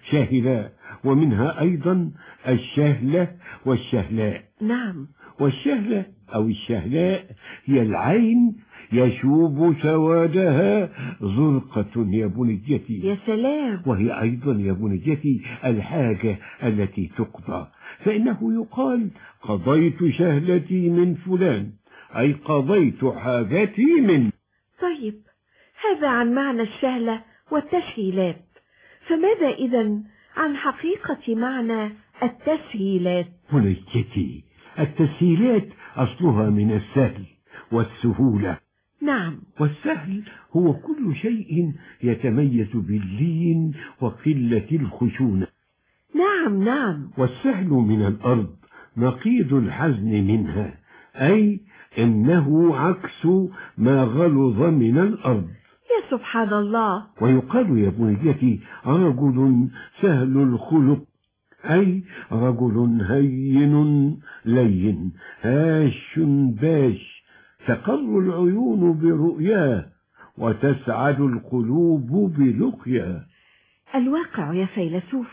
شاهلاء ومنها أيضا الشهلة والشهلاء نعم والشهلة أو الشهلاء هي العين يشوب سوادها زرقة يا بنيتي يا سلام وهي أيضا يا بنيتي الحاجة التي تقضى فإنه يقال قضيت شهلتي من فلان أي قضيت حاجتي من طيب هذا عن معنى الشهلة والتسهيلات فماذا إذا عن حقيقة معنى التسهيلات بنيتي التسهيلات أصلها من السهل والسهولة نعم والسهل هو كل شيء يتميز باللين وقلة الخشونة نعم نعم والسهل من الأرض نقيض الحزن منها أي إنه عكس ما غلظ من الأرض يا سبحان الله ويقال يا بنيتي رجل سهل الخلق أي رجل هين لين هاش باش تقر العيون برؤياه وتسعد القلوب بلقياه الواقع يا فيلسوف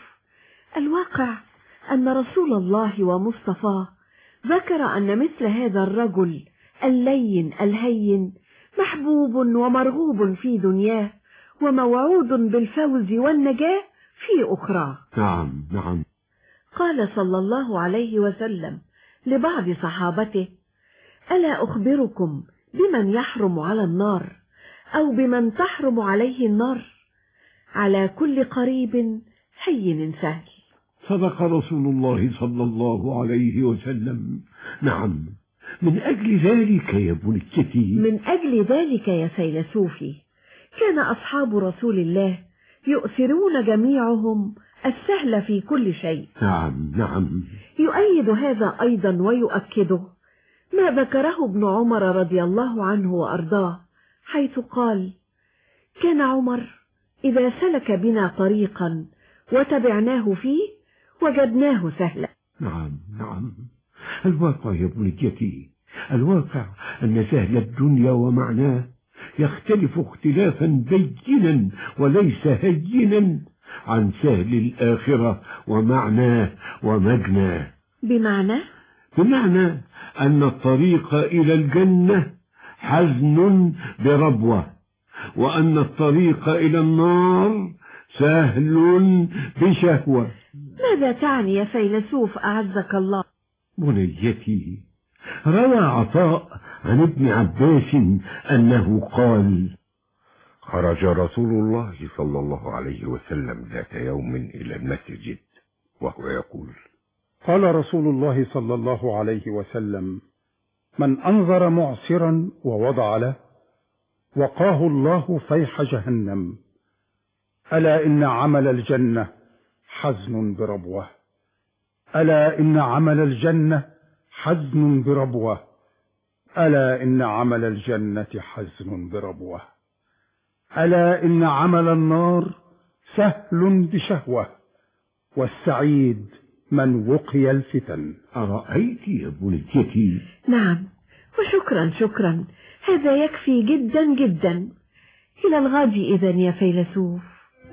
الواقع أن رسول الله ومصطفاه ذكر أن مثل هذا الرجل اللين الهين محبوب ومرغوب في دنياه وموعود بالفوز والنجاة في أخرى نعم نعم قال صلى الله عليه وسلم لبعض صحابته ألا أخبركم بمن يحرم على النار أو بمن تحرم عليه النار على كل قريب هين سهل صدق رسول الله صلى الله عليه وسلم نعم من أجل ذلك يا بنيتي من أجل ذلك يا فيلسوفي كان أصحاب رسول الله يؤثرون جميعهم السهل في كل شيء نعم نعم يؤيد هذا أيضا ويؤكده ما ذكره ابن عمر رضي الله عنه وأرضاه حيث قال كان عمر إذا سلك بنا طريقا وتبعناه فيه وجدناه سهلا نعم نعم الواقع يا بنيتي الواقع أن سهل الدنيا ومعناه يختلف اختلافا بينا وليس هينا عن سهل الآخرة ومعناه ومجناه بمعنى بمعنى أن الطريق إلى الجنة حزن بربوة وأن الطريق إلى النار سهل بشهوة ماذا تعني يا فيلسوف أعزك الله بنيتي روى عطاء عن ابن عباس أنه قال خرج رسول الله صلى الله عليه وسلم ذات يوم إلى المسجد وهو يقول قال رسول الله صلى الله عليه وسلم من أنظر معسرا ووضع له وقاه الله فيح جهنم ألا إن عمل الجنة حزن بربوة ألا إن عمل الجنة حزن بربوة ألا إن عمل الجنة حزن بربوة ألا إن عمل النار سهل بشهوة والسعيد من وقي الفتن أرأيت يا بنيتي نعم وشكرا شكرا هذا يكفي جدا جدا إلى الغد إذا يا فيلسوف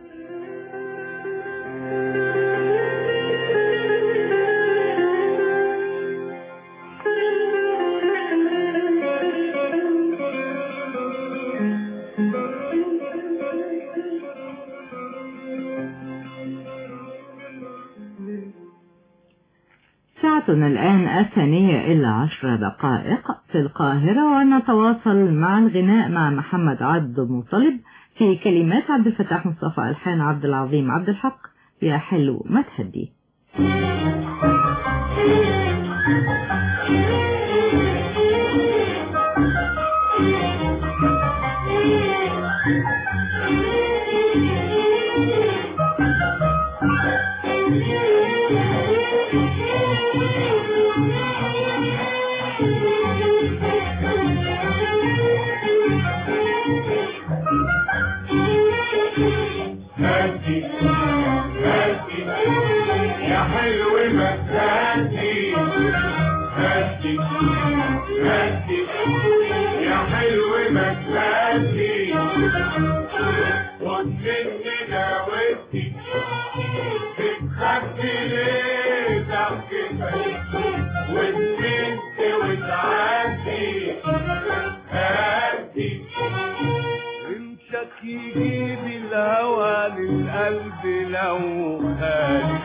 ساعتنا الآن الثانية إلا عشر دقائق في القاهرة ونتواصل مع الغناء مع محمد عبد المطلب في كلمات عبد الفتاح مصطفى ألحان عبد العظيم عبد الحق يا حلو ما تهدي هدي هدي يا حلو ما تهدي هدي هدي يا حلو ما تهدي ومننا ودي لو خالي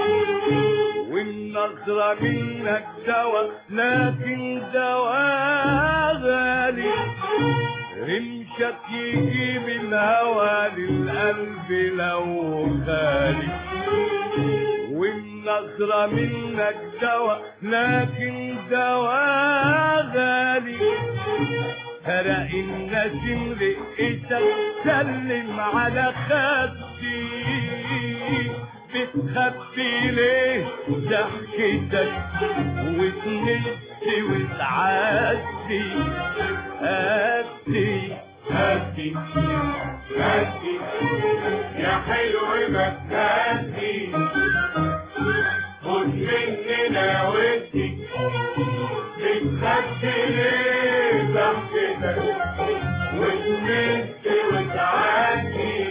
والنظرة منك دوا لكن دوا غالي رمشك يجيب الهوى للقلب لو خالي والنظرة منك دوا لكن دوا غالي فرق النسيم لقيتك سلم على خدي بتخبي ليه ضحكتك وتنسي وتعدي هدي هدي هدي يا حلو ما تهدي خد مننا ودي بتخبي ليه ضحكتك وتنسي وتعدي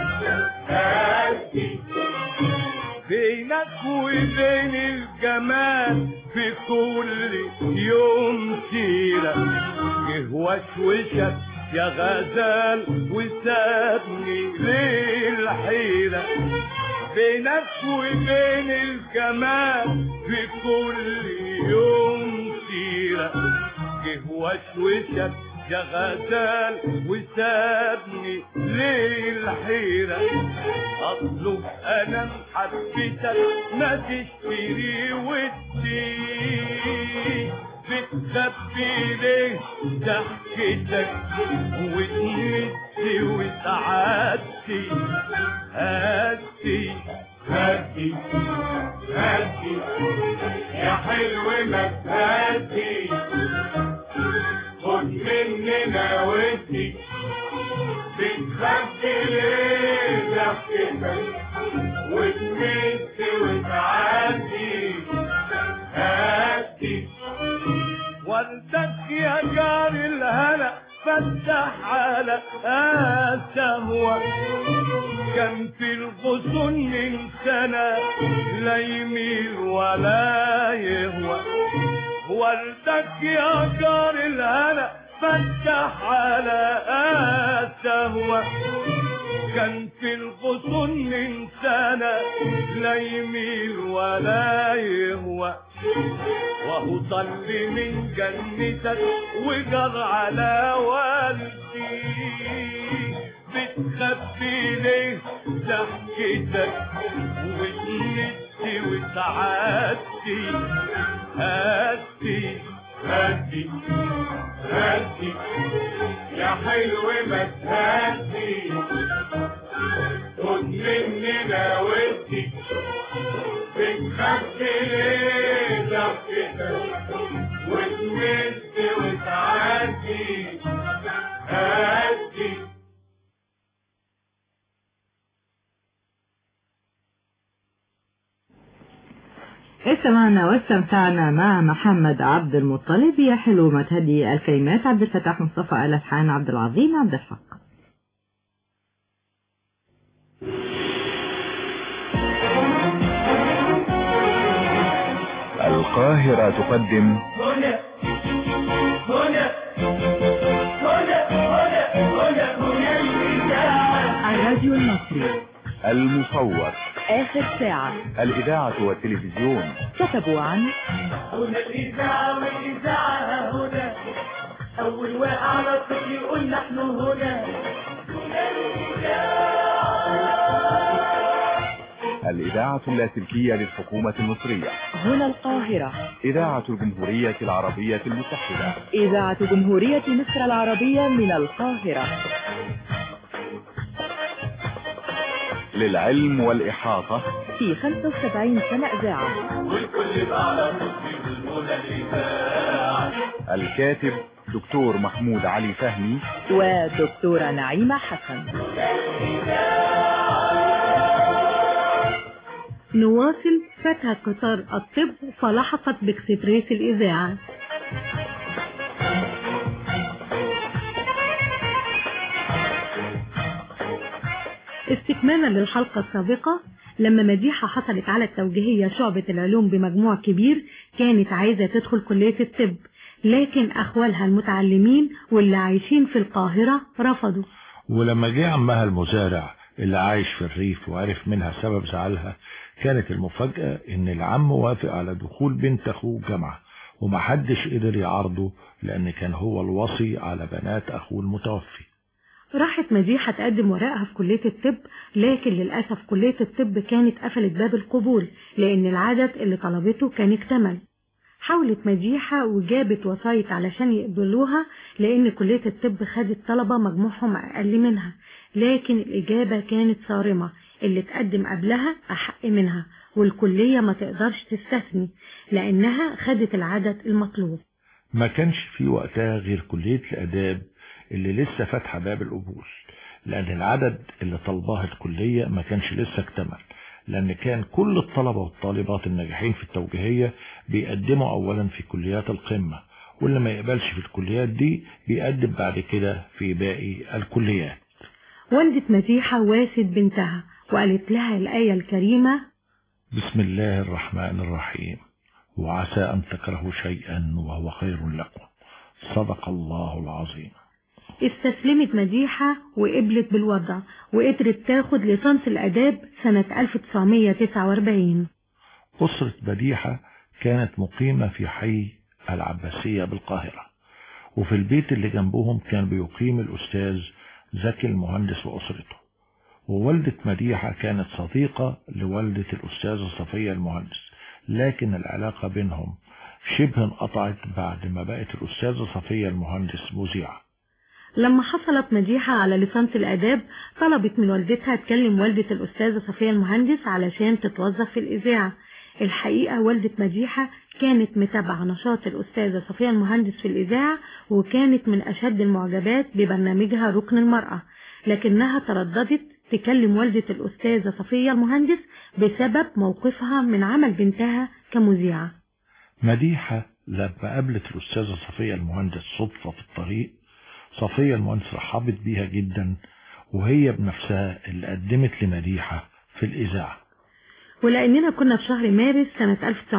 هدي بينك وبين الجمال في كل يوم سيرة جه وشوشك يا غزال وسابني للحيرة بينك وبين الجمال في كل يوم سيرة جه وشوشك يا غزال وسابني للحيرة اطلب انا محبتك ما تشتري ودي بتخبي ليه ضحكتك وتنسي وتعدي هدي هدي هدي يا حلو ما تهدي خد مننا ودي بتخبي ليه ضحكتك وتمسي وتعدي هدي وردك يا جار الهنا فتح على السهوة كان في الغصن من سنة لا يميل ولا يهوى وردك يا جار الهنا فتح على السهوة كان في الغصن من سنة لا يميل ولا يهوى وهو طل من جنتك وجر على والدي بتخبي ليه ضحكتك وتنسي وتعدي هدي هدي هدي يا حلو ما تهدي خد مننا ودي بتخبي ليه ضحكتك وتمسي وتعدي هدي استمعنا واستمتعنا مع محمد عبد المطلب يا حلو ما تهدي الكلمات عبد الفتاح مصطفى الألحان عبد العظيم عبد الحق القاهرة تقدم هنا هنا هنا هنا هنا هنا الإذاعة الراديو المصري المصور آخر ساعة الإذاعة والتلفزيون كتبوا عن هنا الإذاعة والإذاعة هنا أول واقع على الطفل يقول نحن هنا الإذاعة اللاسلكية للحكومة المصرية هنا القاهرة إذاعة الجمهورية العربية المتحدة إذاعة جمهورية مصر العربية من القاهرة للعلم والإحاطة في 75 سنة إذاعة والكل بقى على طفل هنا الإذاعة الكاتب دكتور محمود علي فهمي ودكتورة نعيمة حسن نواصل فتح قطار الطب فلحقت باكسبريس الإذاعة استكمالا للحلقة السابقة لما مديحة حصلت على التوجيهية شعبة العلوم بمجموع كبير كانت عايزة تدخل كلية الطب لكن أخوالها المتعلمين واللي عايشين في القاهرة رفضوا ولما جه عمها المزارع اللي عايش في الريف وعرف منها سبب زعلها كانت المفاجأة ان العم وافق على دخول بنت اخوه الجامعة ومحدش قدر يعارضه لان كان هو الوصي على بنات اخوه المتوفي راحت مديحة تقدم ورقها في كلية الطب لكن للأسف كلية الطب كانت قفلت باب القبول لأن العدد اللي طلبته كان اكتمل حاولت مديحة وجابت وسايط علشان يقبلوها لأن كلية الطب خدت طلبة مجموعهم أقل منها لكن الإجابة كانت صارمة اللي تقدم قبلها أحق منها والكلية ما تقدرش تستثني لأنها خدت العدد المطلوب ما كانش في وقتها غير كلية الآداب اللي لسه فاتحة باب القبول لأن العدد اللي طلبها الكلية ما كانش لسه اكتمل لأن كان كل الطلبة والطالبات الناجحين في التوجيهية بيقدموا أولا في كليات القمة واللي ما يقبلش في الكليات دي بيقدم بعد كده في باقي الكليات والدة مديحة واست بنتها وقالت لها الآية الكريمة بسم الله الرحمن الرحيم وعسى أن تكرهوا شيئا وهو خير لكم صدق الله العظيم استسلمت مديحة وقبلت بالوضع وقدرت تاخد ليسانس الآداب سنة 1949 أسرة بديحة كانت مقيمة في حي العباسية بالقاهرة وفي البيت اللي جنبهم كان بيقيم الأستاذ زكي المهندس وأسرته ووالدة مديحة كانت صديقة لوالدة الأستاذة صفية المهندس لكن العلاقة بينهم شبه انقطعت بعد ما بقت الأستاذة صفية المهندس مذيعة لما حصلت مديحة على ليسانس الآداب طلبت من والدتها تكلم والدة الأستاذة صفية المهندس علشان تتوظف في الإذاعة الحقيقة والدة مديحة كانت متابعة نشاط الأستاذة صفية المهندس في الإذاعة وكانت من أشد المعجبات ببرنامجها ركن المرأة لكنها ترددت تكلم والدة الأستاذة صفية المهندس بسبب موقفها من عمل بنتها كمذيعة مديحة لما قابلت الأستاذة صفية المهندس صدفة في الطريق صفية المهندس رحبت بيها جدا وهي بنفسها اللي قدمت لمديحة في الإذاعة ولأننا كنا في شهر مارس سنة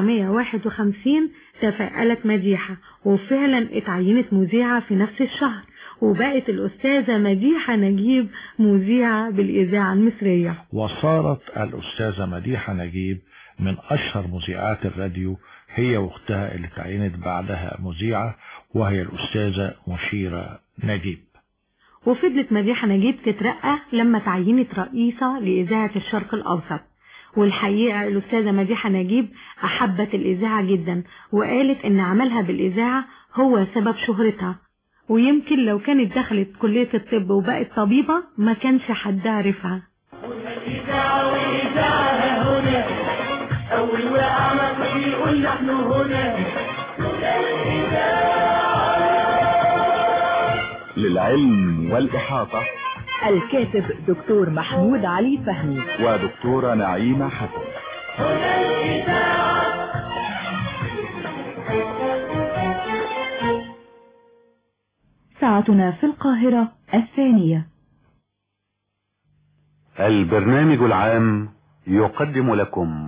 1951 تفائلت مديحة وفعلا اتعينت مذيعة في نفس الشهر وبقت الأستاذة مديحة نجيب مذيعة بالإذاعة المصرية وصارت الأستاذة مديحة نجيب من أشهر مذيعات الراديو هي واختها اللي تعينت بعدها مذيعة وهي الأستاذة مشيرة نجيب وفضلت مديحة نجيب تترقى لما تعينت رئيسة لإذاعة الشرق الأوسط والحقيقة الأستاذة مديحة نجيب أحبت الإذاعة جدا وقالت إن عملها بالإذاعة هو سبب شهرتها ويمكن لو كانت دخلت كلية الطب وبقت طبيبة ما كانش حد عارفها إذاعة وإذاعة هنا أول واقع ما يقول نحن هنا للعلم والإحاطة الكاتب دكتور محمود علي فهمي ودكتورة نعيمة حسن هنا الإذاعة ساعتنا في القاهرة الثانية البرنامج العام يقدم لكم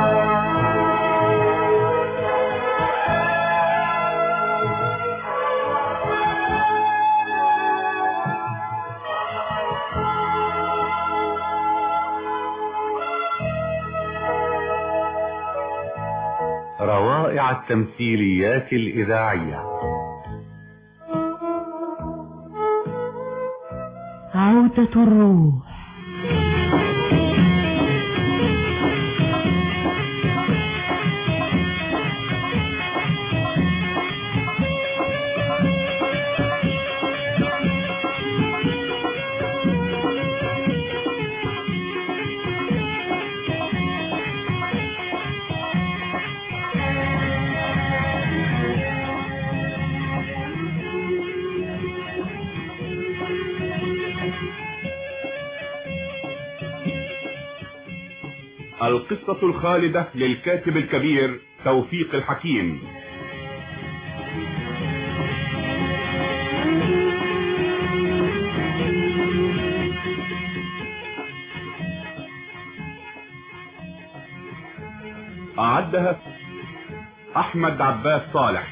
روائع التمثيليات الإذاعية عودة الروح القصة الخالدة للكاتب الكبير توفيق الحكيم أعدها أحمد عباس صالح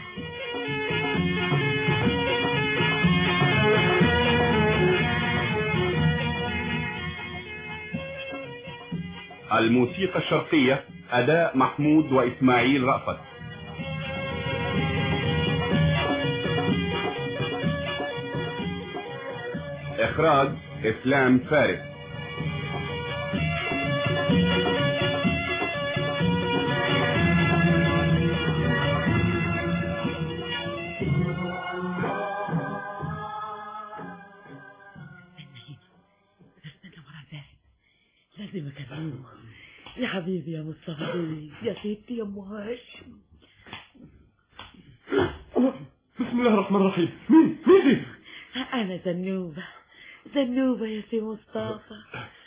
الموسيقى الشرقية أداء محمود وإسماعيل رأفت إخراج إسلام فارس لازم اكلمه يا حبيبي يا مصطفى بيه يا ستي يا ام هاشم بسم الله الرحمن الرحيم مين مين دي انا زنوبه زنوبه يا سي مصطفى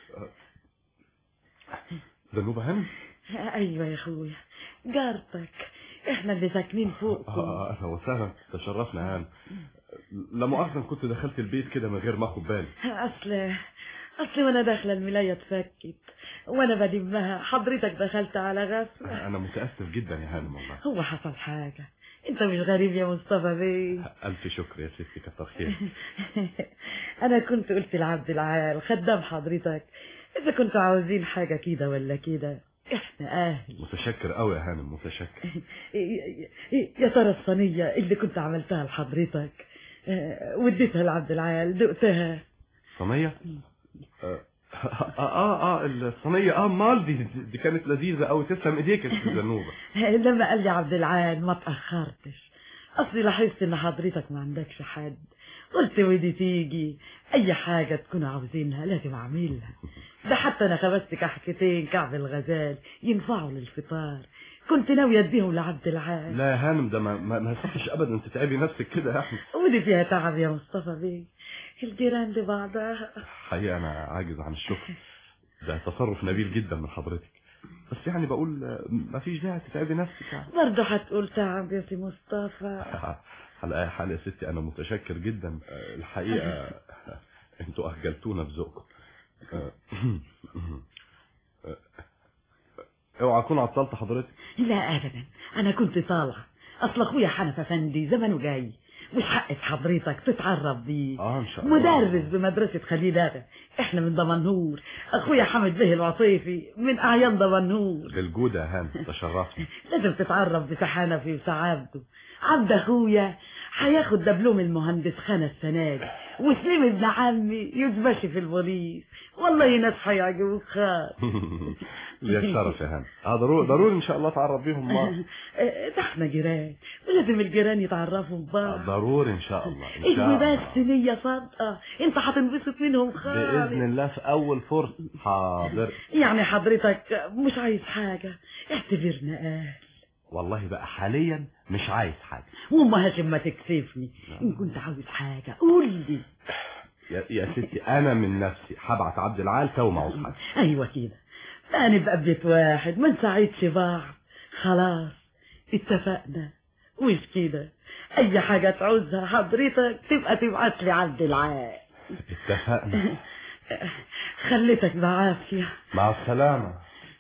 ذنوبة هانم ايوه يا اخويا جارتك احنا اللي ساكنين فوقكم آه اهلا وسهلا تشرفنا هانم لا مؤاخذة كنت دخلت البيت كده من غير ما اخد بالي اصل اصل وانا داخله الملايه اتفكت وانا بلمها حضرتك دخلت على غفله انا متاسف جدا يا هانم والله هو حصل حاجه انت مش غريب يا مصطفى بيه الف شكر يا ستي كتر خير انا كنت قلت لعبد العال خدام حضرتك اذا كنتوا عاوزين حاجه كده ولا كده احنا اهل متشكر قوي يا هانم متشكر يا ترى الصينيه اللي كنت عملتها لحضرتك آه، وديتها لعبد العال دقتها صينية آه آه, اه اه الصينية اه مال دي دي كانت لذيذة قوي تسلم ايديك يا ست زنوبة لما قال لي عبد العال ما تأخرتش أصلي لاحظت إن حضرتك ما عندكش حد قلت ودي تيجي أي حاجة تكونوا عاوزينها لازم أعملها ده حتى أنا خبزت كحكتين كعب الغزال ينفعوا للفطار كنت ناوية أديهم لعبد العال لا يا هانم ده ما ما, ما يصحش ابدا تتعبي نفسك كده يا احمد ودي فيها تعب يا مصطفى بيه الجيران لبعضها حقيقة انا عاجز عن الشكر ده تصرف نبيل جدا من حضرتك بس يعني بقول آه، ما فيش داعي تتعبي نفسك يعني برضه هتقول تعب يا سي مصطفى على اي حال يا ستي انا متشكر جدا آه، الحقيقة انتوا اخجلتونا بذوقكم آه، آه، اوعى اكون عطلت حضرتك لا ابدا انا كنت طالعه اصل اخويا حنف افندي زمانه جاي مش حق حضرتك تتعرف بيه اه ان شاء الله مدرس بمدرسة خليل آغا احنا من دمنهور اخويا حمد به العطيفي من اعيان دمنهور بالجودة يا هانم تشرفني لازم تتعرف بسحنفي وسعادته عبد اخويا هياخد دبلوم المهندس خانة السنة دي وسليم ابن عمي يتمشي في البوليس والله ناس هيعجبوك خالص ليا الشرف يا هانم اه ضروري ضروري ان شاء الله اتعرف بيهم بعض ده احنا جيران ولازم الجيران يتعرفوا ببعض ضروري ان شاء الله ان شاء اجوي الله بس نية صادقة انت هتنبسط منهم خالص باذن الله في اول فرصة حاضر يعني حضرتك مش عايز حاجة اعتبرنا اهل والله بقى حاليا مش عايز حاجة وما هاشم ما تكسفني ان كنت عاوز حاجة قول لي يا, يا ستي انا من نفسي هبعت عبد العال تو ما عاوز حاجة ايوه كده بقى نبقى بيت واحد ما نساعدش بعض خلاص اتفقنا مش كده اي حاجة تعوزها حضرتك تبقى تبعت لي عبد العال اتفقنا خليتك بعافية مع السلامة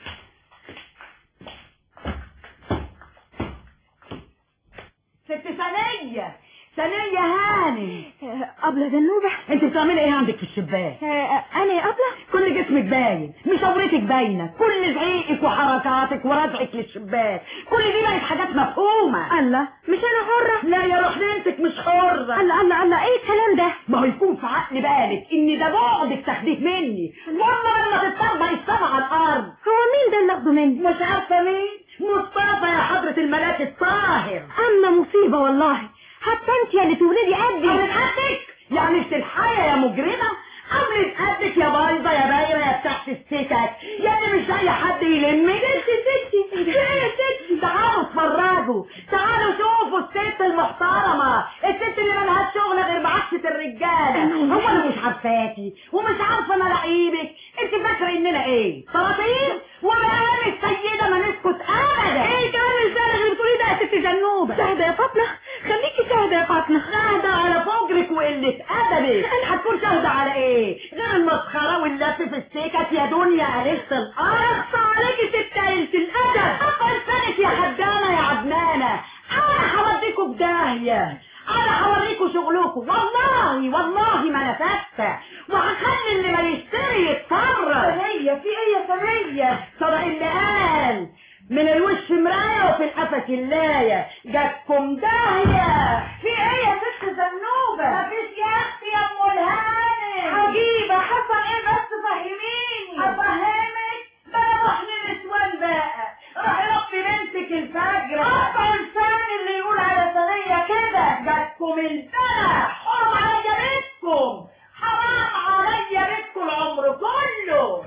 ست ثانية ثانية هاني أبلة ذنوبة انت بتعملي ايه عندك في الشباك أنا يا أبلة كل جسمك باين مشاورتك باينة كل زعيقك وحركاتك ورزعك للشباك كل دي بقت حاجات مفهومة الله مش أنا حرة لا يا روح بنتك مش حرة الله الله الله إيه الكلام ده ما هو يكون في عقل بالك ان ده بعدك تاخديه مني والله لما تتطبق السما على الارض هو مين ده اللي أخده مني مش عارفة مين مصطفى يا حضرة الملاك الطاهر أما مصيبة والله حتى أنت يا اللي تولدي قدي قبل قدك يعني بتلحقي يا مجرمة قبل قدك يا بايظة يا بايرة يا بتاعت السكك يا اللي مش لاقي حد يلمك ستي ستي ايه ستي تعالوا اتفرجوا تعالوا شوفوا الست المحترمة الست اللي ملهاش شغل غير بعكسة الرجالة هو انا مش عارفاكي ومش عارفة انا لعيبك انت فاكرة اننا ايه طراطير ومقام السيدة ما نسكت ابدا ايه كلام الزلمة اللي بتقولي ده يا ست جنوبة شاهدة يا فاطمة خليكي شاهدة يا فاطمة شاهدة على فجرك وقلة أدبك هتكون شاهدة على إيه؟ غير المسخرة واللف في السكك يا دنيا قليلة الأرض أخصى عليكي ست قليلة الأدب أقل سنك يا حدانة يا عدنانة أنا هوديكوا في داهية انا هوريكم شغلكم والله والله ما انا فاكته وهخلي اللي ما يشتري يتفرج سنية في ايه يا سنية صدق اللي قال من الوش مراية وفي القفا كلاية جاتكم داهية في ايه يا ست زنوبة مفيش يا اختي يا ام الهانم عجيبة حصل ايه بس فهميني افهمك ما انا محن نسوان بقى روحي ربي بنتك الفجر قطع لسان اللي يقول على سنية كده جاتكم البلح حرام عليا بيتكم حرام عليا بيتكم العمر كله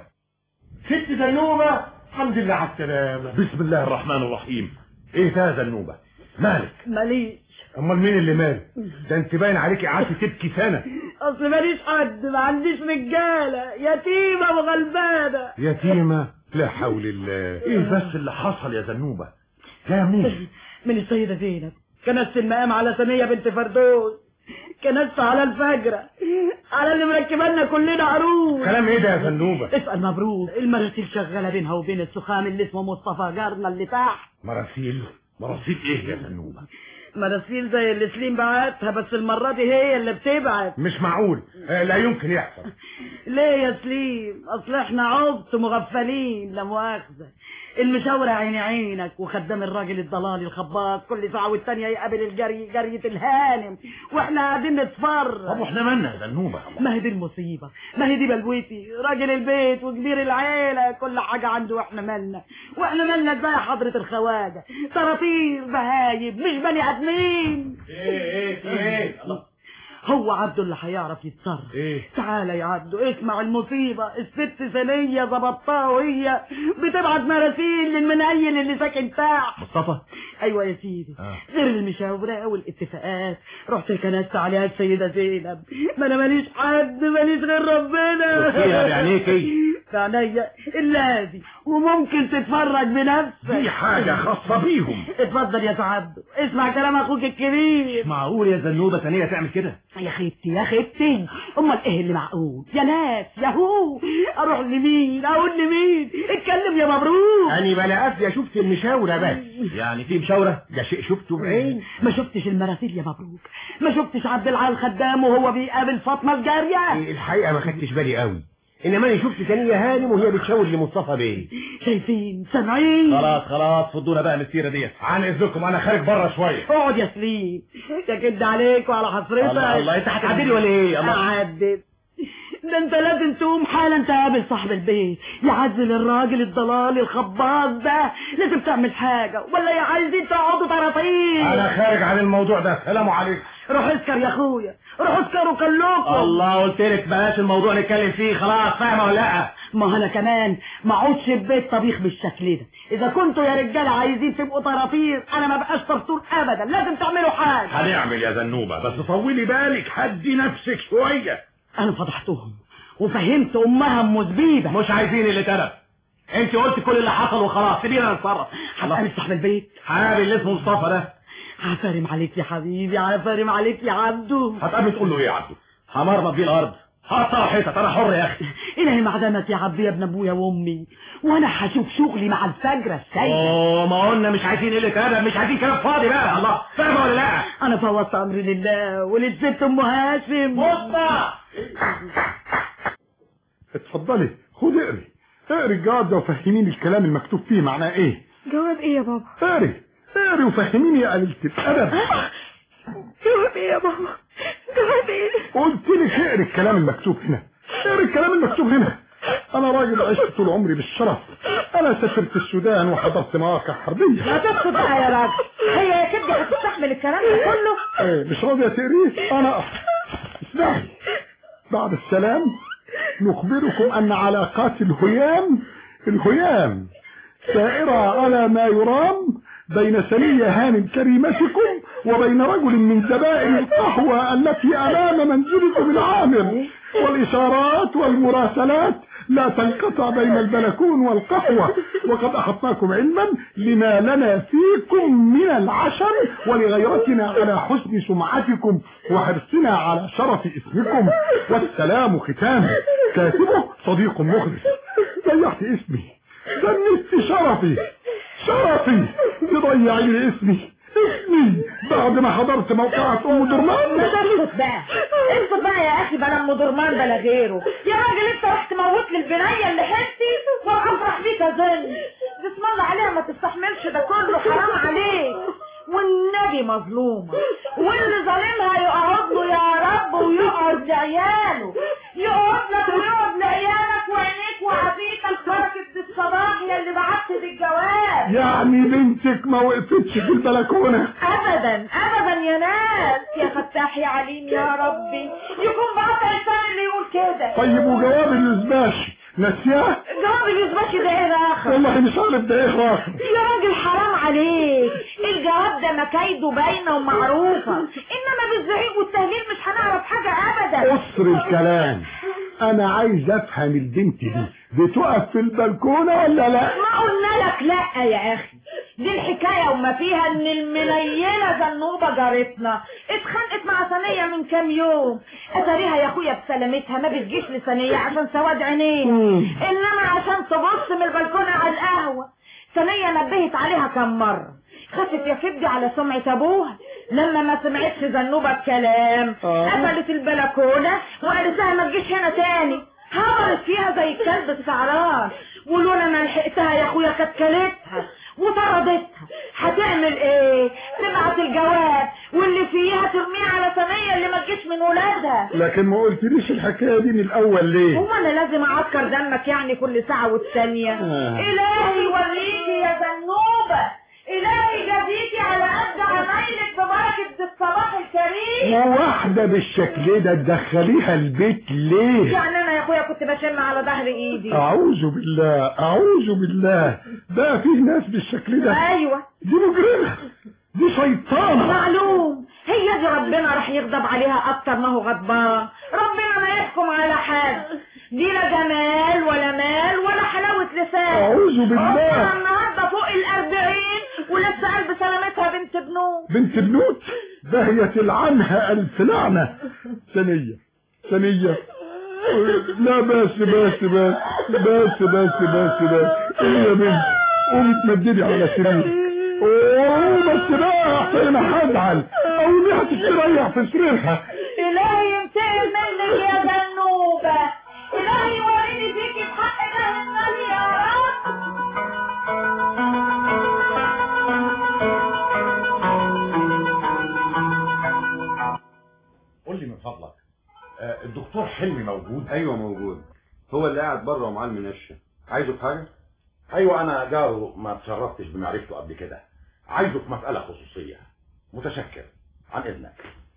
ست زنوبة الحمد لله على السلامة بسم الله الرحمن الرحيم ايه ده يا زنوبة مالك ماليش امال مين اللي مال ده انت باين عليكي قعدتي تبكي سنة اصل ماليش حد ما عنديش رجالة يتيمة وغلبانة يتيمة لا حول الله ايه بس اللي حصل يا زنوبة يا مين من السيدة زينب كنست المقام على سنية بنت فردوس كنست على الفجرة على اللي مركبنا كلنا عروس كلام ايه ده يا زنوبة اسأل مبروك المراسيل شغالة بينها وبين السخام اللي اسمه مصطفى جارنا اللي تحت مراسيل مراسيل ايه يا زنوبة مراسيل زي اللي سليم بعتها بس المرة دي هي اللي بتبعت مش معقول آه، لا يمكن يحصل ليه يا سليم اصل احنا عبط مغفلين لا مؤاخذة المشاورة عيني عينك وخدام الراجل الضلالي الخباط كل ساعة والتانية يقابل الجري جرية الهانم واحنا قاعدين نتفرج طب واحنا مالنا يا زنوبة ما هي دي المصيبة ما هي دي بلوتي راجل البيت وكبير العيلة كل حاجة عنده واحنا مالنا واحنا مالنا ازاي يا حضرة الخواجة طراطير بهايب مش بني ادمين ايه ايه في ايه هو عبده اللي هيعرف يتصرف ايه تعالى يا عبده اسمع المصيبة الست ثانية ظبطتها وهي بتبعت مراسيل للمنيل اللي ساكن تحت مصطفى ايوه يا سيدي آه. غير المشاورة والاتفاقات رحت كنست عليها السيدة زينب ما انا ماليش حد ماليش غير ربنا شوفيها بعينيكي. في عينيا الذي وممكن تتفرج بنفسك دي حاجة خاصة بيهم اتفضل يا سعد اسمع كلام اخوك الكبير معقول يا زنوبة ثانية تعمل كده يا خيبتي يا خيبتي امال ايه اللي معقول يا ناس يا هو اروح لمين اقول لمين اتكلم يا مبروك أنا بلا أفيا شفت المشاورة بس يعني في مشاورة ده شيء شفته بعين ما شفتش المراسيل يا مبروك ما شفتش عبد العال خدام وهو بيقابل فاطمه الجاريه الحقيقة ما خدتش بالي قوي إنما أنا شفت ثانية هانم وهي بتشاور لمصطفى بيه شايفين سامعين خلاص خلاص فضونا بقى من السيرة ديت عن إذنكم أنا خارج بره شوية اقعد يا سليم يا كد عليك وعلى حسرتك الله الله أنت هتعدلي ولا إيه؟ الله اعدل ده انت لازم تقوم حالا تقابل صاحب البيت يعزل الراجل الضلالي الخباط ده لازم تعمل حاجة ولا يا عايزين تقعدوا طراطير أنا خارج عن الموضوع ده سلام عليكم روح اسكر يا اخويا روح اسكروا كلكم الله قلت لك بلاش الموضوع نتكلم فيه خلاص فاهمة ولا لا ما انا كمان ما اقعدش في بيت طبيخ بالشكل ده اذا كنتوا يا رجاله عايزين تبقوا طراطير انا ما بقاش طرطور ابدا لازم تعملوا حاجه هنعمل يا زنوبة بس طولي بالك هدي نفسك شوية انا فضحتهم وفهمت امها ام زبيبه مش عايزين اللي تلف انت قلت كل اللي حصل وخلاص سيبينا نتصرف هتقابل صاحب البيت حابب اللي اسمه مصطفى ده عفارم عليك يا حبيبي عفارم عليك يا عبدو هتقابل تقول له ايه يا عبده همرمط بيه الارض حطها حيطة انا حر يا اخي الهي معدنك يا عبدي يا ابن ابويا وامي وانا هشوف شغلي مع الفجرة السيدة اوه ما قلنا مش عايزين قلة ادب مش عايزين كلام فاضي بقى الله فاهمة ولا لا انا فوضت امري لله وللست ام هاشم مصطفى اتفضلي خد اقري اقري الجواب ده وفهميني الكلام المكتوب فيه معناه ايه جواب ايه يا بابا اقري اقري وفهميني يا قليلة الادب جواب ايه يا بابا جواب ايه قلت لك اقري الكلام المكتوب هنا اقري الكلام المكتوب هنا انا راجل عشت طول عمري بالشرف انا سافرت السودان وحضرت مواقع حربية ما تسكت بقى يا راجل هي يا كبدي هتستحمل الكلام ده كله ايه مش راضية تقريه انا اسمعي بعد السلام نخبركم ان علاقات الهيام الهيام سائرة على ما يرام بين سنية هانم كريمتكم وبين رجل من زبائن القهوة التي أمام منزلكم العامر والإشارات والمراسلات لا تنقطع بين البلكون والقهوة وقد أحطناكم علما لما لنا فيكم من العشم ولغيرتنا على حسن سمعتكم وحرصنا على شرف اسمكم والسلام ختام كاتبه صديق مخلص ضيعت اسمي دنست شرفي شرفي تضيعي لي اسمي اسمي بعد ما حضرت موقعة ام درمان ما تسكت بقى اسكت بقى يا اخي بلا ام درمان بلا غيره يا راجل انت راح تموت لي البنيه اللي حتي وافرح بيك اظن بسم الله عليها ما تستحملش ده كله حرام عليك والنبي مظلومة واللي ظالمها يقعد له يا رب ويقعد لعياله يقعد لك ويقعد لعيالك وعينيك وعبيتك بركة الصباح يا اللي بعت بالجواب يعني بنتك ما وقفتش في البلكونة ابدا ابدا يا ناس يا فتاح يا عليم يا ربي يكون بعت لسان اللي يقول كده طيب وجواب اليزباشي نسياه جواب اليزباشي ده ايه راخر والله مش عارف ده ايه راخر يا راجل حرام عليك الجواب ده مكايده باينه ومعروفه انما بالزعيق والتهليل مش هنعرف حاجه ابدا قصر الكلام انا عايز افهم البنت دي بتقف في البلكونة ولا لا ما قلنا لك لا يا اخي دي الحكاية وما فيها ان المنيلة زنوبة جارتنا اتخانقت مع ثانية من كام يوم اتاريها يا اخويا بسلامتها ما بتجيش لثانية عشان سواد عينيه انما عشان تبص من البلكونة على القهوة ثانية نبهت عليها كم مرة خافت يا كبدي على سمعة ابوها لما ما سمعتش زنوبة الكلام قفلت البلكونة وقالت لها ما تجيش هنا تاني هبرت فيها زي الكلب سعران ولولا ما لحقتها يا اخويا كانت كلتها وطردتها هتعمل ايه تبعت الجواب واللي فيها ترميه على ثانية اللي ما تجيش من ولادها لكن ما قلتليش الحكاية دي من الاول ليه هو انا لازم اعكر دمك يعني كل ساعة والثانية آه. الهي يوريكي يا زنوبة الهي جزيتي على قد عمايلك ببركة الصباح الكريم وواحدة بالشكل ده تدخليها البيت ليه يعني انا يا اخويا كنت بشم على ظهر ايدي اعوذ بالله اعوذ بالله بقى فيه ناس بالشكل ده ايوه دي مجرمة دي شيطانة معلوم هي دي ربنا راح يغضب عليها اكتر ما هو غضبان ربنا ما يحكم على حد دي لا جمال ولا مال ولا حلاوة لسان أعوذ بالله. عمرها النهاردة فوق الأربعين ولسه قلب سلامتها بنت بنوت بنت بنوت ده هي تلعنها الف لعنة ثانية ثانية لا بس بس بس بس بس بس بس ايه يا بنت قومي تمددي على سرير اوه بس بقى احسن انا هزعل او دي هتستريح في سريرها إلهي ينتقم منك يا زنوبة إلهي يوريني فيكي بحق ده النبي يا رب قول لي من فضلك آه، الدكتور حلمي موجود ايوه موجود هو اللي قاعد بره ومعاه المنشة عايزه في حاجة ايوه انا جاره ما اتشرفتش بمعرفته قبل كده عايزه في مسألة خصوصية متشكر عن اذنك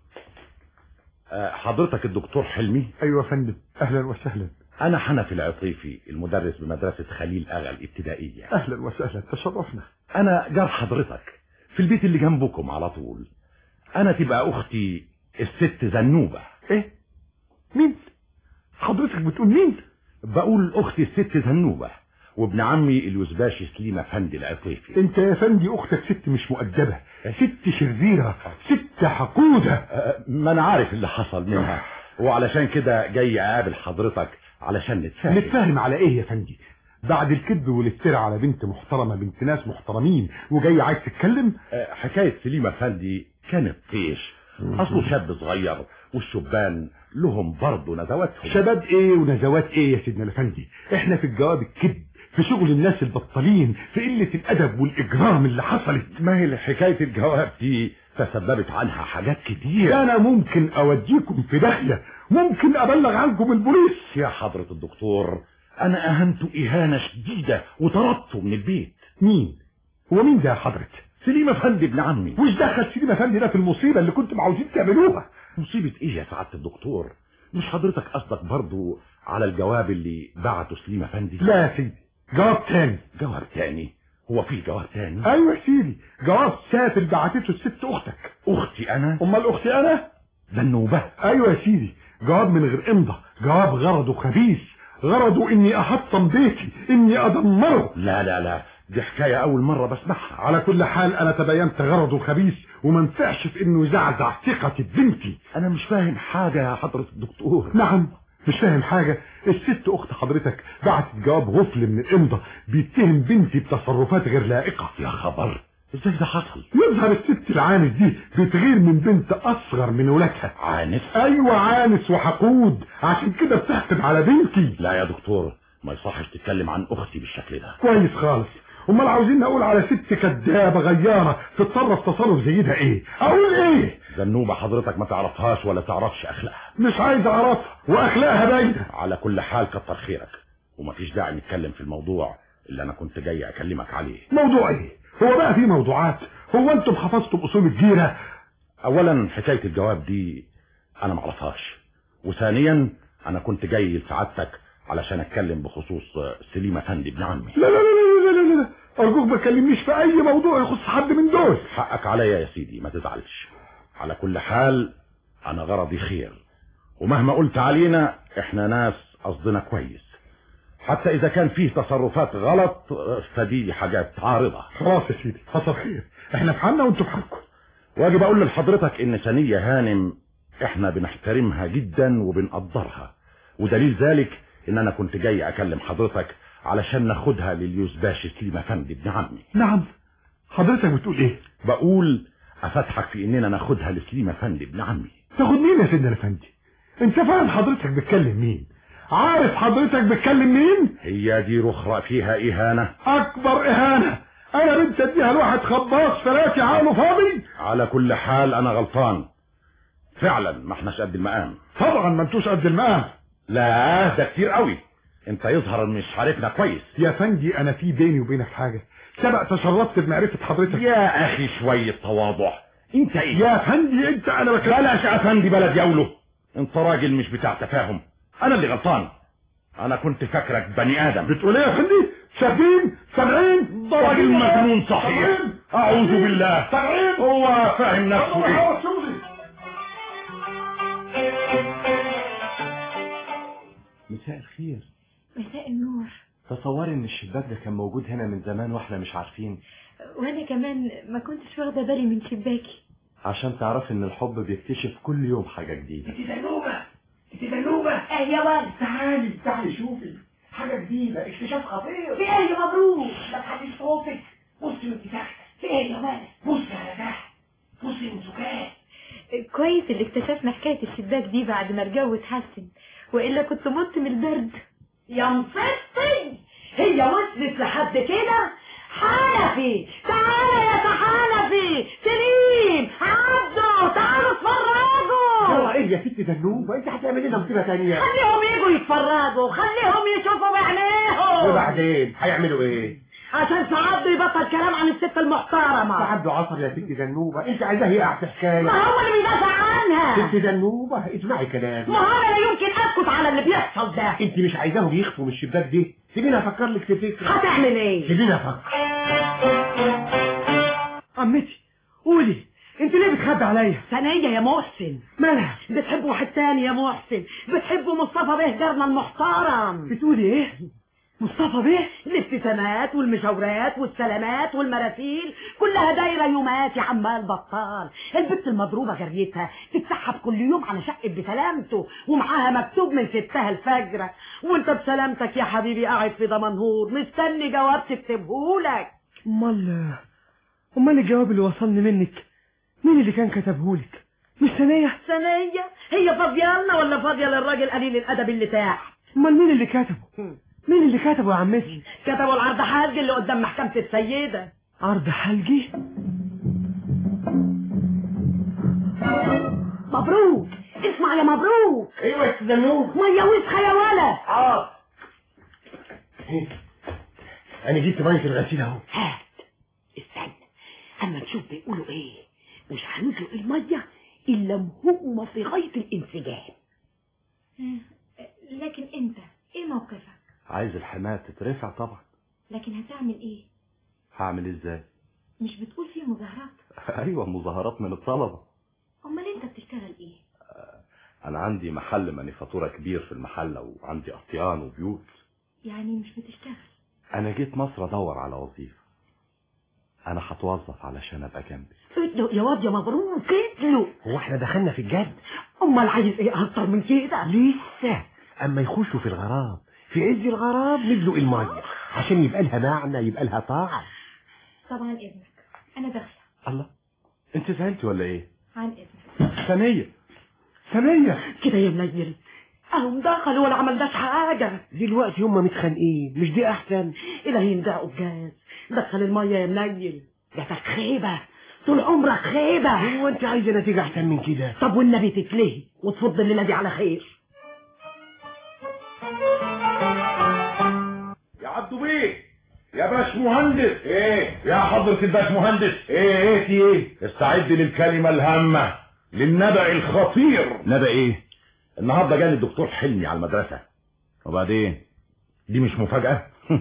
آه، حضرتك الدكتور حلمي ايوه يا فندم اهلا وسهلا انا حنفي العطيفي المدرس بمدرسة خليل اغا الابتدائية اهلا وسهلا تشرفنا انا جار حضرتك في البيت اللي جنبكم على طول انا تبقى اختي الست زنوبة ايه مين حضرتك بتقول مين بقول اختي الست زنوبة وابن عمي اليوزباشي سليم افندي العطيفي انت يا فندي اختك ست مش مؤدبة ست شريرة ست حقودة آه، ما انا عارف اللي حصل منها وعلشان كده جاي اقابل حضرتك علشان نتفاهم نتفاهم على ايه يا فندي بعد الكذب والافتراء على بنت محترمة بنت ناس محترمين وجاي عايز تتكلم آه، حكاية سليم افندي كانت طيش اصله شاب صغير والشبان لهم برضه ندواتهم شباب ايه ونزوات ايه يا سيدنا الافندي احنا في الجواب الكذب في شغل الناس البطالين في قلة الادب والاجرام اللي حصلت ما هي حكاية الجواب دي تسببت عنها حاجات كتير انا ممكن اوديكم في داهية ممكن ابلغ عنكم البوليس يا حضرة الدكتور انا اهنته اهانة شديدة وطردته من البيت مين هو مين ده يا حضرة سليم افندي ابن عمي وش دخل سليم افندي ده في المصيبة اللي كنتم عاوزين تعملوها مصيبة ايه يا سعادة الدكتور مش حضرتك قصدك برضو على الجواب اللي بعته سليم افندي لا يا سيدي جواب تاني جواب تاني هو في جواب تاني ايوه يا سيدي جواب سافر بعتته الست اختك اختي انا امال اختي انا ذنوبة ايوه يا سيدي جواب من غير امضة جواب غرضه خبيث غرضه اني احطم بيتي اني ادمره لا لا لا دي حكاية اول مرة بسمعها على كل حال انا تبينت غرضه الخبيث وما نفعش في انه يزعزع ثقتي ببنتي انا مش فاهم حاجة يا حضرة الدكتور نعم مش فاهم حاجة الست اخت حضرتك بعتت جواب غفل من الامضة بيتهم بنتي بتصرفات غير لائقة يا خبر ازاي ده حصل يظهر الست العانس دي بتغير من بنت اصغر من ولادها عانس ايوه عانس وحقود عشان كده بتحقد على بنتي لا يا دكتور ما يصحش تتكلم عن اختي بالشكل ده كويس خالص امال عاوزين اقول على ست كدابه غياره تتصرف تصرف زي ده ايه اقول ايه زنوبة حضرتك ما تعرفهاش ولا تعرفش اخلاقها مش عايز اعرفها واخلاقها باينه على كل حال كتر خيرك ومفيش داعي نتكلم في الموضوع اللي انا كنت جاي اكلمك عليه موضوع ايه هو بقى في موضوعات هو انتم حفظتم اصول الجيره اولا حكايه الجواب دي انا معرفهاش وثانيا انا كنت جاي لسعادتك علشان اتكلم بخصوص سليم افندي ابن عمي لا لا لا لا لا لا, لا. ارجوك ما تكلمنيش في اي موضوع يخص حد من دول حقك عليا يا سيدي ما تزعلش على كل حال انا غرضي خير ومهما قلت علينا احنا ناس قصدنا كويس حتى اذا كان فيه تصرفات غلط فدي حاجات عارضة خلاص يا سيدي حصل خير احنا في حالنا وانتوا في حالكم واجب اقول لحضرتك ان ثانية هانم احنا بنحترمها جدا وبنقدرها ودليل ذلك ان انا كنت جاي اكلم حضرتك علشان ناخدها لليوز باشا سليم افندي ابن عمي نعم حضرتك بتقول ايه بقول افتحك في اننا ناخدها لسليم افندي ابن عمي تاخد مين يا سيدنا الافندي انت فاهم حضرتك بتكلم مين عارف حضرتك بتكلم مين هي دي رخرة فيها اهانة اكبر اهانة انا بنت اديها لواحد خباص فلاتي عقله فاضي على كل حال انا غلطان فعلا ما احناش قد المقام طبعا ما انتوش قد المقام لا ده كتير قوي انت يظهر مش عارفنا كويس يا فندي انا في بيني وبينك حاجة سبق تشرفت بمعرفة حضرتك يا اخي شوية تواضع انت ايه يا فندي انت انا بكلم بلاش يا افندي بلد يقوله انت راجل مش بتاع تفاهم انا اللي غلطان انا كنت فاكرك بني ادم بتقول ايه يا فندي شايفين سامعين ده راجل مجنون صحيح اعوذ بالله سامعين هو فاهم نفسه ايه مساء الخير مساء النور تصوري ان الشباك ده كان موجود هنا من زمان واحنا مش عارفين وانا كمان ما كنتش واخده بالي من شباكي عشان تعرفي ان الحب بيكتشف كل يوم حاجة جديدة انت زنوبة انت زنوبة اه يا ولد تعالي تعالي شوفي حاجة جديدة اكتشاف خطير في ايه يا مبروك ما تحديش صوتك بصي وانت تحت في ايه يا ولد بصي على تحت بصي من سكات كويس اللي اكتشفنا حكايه الشباك دي بعد ما الجو اتحسن والا كنت مت من البرد يا مفتي هي وصلت لحد كده حنفي تعالى يا حنفي سليم عبده تعالوا اتفرجوا هو ايه يا ست زنوبة انت هتعملي لنا مصيبة تانية خليهم يجوا يتفرجوا خليهم يشوفوا بعينيهم وبعدين هيعملوا ايه عشان سعد يبطل كلام عن الست المحترمة سعد عصر يا ست زنوبة انت عايزاه يقع في حكاية ما هو اللي بيدافع عنها ست زنوبة اسمعي كلامي ما هو انا لا يمكن اسكت على اللي بيحصل ده انت مش عايزاهم يخفوا من الشباك دي سيبيني افكر لك في فكرة هتعمل ايه سيبيني افكر عمتي قولي انت ليه بتخبي عليا ثانية يا محسن مالها بتحب واحد تاني يا محسن بتحب مصطفى به جارنا المحترم بتقولي ايه مصطفى بيه الابتسامات والمشاورات والسلامات والمراسيل كلها دايرة يومات يا عمال بطال البت المضروبة جريتها تتسحب كل يوم على شقة بسلامته ومعاها مكتوب من ستها الفجرة وانت بسلامتك يا حبيبي قاعد في دمنهور مستني جواب تكتبهولك امال امال الجواب اللي وصلني منك مين اللي كان كتبهولك مش ثانية ثانية هي فاضية لنا ولا فاضية للراجل قليل الأدب اللي تحت امال مين اللي كتبه مين اللي كتبه يا عمتي كتبوا العرض حاج اللي قدام محكمة السيدة عرض حلقي مبروك اسمع يا مبروك ايوه يا زنوب مية وسخة يا ولد اه انا جبت ميه الغسيل اهو هات استنى اما نشوف بيقولوا ايه مش هندلق المية الا هم في غاية الانسجام لكن انت ايه موقفك عايز الحماية تترفع طبعا لكن هتعمل ايه هعمل ازاي مش بتقول في مظاهرات ايوه مظاهرات من الطلبة امال انت بتشتغل ايه انا عندي محل مانيفاتورة كبير في المحلة وعندي اطيان وبيوت يعني مش بتشتغل انا جيت مصر ادور على وظيفة انا هتوظف علشان ابقى جنبي ادلق يا واد يا مبروك ادلق هو احنا دخلنا في الجد امال عايز ايه اكتر من كده لسه اما يخشوا في الغرام في عز الغرام ندلق الميه عشان يبقى لها معنى يبقى لها طعم طبعا اذنك انا داخله الله انت زعلت ولا ايه عن اذنك ثانية ثانية كده يا منيل اهم دخلوا ولا عملناش حاجة دلوقتي هما متخانقين مش دي احسن الهي يندعوا الجاز دخل المية يا منيل ده خيبة طول عمرك خيبة هو انت عايزه نتيجه احسن من كده طب والنبي تتلهي وتفض الليلة دي على خير يا عبدو بيه يا باش مهندس ايه يا حضرة الباش مهندس ايه ايه في ايه استعد للكلمة الهامة للنبأ الخطير نبأ ايه النهاردة جالي الدكتور حلمي على المدرسة وبعدين دي مش مفاجأة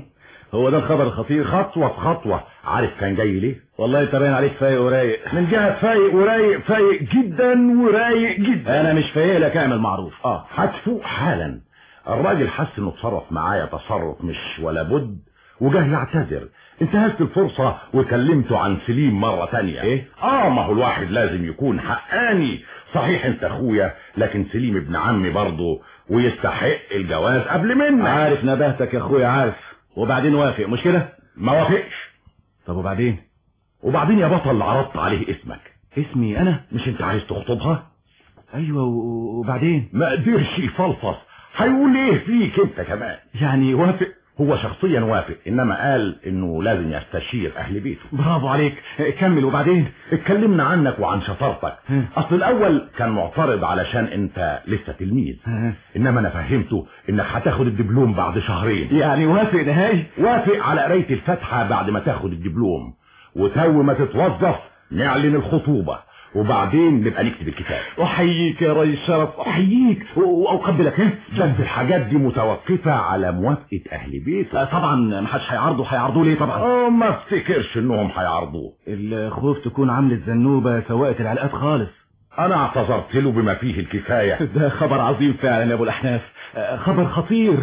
هو ده الخبر الخطير خطوة في خطوة عارف كان جاي ليه والله انت باين عليك فايق ورايق من جهة فايق ورايق فايق جدا ورايق جدا انا مش فايق لك اعمل معروف اه هتفوق حالا الراجل حس انه اتصرف معايا تصرف مش ولا بد وجاه يعتذر انتهزت الفرصة وكلمته عن سليم مرة تانية ايه اه ما هو الواحد لازم يكون حقاني صحيح انت اخويا لكن سليم ابن عمي برضه ويستحق الجواز قبل منك عارف نبهتك يا اخويا عارف وبعدين وافق مش كده ما وافقش طب وبعدين وبعدين يا بطل عرضت عليه اسمك اسمي انا مش انت عايز تخطبها ايوه و- وبعدين ما قدرش يفلفص هيقول ايه فيك انت كمان يعني وافق هو شخصيا وافق انما قال انه لازم يستشير اهل بيته برافو عليك كمل وبعدين اتكلمنا عنك وعن شطارتك اصل الاول كان معترض علشان انت لسه تلميذ انما انا فهمته انك هتاخد الدبلوم بعد شهرين يعني وافق نهائي وافق على قرايه الفاتحه بعد ما تاخد الدبلوم وتو ما تتوظف نعلن الخطوبه وبعدين نبقى نكتب الكتاب احييك يا ريس شرف احييك و- واقبلك ها بس الحاجات دي متوقفه على موافقه اهل بيته آه، طبعا ما حدش هيعارضه هيعارضوه ليه طبعا اه ما افتكرش انهم هيعرضوه الخوف تكون عامله زنوبه سوقت العلاقات خالص انا اعتذرت له بما فيه الكفايه ده خبر عظيم فعلا يا ابو الاحناف آه، خبر خطير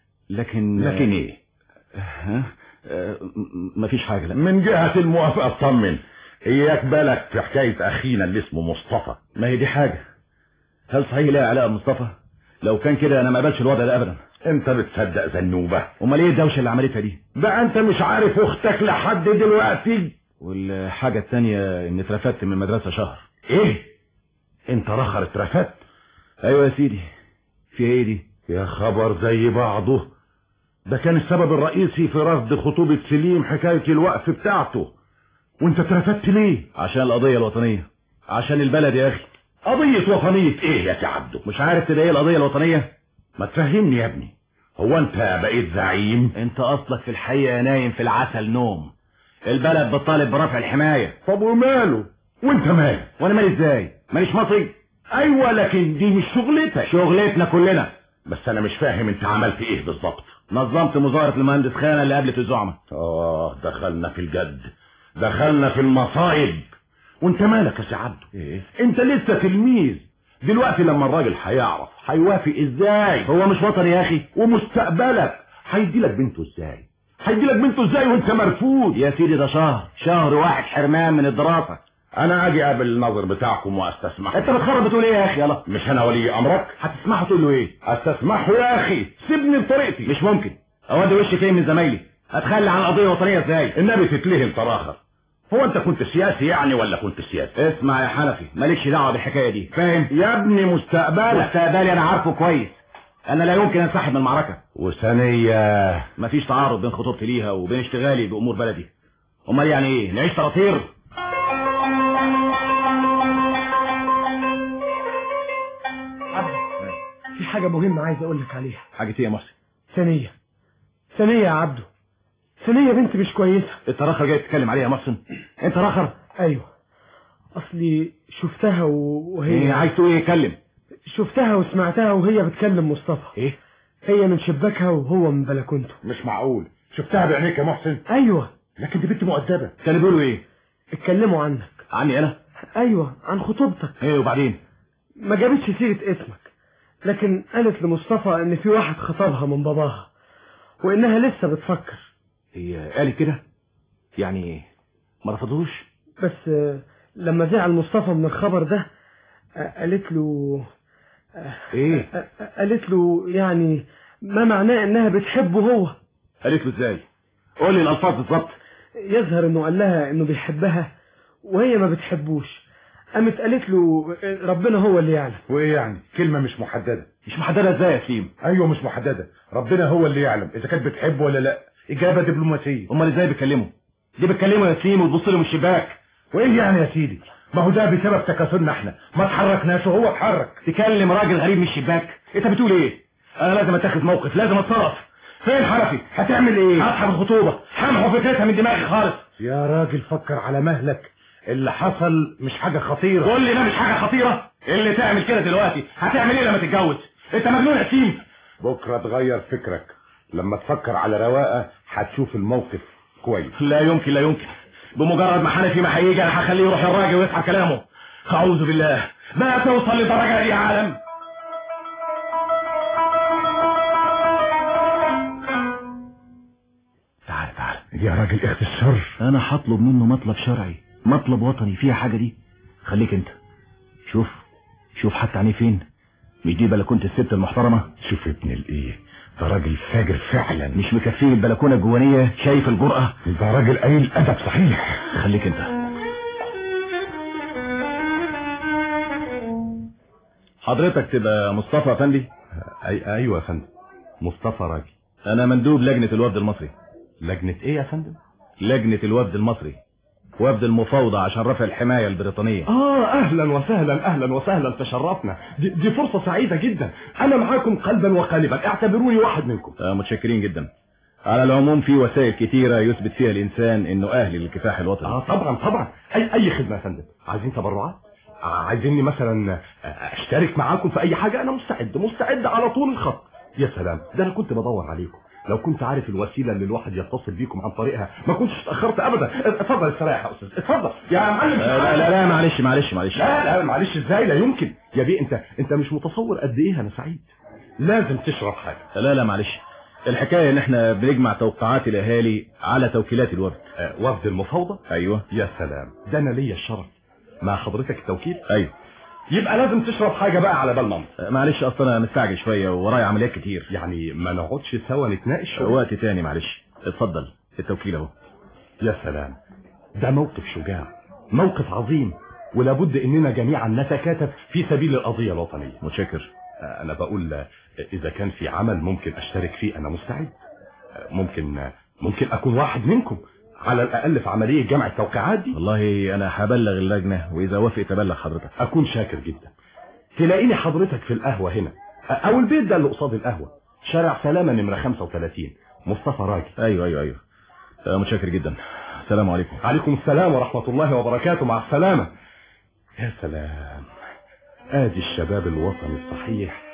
لكن لكن ايه ها آه، م- مفيش حاجه لا من جهه الموافقه اطمن اياك بالك في حكايه اخينا اللي اسمه مصطفى ما هي دي حاجه هل صحيح لها علاقه بمصطفى لو كان كده انا ما اقبلش الوضع ده ابدا انت بتصدق زنوبه امال ايه الدوشه اللي عملتها دي ده انت مش عارف اختك لحد دلوقتي والحاجه التانية اني اترفدت من المدرسه شهر ايه انت رخر اترفدت ايوه يا سيدي في ايه دي يا خبر زي بعضه ده كان السبب الرئيسي في رفض خطوبة سليم حكاية الوقف بتاعته وانت اترفدت ليه عشان القضيه الوطنيه عشان البلد يا اخي قضية وطنية ايه يا عبده مش عارف تبقى ايه القضيه الوطنيه ما تفهمني يا ابني هو انت بقيت زعيم انت اصلك في الحقيقه نايم في العسل نوم البلد بتطالب برفع الحمايه طب وماله وانت مالك وانا مالي ازاي ماليش مصري ايوه لكن دي مش شغلتك شغلتنا كلنا بس انا مش فاهم انت عملت ايه بالظبط نظمت مظاهره المهندس خانه اللي قابلت الزعماء اه دخلنا في الجد دخلنا في المصايب وانت مالك يا سي عبده ايه انت لسه تلميذ دلوقتي لما الراجل هيعرف هيوافق ازاي هو مش وطني يا اخي ومستقبلك هيديلك بنته ازاي هيديلك بنته ازاي وانت مرفوض يا سيدي ده شهر شهر واحد حرمان من الدراسه انا اجي اقابل الناظر بتاعكم واستسمح انت بتخرب بتقول ايه يا اخي يلا مش انا ولي امرك هتسمحه تقول له ايه استسمحه يا اخي سيبني بطريقتي مش ممكن اودي وشي فين من زمايلي هتخلي عن القضيه الوطنيه ازاي النبي تتلهم تراخر هو انت كنت سياسي يعني ولا كنت سياسي اسمع يا حنفي مالكش دعوه بالحكايه دي فاهم يا ابني مستقبلك مستقبلي انا عارفه كويس انا لا يمكن انسحب من المعركه وثانيه مفيش تعارض بين خطوبتي ليها وبين اشتغالي بامور بلدي امال يعني ايه نعيش طراطير في حاجة مهمة عايز اقول لك عليها حاجه ايه يا محسن ثانية ثانية يا عبده ثانية بنت مش كويسة انت رخر جاي تتكلم عليها يا محسن انت رخر ايوه اصلي شفتها و- وهي ايه عايز تقول ايه اتكلم شفتها وسمعتها وهي بتكلم مصطفى ايه هي من شباكها وهو من بلكونته مش معقول شفتها بعينيك يا محسن ايوه لكن دي بنت مؤدبه كانوا بيقولوا ايه اتكلموا عنك عني انا ايوه عن خطوبتك ايه وبعدين ما جابتش سيرة اسمك لكن قالت لمصطفى ان في واحد خطبها من باباها وانها لسه بتفكر هي قالت كده يعني ما رفضوش بس آه، لما زعل مصطفى من الخبر ده آه، قالت له ايه آه، آه، قالت له يعني ما معناه انها بتحبه هو قالت له ازاي قول لي الالفاظ بالظبط يظهر انه قال لها انه بيحبها وهي ما بتحبوش قامت قالت له ربنا هو اللي يعلم وايه يعني كلمة مش محددة مش محددة ازاي يا سليم ايوه مش محددة ربنا هو اللي يعلم اذا كانت بتحبه ولا لا اجابة دبلوماسية امال ازاي بتكلمه دي بتكلمه يا سليم وتبص له من الشباك وايه يعني يا سيدي ما هو ده بسبب تكاسلنا احنا ما اتحركناش وهو اتحرك تكلم راجل غريب من الشباك انت بتقول ايه انا لازم اتخذ موقف لازم اتصرف فين حنفي هتعمل ايه هسحب الخطوبة همحو فكرتها من دماغي خالص يا راجل فكر على مهلك اللي حصل مش حاجة خطيرة قول لي ده مش حاجة خطيرة اللي تعمل كده دلوقتي هتعمل ايه لما تتجوز انت مجنون يا سيم بكرة تغير فكرك لما تفكر على رواقة هتشوف الموقف كويس لا يمكن لا يمكن بمجرد ما حنفي ما هيجي انا هخليه يروح الراجل ويسمع كلامه اعوذ بالله ما توصل لدرجة دي يا عالم تعال تعال يا راجل اخت الشر انا هطلب منه مطلب شرعي مطلب وطني فيها حاجة دي خليك انت شوف شوف حتى عينيه فين مش دي بلكونة الست المحترمة شوف ابن الايه ده راجل فاجر فعلا مش مكفيه البلكونة الجوانية شايف الجرأة ده راجل قليل ادب صحيح خليك انت حضرتك تبقى مصطفى افندي أي ايوه يا فندم مصطفى راجل انا مندوب لجنة الوفد المصري لجنة ايه يا فندم لجنة الوفد المصري وفد المفاوضة عشان رفع الحماية البريطانية اه اهلا وسهلا اهلا وسهلا تشرفنا دي, دي فرصة سعيدة جدا انا معاكم قلبا وقالبا اعتبروني واحد منكم آه متشكرين جدا على العموم في وسائل كتيرة يثبت فيها الإنسان إنه أهل للكفاح الوطني اه طبعا طبعا اي اي خدمة يا فندم عايزين تبرعات آه، عايزيني مثلا آه، اشترك معاكم في اي حاجة انا مستعد مستعد على طول الخط يا سلام ده انا كنت بدور عليكم لو كنت عارف الوسيلة اللي الواحد يتصل بيكم عن طريقها ما كنتش اتأخرت ابدا اتفضل استريح يا استاذ اتفضل يا معلم لا لا لا, لا معلش معلش معلش لا لا معلش ازاي لا يمكن يا بيه انت انت مش متصور قد ايه انا سعيد لازم تشرب حاجة لا لا معلش الحكاية ان احنا بنجمع توقعات الاهالي على توكيلات الوفد آه، وفد المفاوضة ايوه يا سلام ده انا ليا الشرف مع حضرتك التوكيل ايوه يبقى لازم تشرب حاجة بقى على بال ماما آه، معلش اصلا انا مستعجل شوية ورايا عمليات كتير يعني ما نقعدش سوا نتناقش آه، شوية؟ وقت تاني معلش اتفضل التوكيل اهو يا سلام ده موقف شجاع موقف عظيم ولابد اننا جميعا نتكاتف في سبيل القضية الوطنية متشكر آه، انا بقول آه، اذا كان في عمل ممكن اشترك فيه انا مستعد آه، ممكن آه، ممكن اكون واحد منكم على الاقل في عملية جمع التوقيعات دي والله انا هبلغ اللجنة واذا وافقت ابلغ حضرتك اكون شاكر جدا تلاقيني حضرتك في القهوة هنا آه، او البيت ده اللي قصاد القهوة شارع سلامة نمرة 35 مصطفى راجل ايوه ايوه ايوه آه، متشكر جدا السلام عليكم عليكم السلام ورحمة الله وبركاته مع السلامة يا سلام ادي الشباب الوطني الصحيح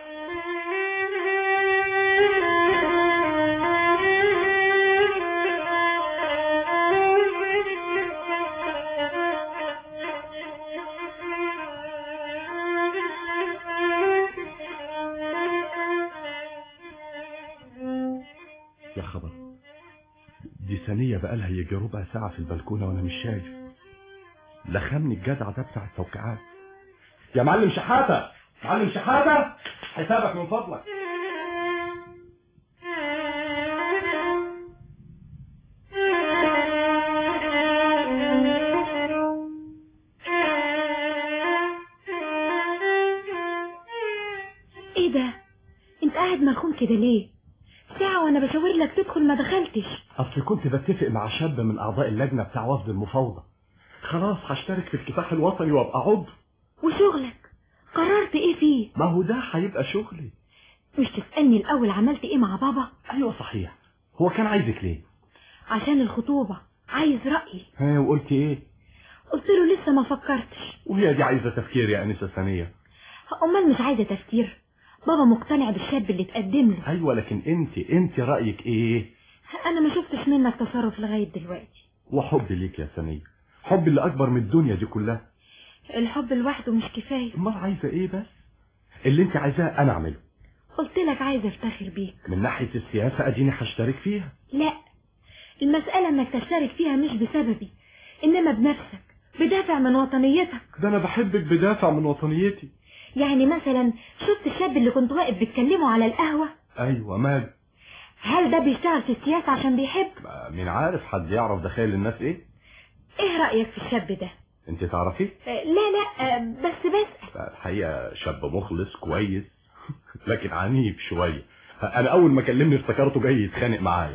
يا خبر دي ثانية بقالها يجي ربع ساعة في البلكونة وانا مش شايف لخمني الجدع ده بتاع التوقيعات يا معلم شحاتة معلم شحاتة حسابك من فضلك ايه ده انت قاعد ملخوم كده ليه ساعة وانا بشاور لك تدخل ما دخلتش اصل كنت بتفق مع شاب من اعضاء اللجنة بتاع وفد المفاوضة خلاص هشترك في الكفاح الوطني وابقى عضو وشغلك قررت ايه فيه ما هو ده هيبقى شغلي مش تسألني الاول عملت ايه مع بابا ايوه صحيح هو كان عايزك ليه عشان الخطوبة عايز رأيي ها وقلت ايه قلت له لسه ما فكرتش وهي دي عايزة تفكير يا انسة ثانية امال مش عايزة تفكير بابا مقتنع بالشاب اللي اتقدم له ايوه لكن انت انت رأيك ايه انا ما شفتش منك تصرف لغاية دلوقتي وحبي ليك يا ثانية حبي اللي اكبر من الدنيا دي كلها الحب لوحده مش كفاية امال عايزة ايه بس اللي انت عايزاه انا اعمله قلت لك عايزة افتخر بيك من ناحية السياسة اديني هشترك فيها لا المسألة انك تشترك فيها مش بسببي انما بنفسك بدافع من وطنيتك ده انا بحبك بدافع من وطنيتي يعني مثلا شفت الشاب اللي كنت واقف بتكلمه على القهوة ايوه مال هل ده بيشتغل في السياسة عشان بيحب مين عارف حد يعرف دخايل الناس ايه ايه رأيك في الشاب ده انت تعرفيه آه، لا لا آه، بس بس الحقيقة شاب مخلص كويس لكن عنيف شوية انا اول ما كلمني افتكرته جاي يتخانق معايا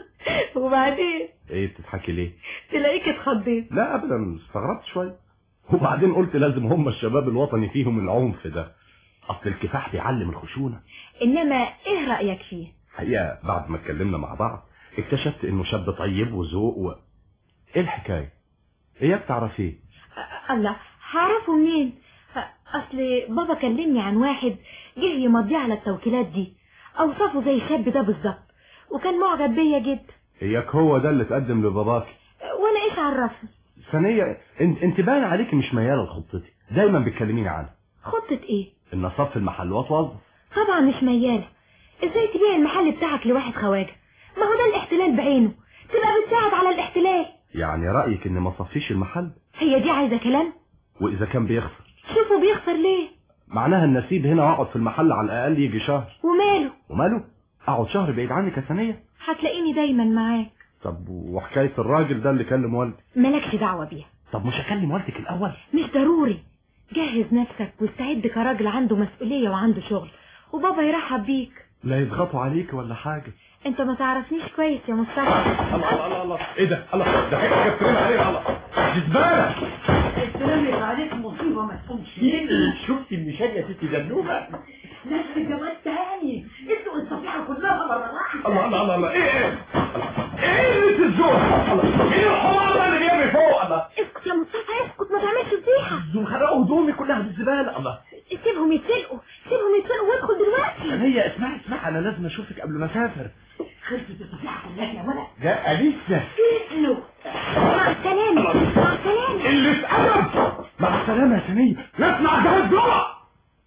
وبعدين ايه بتضحكي ليه تلاقيك اتخضيت لا ابدا استغربت شوية وبعدين قلت لازم هم الشباب الوطني فيهم العنف ده اصل الكفاح بيعلم الخشونة انما ايه رأيك فيه الحقيقة بعد ما اتكلمنا مع بعض اكتشفت انه شاب طيب وذوق و... ايه الحكاية اياك تعرفيه الله هعرفه منين آه، اصل بابا كلمني عن واحد جه يمضيه على التوكيلات دي اوصفه زي الشاب ده بالظبط وكان معجب بيا جدا اياك هو ده اللي اتقدم لباباك آه، وانا ايش عرفني ثانية انت انت باين عليك مش ميالة لخطتي دايما بتكلميني عنها خطة ايه ان اصف المحل واتوظف طبعا مش ميالة ازاي تبيع المحل بتاعك لواحد خواجة ما هو ده الاحتلال بعينه تبقى بتساعد على الاحتلال يعني رأيك ان ما صفيش المحل هي دي عايزة كلام واذا كان بيخسر شوفوا بيخسر ليه معناها ان اسيب هنا واقعد في المحل على الاقل يجي شهر وماله وماله اقعد شهر بعيد عنك يا ثانية هتلاقيني دايما معاك طب وحكاية الراجل ده اللي كلم والدي مالكش دعوة بيها طب مش هكلم والدك الاول مش ضروري جهز نفسك واستعد كراجل عنده مسؤولية وعنده شغل وبابا يرحب بيك لا يضغطوا عليك ولا حاجة انت ما تعرفنيش كويس يا مصطفى الله الله الله الله ايه ده الله ده حاجة كترين عليه الله دي زبالة استلمت عليك مصيبة ما تقومش شفت المشان يا ست دبلومة نفس الجواز تاني انتوا الصفيحة كلها مرة واحدة الله الله الله الله ايه ايه ايه اللي الزور الله ايه الحمار ده اللي جاي فوق الله اسكت يا مصطفى اسكت ما تعملش فضيحة دول خرقوا هدومي كلها بالزبالة الله سيبهم يتسلقوا سيبهم يتسلقوا وادخل دلوقتي هي اسمعي اسمعي انا لازم اشوفك قبل ما اسافر خلصت الصفيحة كلها يا ولد ده لسه له مع السلامة مع السلامة اللي اتقلب مع السلامة يا ثانية نسمع جهاز جوه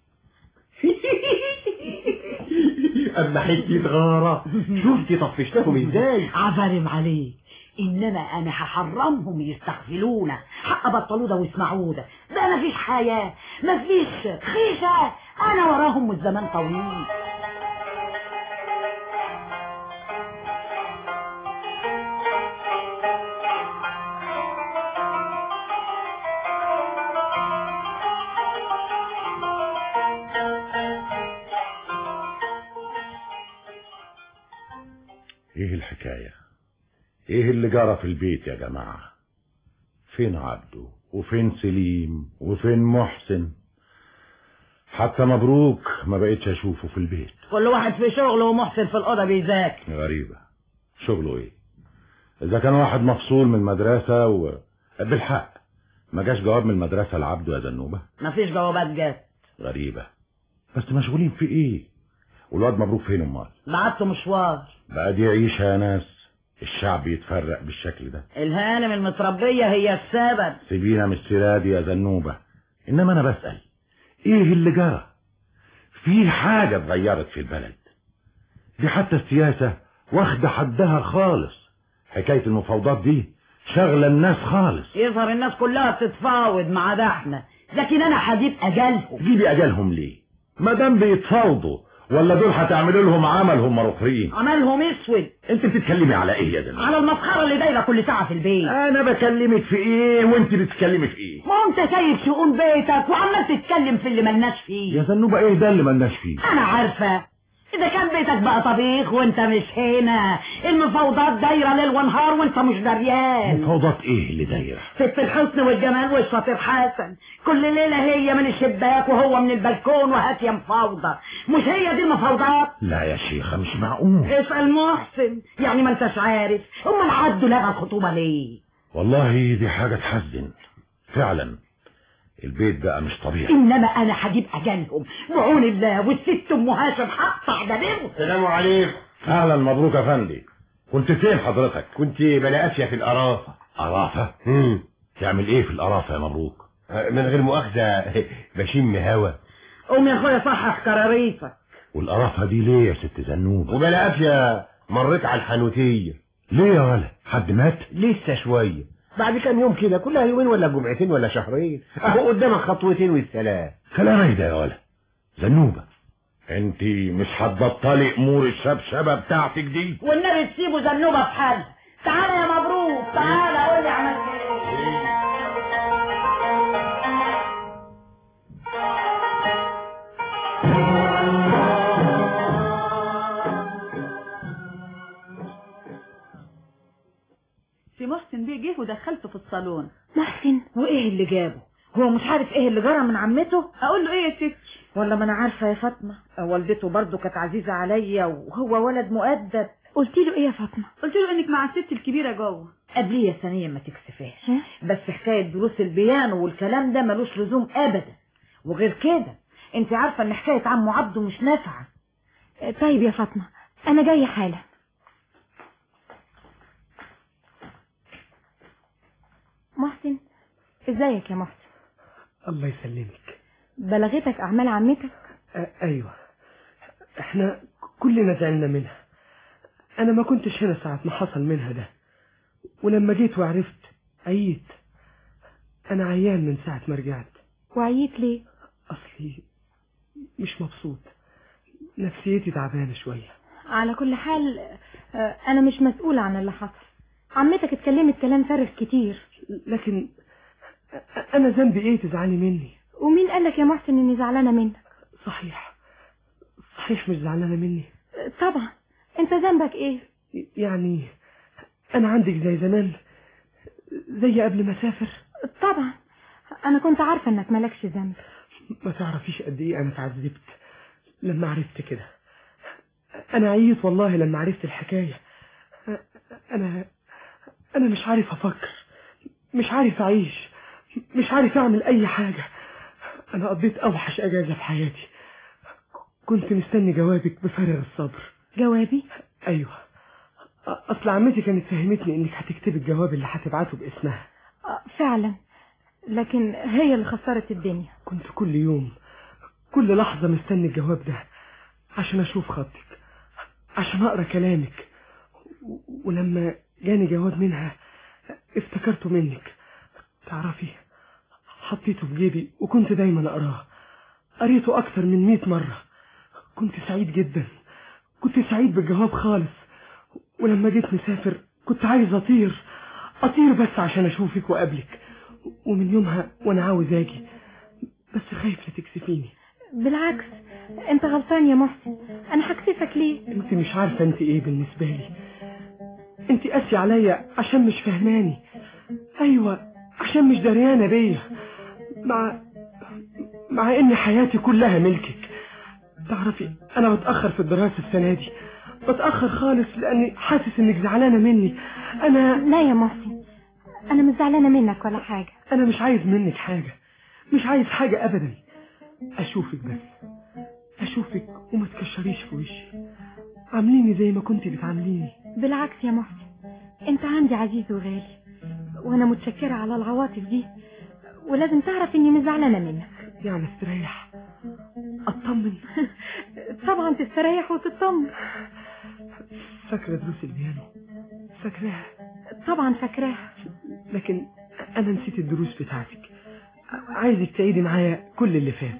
اما حتة غارة شفتي طفشتهم ازاي عفرم عليك انما انا هحرمهم يستغفلونا حق بطلوا ده واسمعوا ده ده مفيش حياة مفيش خيشة انا وراهم والزمان طويل ايه الحكاية ايه اللي جرى في البيت يا جماعة فين عبده وفين سليم وفين محسن حتى مبروك ما بقيتش اشوفه في البيت كل واحد في شغله ومحسن في الأوضة بيذاكر غريبة شغله ايه اذا كان واحد مفصول من المدرسة و... بالحق ما جاش جواب من المدرسة لعبده يا زنوبة مفيش جوابات جت غريبة بس مشغولين في ايه والواد مبروك فين امال بعته مشوار بقى دي عيشة يا ناس الشعب يتفرق بالشكل ده الهانم المتربية هي السبب سيبينا من السيرة دي يا زنوبة انما انا بسأل ايه اللي جرى في حاجة اتغيرت في البلد دي حتى السياسة واخدة حدها خالص حكاية المفاوضات دي شغلة الناس خالص يظهر الناس كلها بتتفاوض ما عدا احنا لكن انا هجيب اجالهم جيبي اجالهم ليه ما دام بيتفاوضوا ولا دول هتعملوا لهم عمل هم الاخرين عملهم اسود انت بتتكلمي على ايه يا زلمه على المسخره اللي دايره كل ساعه في البيت انا بكلمك في ايه وانت بتتكلمي في ايه ما انت سايب شؤون بيتك وعمال تتكلم في اللي ملناش فيه يا زنوبه ايه ده اللي ملناش فيه انا عارفه اذا كان بيتك بقى طبيخ وانت مش هنا المفاوضات دايره ليل ونهار وانت مش دريان مفاوضات ايه اللي دايره ست الحسن والجمال والشاطر حسن كل ليله هي من الشباك وهو من البلكون وهات يا مفاوضه مش هي دي المفاوضات لا يا شيخه مش معقول اسال محسن يعني ما انتش عارف امال عدوا لغى الخطوبه ليه والله دي حاجه تحزن فعلا البيت بقى مش طبيعي انما انا هجيب اجالهم بعون الله والست ام هاشم هقطع دماغه السلام عليكم اهلا مبروك يا فندي كنت فين حضرتك كنت بناقشة في القرافة قرافه مم. تعمل ايه في القرافه يا مبروك من غير مؤاخذة بشم هوا قوم يا اخويا صحح كراريسك والقرافه دي ليه يا ست زنوبه وبناقشة مريت على الحانوتية ليه يا ولا حد مات لسه شوية بعد كام يوم كده كلها يومين ولا جمعتين ولا شهرين اهو قدامك خطوتين والسلام كلام ايه ده يا ولا زنوبه انت مش هتبطلي امور الشبشبه بتاعتك دي والنبي تسيبه زنوبه في حالها تعالى يا مبروك تعالى قول لي عملت ايه ودخلته في الصالون محسن وايه اللي جابه هو مش عارف ايه اللي جرى من عمته اقول له ايه يا ستي ولا ما انا عارفه يا فاطمه والدته برضه كانت عزيزه عليا وهو ولد مؤدب قلت له ايه يا فاطمه قلت له انك مع الست الكبيره جوه قبليه يا ثانيه ما تكسفهاش بس حكايه دروس البيانو والكلام ده ملوش لزوم ابدا وغير كده انت عارفه ان حكايه عمو عبده مش نافعه طيب يا فاطمه انا جايه حالا محسن ازيك يا محسن الله يسلمك بلغتك اعمال عمتك أ- ايوه احنا كلنا زعلنا منها انا ما كنتش هنا ساعة ما حصل منها ده ولما جيت وعرفت عييت انا عيان من ساعة ما رجعت وعييت ليه اصلي مش مبسوط نفسيتي تعبانة شوية على كل حال آه، انا مش مسؤولة عن اللي حصل عمتك اتكلمت كلام فارغ كتير لكن أ- انا ذنبي ايه تزعلي مني ومين قالك يا محسن اني زعلانة منك صحيح صحيح مش زعلانة مني آه، طبعا انت ذنبك ايه يعني انا عندك زي زمان زي قبل ما اسافر طبعا انا كنت عارفة انك مالكش ذنب ما تعرفيش قد ايه انا اتعذبت لما عرفت كده انا عييت والله لما عرفت الحكاية انا انا مش عارف افكر مش عارف اعيش مش عارف اعمل اي حاجة انا قضيت اوحش اجازة في حياتي كنت مستني جوابك بفارغ الصبر جوابي ايوه اصل عمتي كانت فهمتني انك هتكتبي الجواب اللي هتبعته باسمها آه، فعلا لكن هي اللي خسرت الدنيا كنت كل يوم كل لحظة مستني الجواب ده عشان أشوف خطك عشان أقرأ كلامك و- ولما جاني جواب منها افتكرته منك تعرفي حطيته في جيبي وكنت دايما أقراه قريته أكثر من مئة مرة كنت سعيد جدا كنت سعيد بالجواب خالص ولما جيت مسافر كنت عايز أطير أطير بس عشان أشوفك وأقابلك ومن يومها وأنا عاوز أجي بس خايف لا تكسفيني بالعكس انت غلطان يا محسن انا هكسفك ليه انت مش عارفة انت ايه بالنسبة لي انت قاسي عليا عشان مش فهماني ايوه عشان مش دريانة بيا مع مع ان حياتي كلها ملكك تعرفي انا بتأخر في الدراسة السنة دي بتأخر خالص لاني حاسس انك زعلانة مني انا لا يا محسن انا مش زعلانة منك ولا حاجة انا مش عايز منك حاجة مش عايز حاجة ابدا اشوفك بس اشوفك وما تكشريش في وشي عامليني زي ما كنت بتعامليني بالعكس يا محسن انت عندي عزيز وغالي وانا متشكرة على العواطف دي ولازم تعرف اني مش زعلانة منك يعني استريح اطمن طبعا تستريح وتطمن فاكرة دروس البيانو فاكراها طبعا فاكراها لكن انا نسيت الدروس بتاعتك عايزك تعيدي معايا كل اللي فات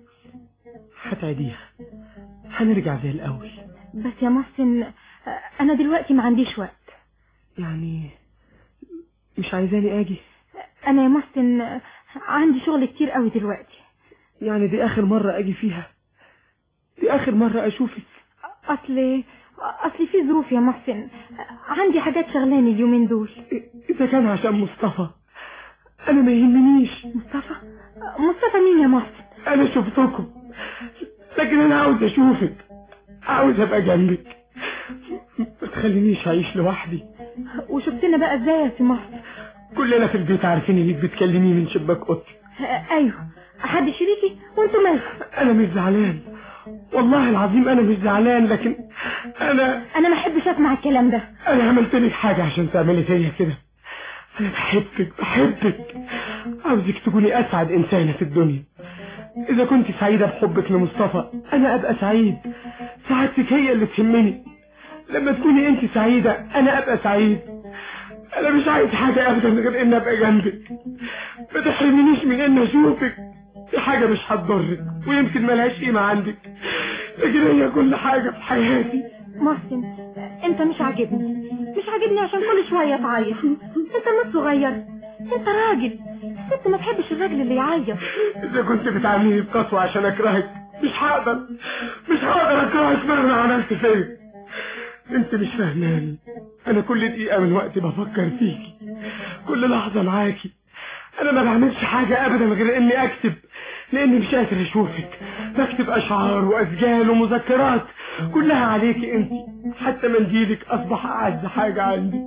هتعيديها هنرجع زي الاول بس يا محسن انا دلوقتي ما عنديش وقت يعني مش عايزاني اجي انا يا محسن عندي شغل كتير قوي دلوقتي يعني دي اخر مرة اجي فيها دي اخر مرة اشوفك اصل اصل في ظروف يا محسن عندي حاجات شغلاني اليومين دول اذا كان عشان مصطفى انا ما يهمنيش مصطفى مصطفى مين يا محسن انا شفتكم لكن انا عاوز اشوفك عاوز ابقى جنبك ما تخلينيش اعيش لوحدي وشفتنا بقى ازاي يا سي محسن كلنا في البيت عارفين انك بتكلميه من شباك اوضتي ايوه حد شريكي وانتوا مالكم انا مش زعلان والله العظيم انا مش زعلان لكن انا انا ما احبش اسمع الكلام ده انا عملت لك حاجه عشان تعملي فيا كده انا بحبك بحبك عاوزك تكوني اسعد انسانه في الدنيا اذا كنت سعيده بحبك لمصطفى انا ابقى سعيد سعادتك هي اللي تهمني لما تكوني انت سعيده انا ابقى سعيد انا مش عايز حاجه ابدا غير ان ابقى جنبك ما تحرمنيش من ان اشوفك دي حاجه مش هتضرك ويمكن ملهاش قيمه عندك لكن هي كل حاجه في حياتي محسن انت مش عاجبني مش عاجبني عشان كل شويه تعيط انت مش صغير انت راجل الست ما تحبش الراجل اللي يعيط اذا كنت بتعامليني بقسوه عشان اكرهك مش هقدر مش هقدر اكرهك مهما عملت فيا انت مش فاهماني انا كل دقيقة من وقتي بفكر فيكي كل لحظة معاكي انا ما بعملش حاجة ابدا غير اني اكتب لاني مش قادر اشوفك بكتب اشعار واسجال ومذكرات كلها عليكي انت حتى منديلك اصبح اعز حاجة عندي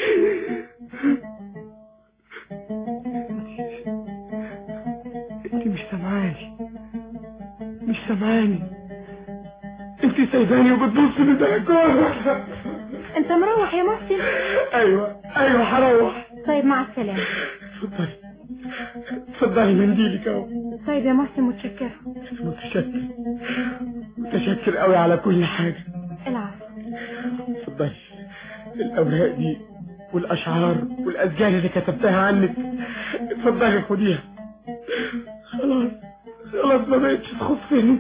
انت مش سامعاني مش سامعاني انت سايباني وبتبص للبلكونه انت مروح يا محسن ايوه ايوه هروح طيب مع السلامة اتفضلي اتفضلي منديلك اهو طيب يا محسن متشكرة متشكر متشكر قوي على كل حاجة العفو اتفضلي الاوراق دي والاشعار والاسجال اللي كتبتها عنك اتفضلي خديها خلاص خلاص ما بقتش تخصني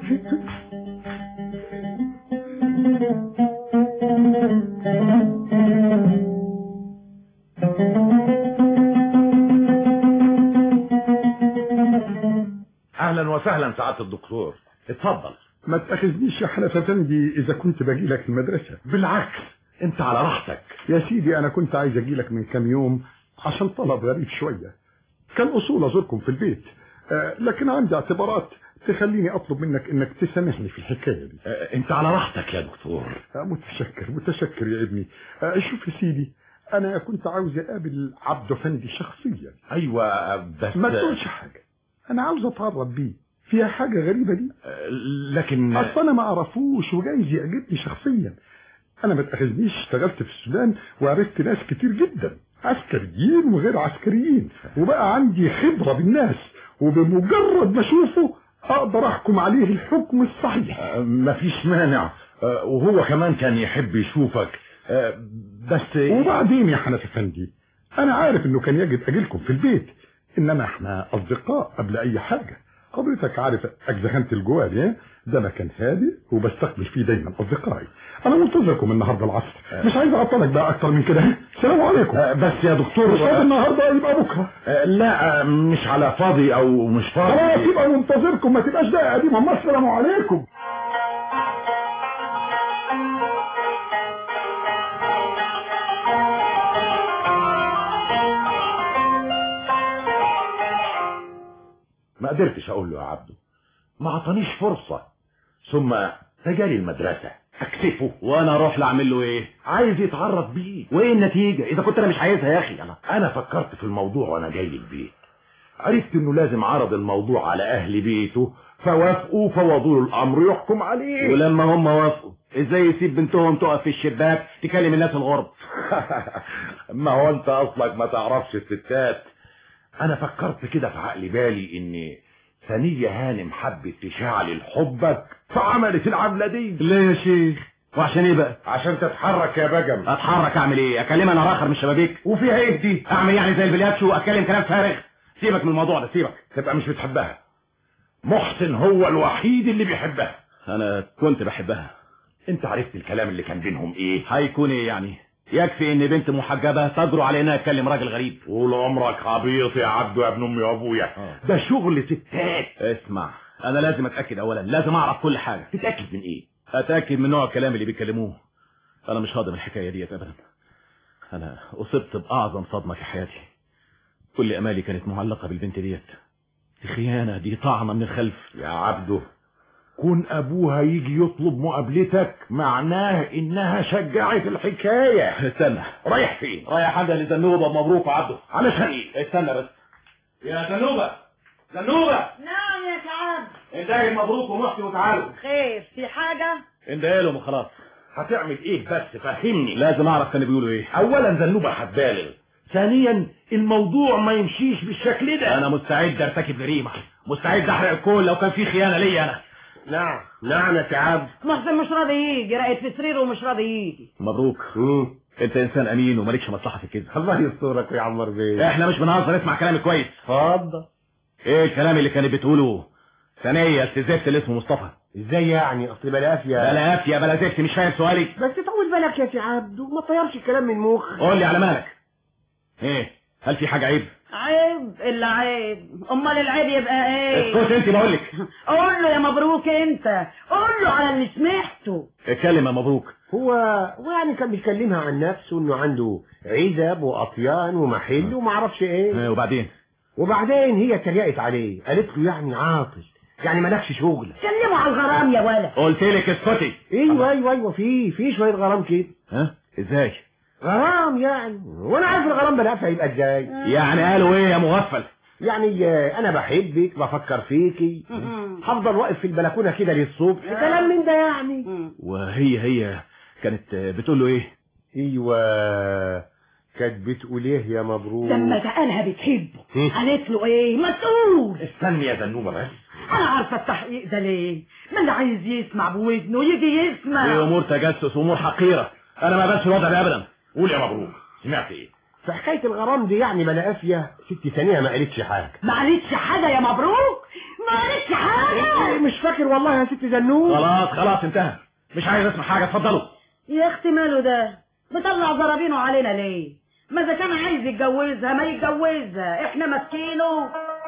اهلا وسهلا سعاده الدكتور اتفضل ما تاخذنيش يا حنف افندي اذا كنت باجي لك المدرسه بالعكس انت على راحتك يا سيدي انا كنت عايز اجي لك من كام يوم عشان طلب غريب شويه كان اصول ازوركم في البيت آه لكن عندي اعتبارات تخليني اطلب منك انك تسامحني في الحكايه دي آه انت على راحتك يا دكتور آه متشكر متشكر يا ابني آه شوف يا سيدي انا كنت عاوز اقابل عبد افندي شخصيا ايوه بس ما تقولش حاجه انا عاوز اتعرف بيه فيها حاجه غريبه دي لكن اصل انا ما اعرفوش وجايز يعجبني شخصيا انا ما تاخذنيش اشتغلت في السودان وعرفت ناس كتير جدا عسكريين وغير عسكريين وبقى عندي خبرة بالناس وبمجرد ما اشوفه اقدر احكم عليه الحكم الصحيح مفيش مانع آه، وهو كمان كان يحب يشوفك آه، بس وبعدين يا حنف افندي انا عارف انه كان يجب اجيلكم في البيت انما احنا اصدقاء قبل اي حاجة حضرتك عارف اجزخانة الجوال ايه ده مكان هادئ وبستقبل فيه دايما اصدقائي انا منتظركم النهارده العصر مش عايز اعطلك بقى اكتر من كده السلام عليكم بس يا دكتور مش عايز النهارده يبقى بكره آه، لا آه، مش على فاضي او مش خلاص فاضي يبقى منتظركم ما تبقاش ده قديم اما السلام عليكم ما قدرتش اقول له يا عبده ما عطانيش فرصة ثم تجاري المدرسة اكسفه وانا اروح له اعمل له ايه عايز يتعرف بيه وايه النتيجة اذا كنت انا مش عايزها يا اخي انا انا فكرت في الموضوع وانا جاي البيت عرفت انه لازم عرض الموضوع على اهل بيته فوافقوا فوضوا له الامر يحكم عليه ولما هم وافقوا ازاي يسيب بنتهم تقف في الشباك تكلم الناس الغرب ما هو انت اصلك ما تعرفش الستات انا فكرت كده في عقل بالي ان ثانية هانم حبت تشعل حبك فعملت العملة دي ليه يا شيخ وعشان ايه بقى عشان تتحرك يا بجم اتحرك اعمل ايه اكلم انا راخر من الشبابيك وفيها ايه دي اعمل يعني زي البلياتشو اتكلم كلام فارغ سيبك من الموضوع ده سيبك تبقى مش بتحبها محسن هو الوحيد اللي بيحبها انا كنت بحبها انت عرفت الكلام اللي كان بينهم ايه هيكون ايه يعني يكفي ان بنت محجبة تجرؤ على انها تكلم راجل غريب طول عمرك عبيط يا عبدو يا ابن امي وابويا ده شغل ستات اسمع انا لازم اتاكد اولا لازم اعرف كل حاجه تتاكد من ايه اتاكد من نوع الكلام اللي بيكلموه انا مش هاضم الحكايه ديت ابدا انا اصبت باعظم صدمه في حياتي كل امالي كانت معلقه بالبنت ديت دي خيانه دي طعنه من الخلف يا عبدو كون ابوها يجي يطلب مقابلتك معناه انها شجعت الحكاية استنى رايح فين رايح عند لزنوبه مبروك وعبده علشان ايه استنى بس يا زنوبه زنوبه نعم يا سعاد اندهي المبروك ومحسن وتعالوا خير في حاجة اندهي لهم وخلاص هتعمل ايه بس فهمني لازم اعرف كانوا بيقولوا ايه اولا زنوبة هتبالغ ثانيا الموضوع ما يمشيش بالشكل ده انا مستعد ارتكب جريمه مستعد احرق الكل لو كان في خيانه ليا انا نعم نعم يا سعاد محسن مش راضي يجي راقد في سريره ومش راضي يجي مبروك انت انسان امين ومالكش مصلحه في الكذب الله يسترك ويعمر بيه احنا مش بنهزر اسمع كلامي كويس اتفضل ايه الكلام اللي كانت بتقوله ثانيه التزمت اللي اسمه مصطفى ازاي يعني اصل بلا افيا بلا افيا بلا زفت مش فاهم سؤالي بس طول بالك يا سي عبده ما تطيرش الكلام من مخ قول لي على مالك ايه هل في حاجة عيب عيب الا عيب امال العيب يبقى ايه اسكت انت بقول لك قول له يا مبروك انت قول له على اللي سمعته اتكلم يا مبروك هو هو يعني كان بيكلمها عن نفسه انه عنده عزب واطيان ومحل وما اعرفش ايه اه، وبعدين وبعدين هي اتريقت عليه قالت له يعني عاطل يعني مالكش شغل كلمه على الغرام يا ولد قلت لك اسكتي ايوه ايوه ايوه في في شويه غرام كده ها ازاي غرام يعني وانا عارف الغرام بنفع يبقى ازاي يعني قالوا ايه يا مغفل يعني آه، انا بحبك بفكر فيكي هفضل واقف في البلكونه كده للصبح كلام من ده يعني وهي هي كانت بتقول له ايه ايوه كانت بتقول ايه يا مبروك لما سألها بتحبه هم؟ قالت له ايه ما تقول استني يا زنوبة بس انا عارفه التحقيق ده ليه ما اللي عايز يسمع بودنه يجي دي يسمع امور تجسس وامور حقيرة انا ما بس الوضع ده ابدا قول يا مبروك سمعت ايه في حكايه الغرام دي يعني بلا قافيه ست ثانيه ما قالتش حاجه ما قالتش حاجه يا مبروك ما قالتش حاجه مش فاكر والله يا ست زنوب خلاص خلاص انتهى مش عايز اسمع حاجة اتفضلوا يا اختي ماله ده مطلع زرابينه علينا ليه ما اذا كان عايز يتجوزها ما يتجوزها احنا ماسكينه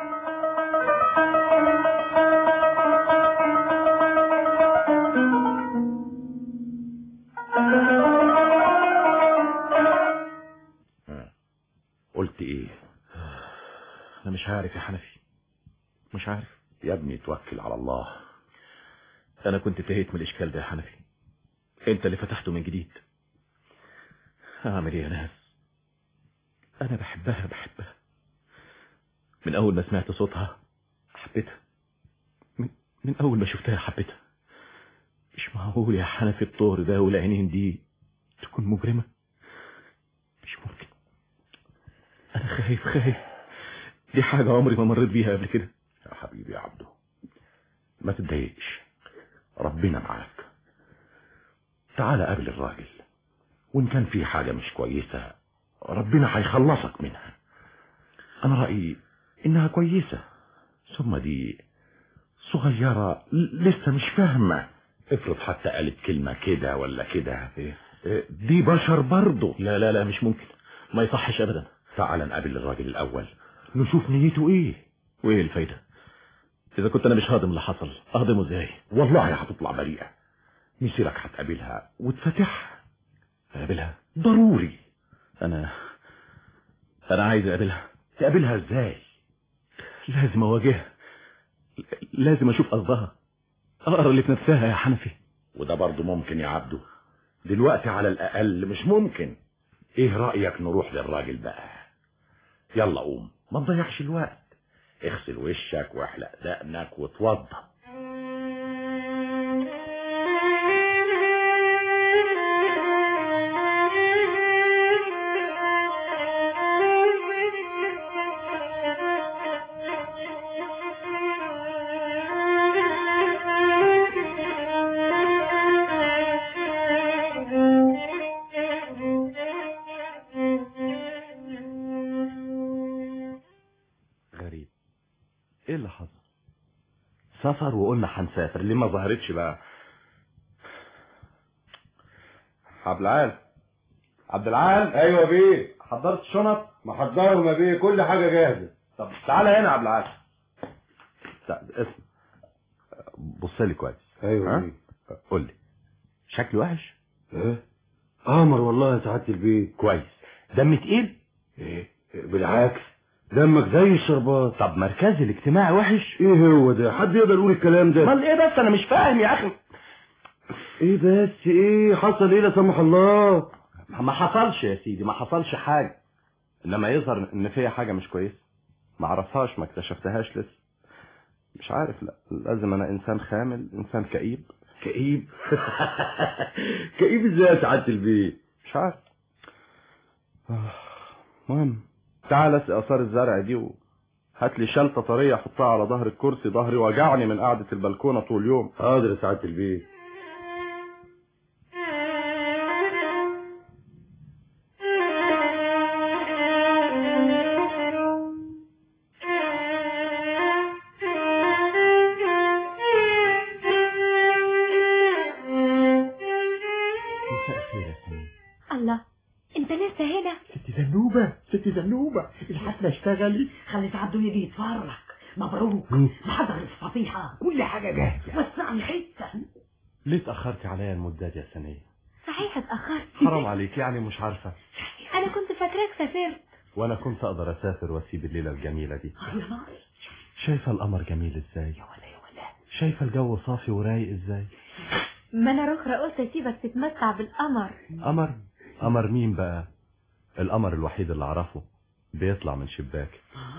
قلت ايه انا مش عارف يا حنفي مش عارف يا ابني توكل على الله انا كنت انتهيت من الاشكال ده يا حنفي انت اللي فتحته من جديد اعمل ايه يا ناس انا بحبها بحبها من اول ما سمعت صوتها حبيتها من, من اول ما شفتها حبيتها مش معقول يا حنفي الطور ده والعينين دي تكون مجرمة مش ممكن انا خايف خايف دي حاجة عمري ما مريت بيها قبل كده يا حبيبي يا عبده ما تتضايقش ربنا معاك تعال قابل الراجل وان كان في حاجة مش كويسة ربنا هيخلصك منها انا رأيي انها كويسة ثم دي صغيرة ل- لسه مش فاهمة افرض حتى قالت كلمة كده ولا كده إيه، دي بشر برضه لا لا لا مش ممكن ما يصحش ابدا تعال نقابل الراجل الاول نشوف نيته ايه وايه الفايدة اذا كنت انا مش هاضم اللي حصل اهضمه ازاي والله هتطلع بريئة مسيرك هتقابلها وتفتحها اقابلها ضروري انا انا عايز اقابلها تقابلها ازاي لازم اواجهها لازم اشوف قصدها اقرا اللي في نفسها يا حنفي وده برضه ممكن يا عبده دلوقتي على الاقل مش ممكن ايه رأيك نروح للراجل بقى يلا قوم ما تضيعش الوقت اغسل وشك واحلق دقنك وتوضى غريب ايه اللي حصل سفر وقلنا هنسافر ليه ما ظهرتش بقى عبد العال عبد العال ايوه بيه حضرت الشنط محضرهم يا بيه كل حاجه جاهزه طب تعالى هنا يا عبد العال تع- اسم بص لي كويس ايوه ها؟ بيه قول لي شكلي وحش ايه قمر والله يا سعاده البيه كويس دم تقيل ايه بالعكس دمك زي الشربات طب مركزي الاجتماعي وحش ايه هو ده حد يقدر يقول الكلام ده امال ايه بس انا مش فاهم يا اخي ايه بس ايه حصل ايه لا سمح الله ما حصلش يا سيدي ما حصلش حاجه انما يظهر ان فيها حاجه مش كويسه ما اعرفهاش ما اكتشفتهاش لسه مش عارف لا لازم انا انسان خامل انسان كئيب كئيب كئيب ازاي يا سعاده البيه مش عارف آه، المهم تعال اسقي اثار الزرع دي وهات لي شنطه طريه احطها على ظهر الكرسي ظهري وجعني من قعده البلكونه طول اليوم حاضر يا سعاده البيه الله انت لسه هنا ست زنوبة ست زنوبة الحفلة اشتغلت خليت عبده يجي يتفرج مبروك محضر الفضيحة كل حاجة جاهزة وسعني حتة ليه اتأخرتي عليا المدة دي يا سنية صحيح اتأخرت حرام عليك يعني مش عارفة انا كنت فاكراك سافرت وانا كنت اقدر اسافر واسيب الليلة الجميلة دي يا ناري شايفة القمر جميل ازاي شايفة الجو صافي ورايق ازاي ما انا رخرة قلت اسيبك تتمتع بالقمر قمر قمر مين بقى القمر الوحيد اللي اعرفه بيطلع من شباك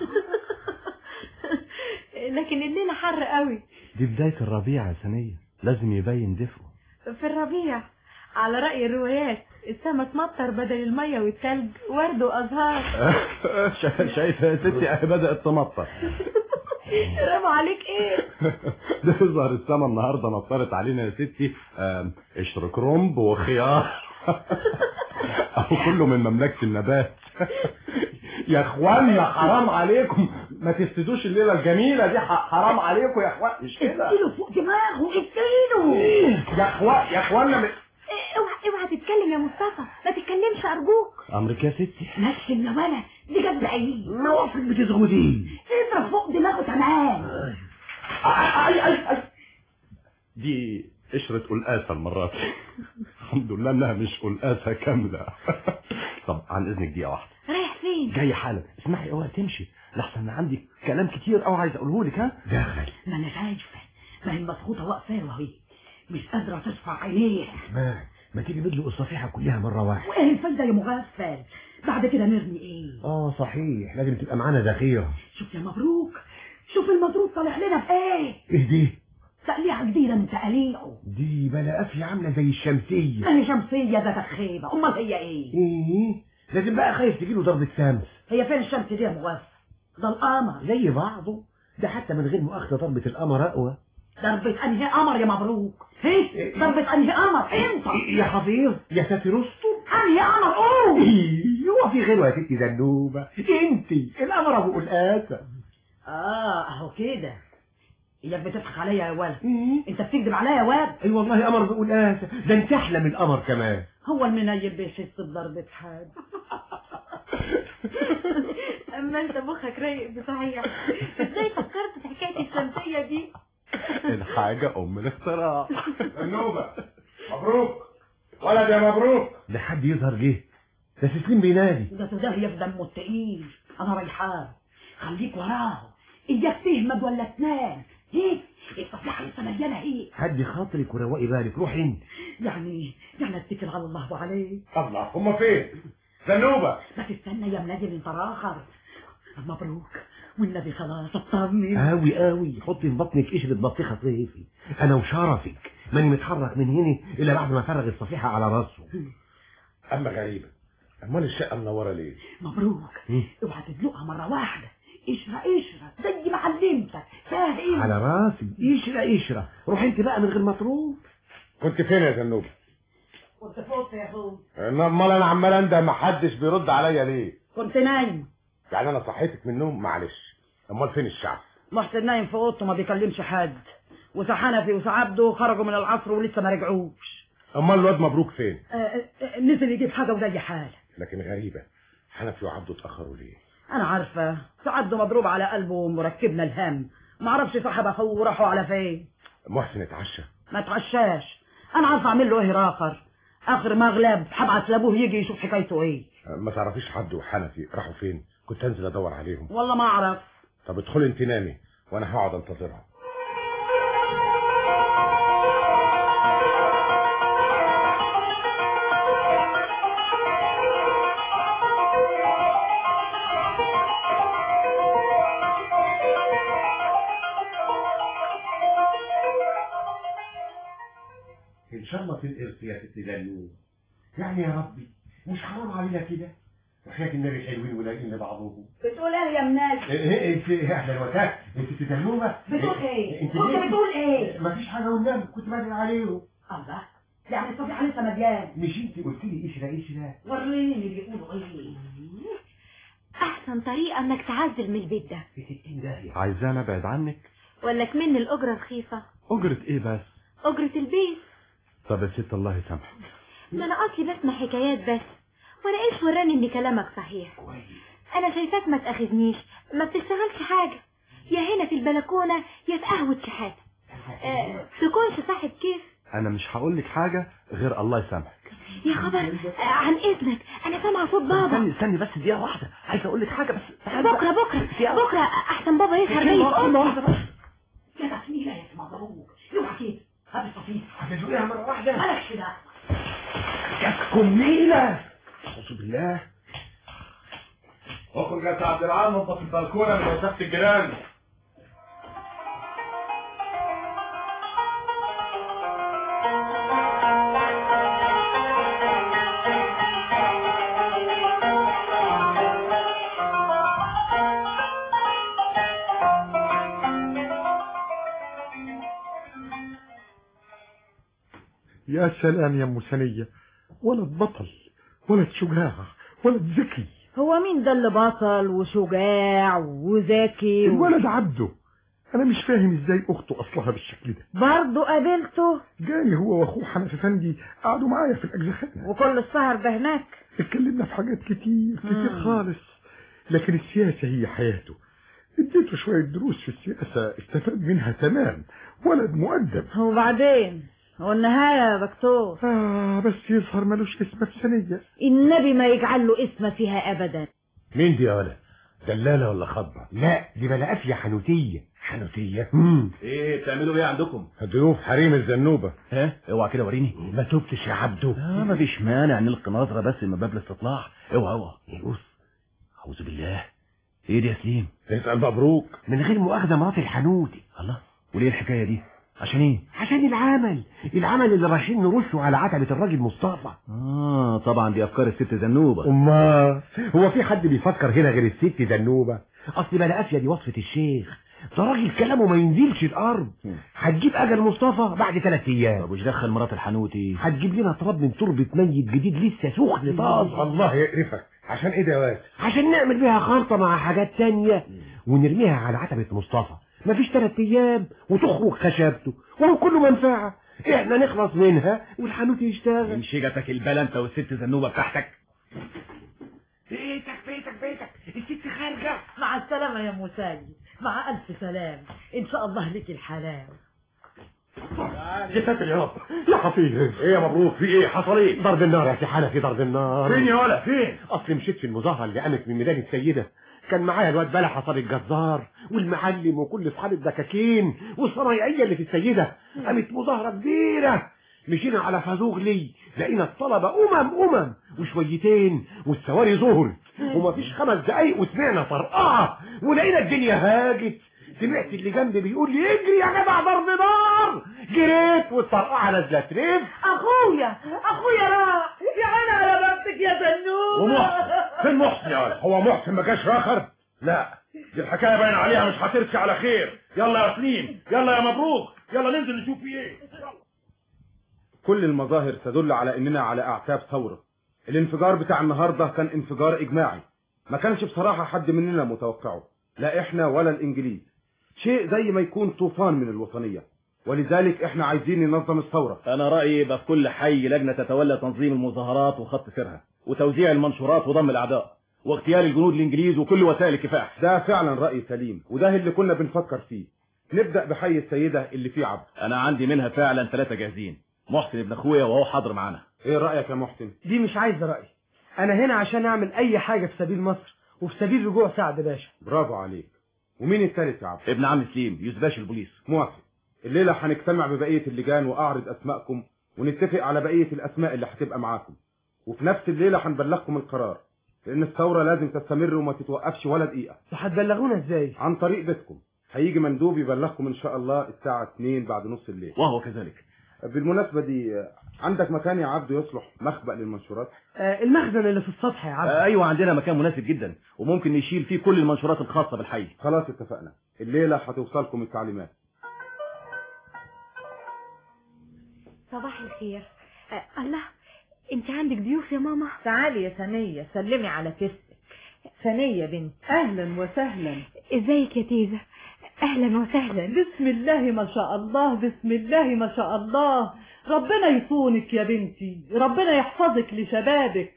لكن الليلة حر قوي دي بداية الربيع يا سنية لازم يبين دفئه في الربيع على رأي الروايات السما تمطر بدل المية والتلج ورد وأزهار شا- شايفة يا ستي اهي بدأت تمطر رموا عليك ايه ده يظهر السما النهاردة مطرت علينا يا ستي آم، قشر كرنب وخيار أو كله من مملكة النبات يا اخوانا حرام عليكم ما تفسدوش الليلة الجميلة دي ح- حرام عليكم يا اخوان مش كده اديله فوق دماغه اديله يا اخوان يا اخوانا م- إيه، اوعى اوعى تتكلم يا مصطفى ما تتكلمش ارجوك امرك يا ستي نشم يا ولا دي جت بعيد موافق بتزغدين اضرب فوق دماغه تمام اي اي اي دي قشرة قلقاسة المرة دي الحمد لله انها مش قلقاسة كاملة طب عن اذنك دقيقة واحدة رايح فين جاي حالا اسمعي اوعي تمشي لحسن عندي كلام كتير قوي عايز اقوله لك ها دخل ما انا شايفه ما هي المسخوطه واقفه له اهي مش قادره ترفع عينيها ما ما تيجي ندلق الصفيحة كلها مرة واحدة وايه الفايده يا مغفل بعد كده نرمي ايه اه صحيح لازم تبقى معانا ذخيرة شوف يا مبروك شوف المضروب طالع لنا بايه ايه دي تقليعه جديده من تقاليعه دي بلا قافية عاملة زي الشمسية ما هي شمسيه ده تخيبه امال هي ايه ايه لازم بقى خايف تجيله ضربة شمس هي فين الشمس دي يا مغفل ده القمر زي بعضه ده حتى من غير مؤاخذة ضربة القمر أقوى ضربة انهي قمر يا مبروك ايه ضربة انهي قمر انت يا حفيظ يا ساتر استر انهي قمر قول هو في غيره يا ستي زنوبة انت القمر ابو قلقاسة اه اهو كده اياك بتضحك عليا يا ولد انت بتكذب عليا يا واد اي والله قمر بقلقاسة ده انت احلى من القمر كمان هو المنيل بيحس بضربة حاجة اما انت مخك رايق بصحيح ازاي فكرت في حكاية الشمسية دي الحاجة ام الاختراع النوبة مبروك ولد يا مبروك ده حد يظهر جه ده سيسليم بينادي ده تداهية في دمه التقيل انا رايحاه خليك وراه اياك تهمد ولا تنام هيك الصفيحة لسه مليانة هيك هدي خاطرك وروقي بالك روح انت يعني يعني اتكل على الله وعليه الله هما فين زنوبة ما تستنى يا منادي انت اخر مبروك والنبي خلاص اطمن قوي قوي حطي في بطنك قشرة بطيخة صيفي انا وشرفك ماني متحرك من هنا الا بعد ما فرغ الصفيحة على راسه اما غريبة امال الشقة منورة ليه مبروك اوعى تدلقها مرة واحدة قشرة قشرة زي ما علمتك فاهم على راسي قشرة قشرة روح انت بقى من غير ما تروح كنت فين يا زنوبة كنت فوت يا اخو امال انا عمال اندى ما حدش بيرد عليا ليه كنت نايم يعني انا صحيتك من النوم معلش امال فين الشعب محسن نايم في اوضته ما بيكلمش حد وسحنفي وسعبده خرجوا من العصر ولسه ما رجعوش امال الواد مبروك فين آه، آه، نزل يجيب حاجة وزي حاله لكن غريبة حنفي وعبده اتأخروا ليه انا عارفة سعده مضروب على قلبه ومركبنا الهم ما اعرفش صاحب اخوه وراحوا على فين محسن اتعشى ما تعشاش انا عارفه اعمل له ايه اخر اخر ما اغلب هبعت لابوه يجي يشوف حكايته ايه ما تعرفيش حد وحنفي راحوا فين كنت انزل ادور عليهم والله ما اعرف طب ادخلي انت نامي وانا هقعد انتظرها ان شاء الله تنقرص يا ست جنون يعني يا ربي مش حرام علينا كده وحياة النبي حلوين ولاقين لبعضهم بتقول ايه يا منال ايه ايه انت اهلا وسهلا انت تتهمومة بتقول ايه انت كنت ليه؟ بتقول ايه مفيش حاجة والنبي كنت بدري عليهم الله يعني الصفيحه لسه مليان مش انت قلت لي قشرة قشرة وريني بيقولوا ايه احسن طريقة انك تعزل من البيت ده في ستين داهية عايزاني ابعد عنك ولا كمان الاجرة رخيصة اجرة ايه بس اجرة البيت طب يا ست الله يسامحك ما انا اصلي بسمع حكايات بس وانا ايش وراني ان كلامك صحيح انا شايفاك ما تاخذنيش ما بتشتغلش حاجة يا هنا في البلكونة يا في قهوة شحاتة أه تكونش صاحب كيف انا مش هقول لك حاجه غير الله يسامحك يا خبر آه، عن اذنك انا سامعة صوت بابا استني استني بس دقيقه واحده عايز اقول لك حاجه بس بكرة بكرة بكرة احسن بابا يسهر كلمة بيا كلمة واحدة بس. يا تسمية يا اسم مبروك اوعى كده هذا الصفيف هتزوقيها مره واحده مالكش ده جاتكم نيله اعوذ بالله اخرج يا عبد العال نظف البلكونه من وسخة الجيران يا سلام يا ام ثانيه ولد بطل ولد شجاع ولد ذكي هو مين ده اللي بطل وشجاع وذكي و... الولد عبده انا مش فاهم ازاي اخته اصلها بالشكل ده برضه قابلته جاي هو واخوه حنف افندي قعدوا معايا في الاجزخانه وكل السهر ده هناك اتكلمنا في حاجات كتير كتير مم. خالص لكن السياسه هي حياته اديته شويه دروس في السياسه استفاد منها تمام ولد مؤدب وبعدين والنهاية يا دكتور آه بس يظهر ملوش اسم في ثانيه النبي ما يجعل له اسم فيها ابدا مين دي يا ولد دلالة ولا خضرة لا دي بلاقافية حنوتية حنوتية امم ايه بتعملوا ايه عندكم ضيوف حريم الزنوبة ها اوعى كده وريني ما تبتش يا عبدو لا مفيش مانع نلقي نظرة بس من باب الاستطلاع اوعى اوعى بص اعوذ بالله ايه دي يا سليم اسأل مبروك من غير مؤاخذة مرات الحنوتي الله وليه الحكاية دي عشان ايه عشان العمل العمل اللي رايحين نرشه على عتبة الراجل مصطفى اه طبعا دي افكار الست زنوبة أما هو في حد بيفكر هنا غير الست زنوبة أصل بلاقافية دي وصفة الشيخ ده راجل كلامه ما ينزلش الأرض هتجيب أجل مصطفى بعد ثلاث أيام طب وش دخل مرات الحنوتي هتجيب لنا تراب من تربة ميت جديد لسه سخن طازة الله يقرفك عشان ايه ده يا واد عشان نعمل بيها خلطة مع حاجات تانية ونرميها على عتبة مصطفى مفيش ثلاث أيام وتخرج خشبته وهو كله منفعة احنا نخلص منها والحانوت يشتغل من شجتك البلا انت والست زنوبة بتاعتك بيتك بيتك بيتك الست خارجة مع السلامة يا مساجي مع ألف سلام إن شاء الله لك الحلال يا ساتر يا رب يا حفيظ ايه يا مبروك في ايه حصل ايه ضرب النار يا سي حنفي ضرب النار فين يا ولا فين اصل مشيت في المظاهره اللي قامت من ميدان السيده كان معايا الواد بلح حصل الجزار والمعلم وكل اصحاب الدكاكين والصنايعيه اللي في السيده قامت مظاهره كبيره مشينا على فازوغلي لقينا الطلبه امم امم وشويتين والسواري ظهرت ومفيش خمس دقايق وسمعنا طرقعه ولقينا الدنيا هاجت سمعت اللي جنبي بيقول لي اجري يا جدع ضرب نار جريت والطرقعه نازله ترف أخويا أخويا راح يا عيني على بختك يا زنوب ومحسن فين محسن يا ولد هو محسن ما جاش راخر لا دي الحكايه باين عليها مش هترسي على خير يلا يا سليم يلا يا مبروك يلا ننزل نشوف في ايه كل المظاهر تدل على اننا على اعتاب ثورة الانفجار بتاع النهاردة كان انفجار اجماعي ما كانش بصراحة حد مننا متوقعه لا احنا ولا الانجليز شيء زي ما يكون طوفان من الوطنية ولذلك احنا عايزين ننظم الثورة انا رأيي يبقى في كل حي لجنة تتولى تنظيم المظاهرات وخط سيرها وتوزيع المنشورات وضم الاعداء واغتيال الجنود الانجليز وكل وسائل الكفاح ده فعلا رأي سليم وده اللي كنا بنفكر فيه نبدأ بحي السيدة اللي فيه عبد انا عندي منها فعلا ثلاثة جاهزين محسن ابن اخويا وهو حاضر معانا ايه رأيك يا محسن دي مش عايزة رأي أنا هنا عشان أعمل أي حاجة في سبيل مصر وفي سبيل رجوع سعد باشا برافو عليك ومين التالت يا عبد ابن عم سليم يوسف البوليس موافق الليلة هنجتمع ببقية اللجان وأعرض أسماءكم ونتفق على بقية الأسماء اللي هتبقى معاكم وفي نفس الليلة هنبلغكم القرار لأن الثورة لازم تستمر وما تتوقفش ولا دقيقة وهتبلغونا إزاي؟ عن طريق بيتكم هيجي مندوب يبلغكم إن شاء الله الساعة 2 بعد نص الليل وهو كذلك بالمناسبة دي عندك مكان يا عبد يصلح مخبأ للمنشورات آه المخزن اللي في السطح يا عبد آه ايوه عندنا مكان مناسب جدا وممكن نشيل فيه كل المنشورات الخاصة بالحي خلاص اتفقنا الليلة هتوصلكم التعليمات صباح الخير أه الله انت عندك ضيوف يا ماما تعالي يا ثانية سلمي على كستك ثانية بنت اهلا وسهلا ازيك يا تيزة اهلا وسهلا بسم الله ما شاء الله بسم الله ما شاء الله ربنا يصونك يا بنتي ربنا يحفظك لشبابك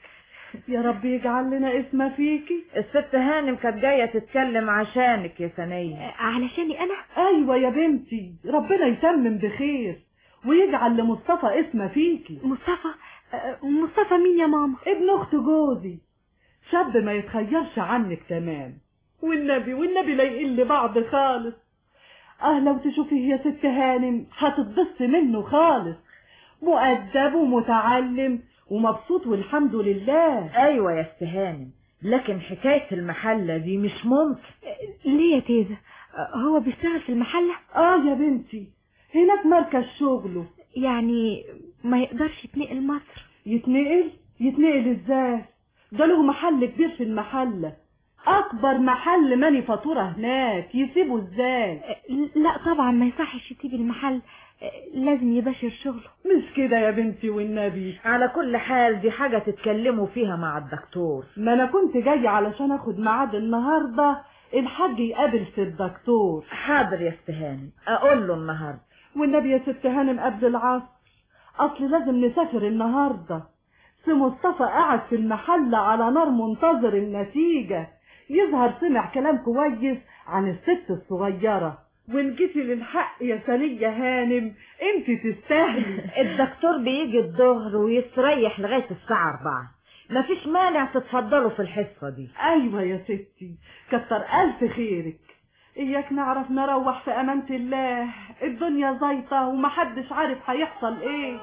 يا رب يجعل لنا اسم فيكي الست هانم كانت جايه تتكلم عشانك يا ثانيه علشاني انا ايوه يا بنتي ربنا يتمم بخير ويجعل لمصطفى اسم فيكي مصطفى آه، مصطفى مين يا ماما ابن اخت جوزي شاب ما يتخيرش عنك تمام والنبي والنبي لا يقل بعض خالص اه لو تشوفيه يا ست هانم هتتبص منه خالص مؤدب ومتعلم ومبسوط والحمد لله ايوه يا ست هانم لكن حكايه المحله دي مش ممكن ليه يا تيزة آه، هو بيشتغل في المحلة اه يا بنتي هناك مركز شغله يعني ما يقدرش يتنقل مصر يتنقل يتنقل ازاي ده له محل كبير في المحلة اكبر محل مانيفاتورة هناك يسيبه ازاي لا طبعا ما يصحش يسيب المحل آه، لازم يباشر شغله مش كده يا بنتي والنبي على كل حال دي حاجه تتكلموا فيها مع الدكتور ما انا كنت جاية علشان اخد ميعاد النهاردة الحاج يقابل في الدكتور حاضر يا ست هانم اقول له النهارده والنبي يا ست هانم قبل العصر اصل لازم نسافر النهاردة سي مصطفى قاعد في المحل على نار منتظر النتيجة يظهر سمع كلام كويس عن الست الصغيرة وان جيتي للحق يا سنية هانم انت تستاهلي الدكتور بيجي الظهر ويستريح لغايه الساعه 4 مفيش مانع تتفضلوا في الحصه دي ايوه يا ستي كتر الف خيرك اياك نعرف نروح في امانة الله الدنيا زيطة ومحدش عارف هيحصل ايه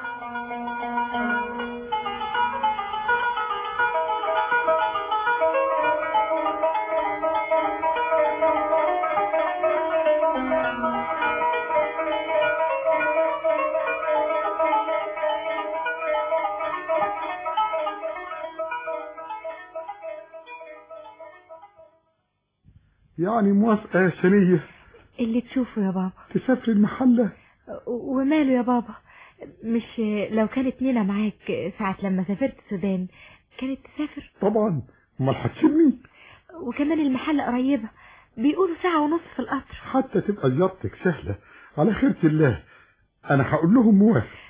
يعني موافقة يا سنية اللي تشوفه يا بابا تسافري المحلة وماله يا بابا مش لو كانت نينا معاك ساعة لما سافرت السودان كانت تسافر طبعا امال هتسيبني وكمان المحل قريبة بيقولوا ساعة ونص في القطر حتى تبقى زيارتك سهلة على خيرة الله انا هقول لهم موافق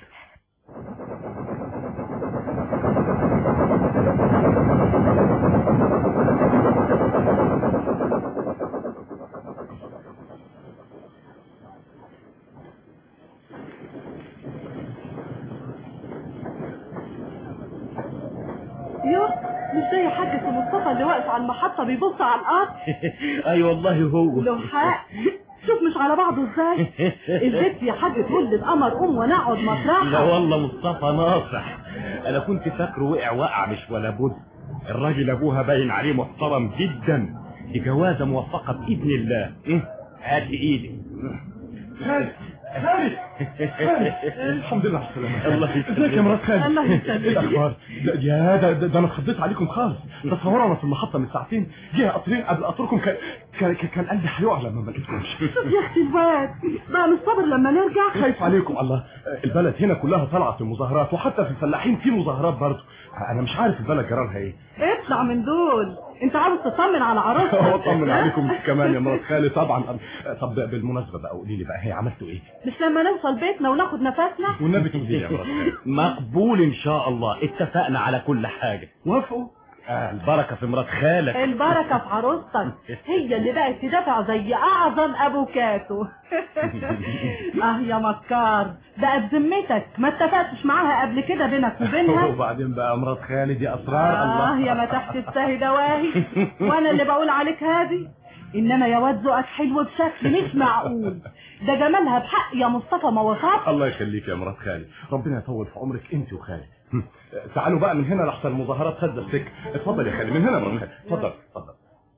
يوه مش ده يا حاج سي مصطفى اللي واقف على المحطة بيبص على القطر اي والله هو له حق شوف مش على بعضه ازاي البت يا حاج تقول للقمر قوم ونقعد لا مطرحها والله مصطفى ناصح انا كنت فاكره وقع وقع مش ولا بد الراجل ابوها باين عليه محترم جدا دي جوازه موفقه باذن الله إيه؟ هات ايدي خالد خالد خالد الحمد لله على السلامة الله ازيك يا مرات خالد الله يسلمك. ايه الاخبار ده- يا ده, ده, ده انا اتخضيت عليكم خالص تصوروا انا في المحطة من ساعتين جه قطرين قبل قطركم كان كان, كان كان قلبي هيقع لما ما لقيتكمش شوف يا اختي الواد بقى مش صابر لما نرجع خايف عليكم الله البلد هنا كلها طالعه في مظاهرات وحتى في الفلاحين في مظاهرات برضه انا مش عارف البلد جرالها ايه اطلع من دول انت عاوز تطمن على عروستك اطمن عليكم كمان يا مرات خالد طبعا طب بالمناسبه بقى قولي لي بقى هي عملتوا ايه مش لما نوصل بيتنا وناخد نفسنا والنبي تقولي لي يا مرات خالد مقبول ان شاء الله اتفقنا على كل حاجه وافقوا آه البركه في مرات خالك البركة في عروستك هي اللي بقت تدافع زي أعظم أبوكاتو اه يا مكار بقى بذمتك ما اتفقتش معاها قبل كده بينك وبينها وبعدين بقى مرات خالد يا اسرار اه الله يا ما تحت السهي دواهي وانا اللي بقول عليك هادي انما يا واد ذوقك حلو بشكل مش معقول ده جمالها بحق يا مصطفى ما وصفش الله يخليك يا مرات خالد ربنا يطول في عمرك انت وخالد هم. تعالوا بقى من هنا لحسن المظاهرات سد السكه اتفضل يا خالد من هنا يا مرات خالد اتفضل اتفضل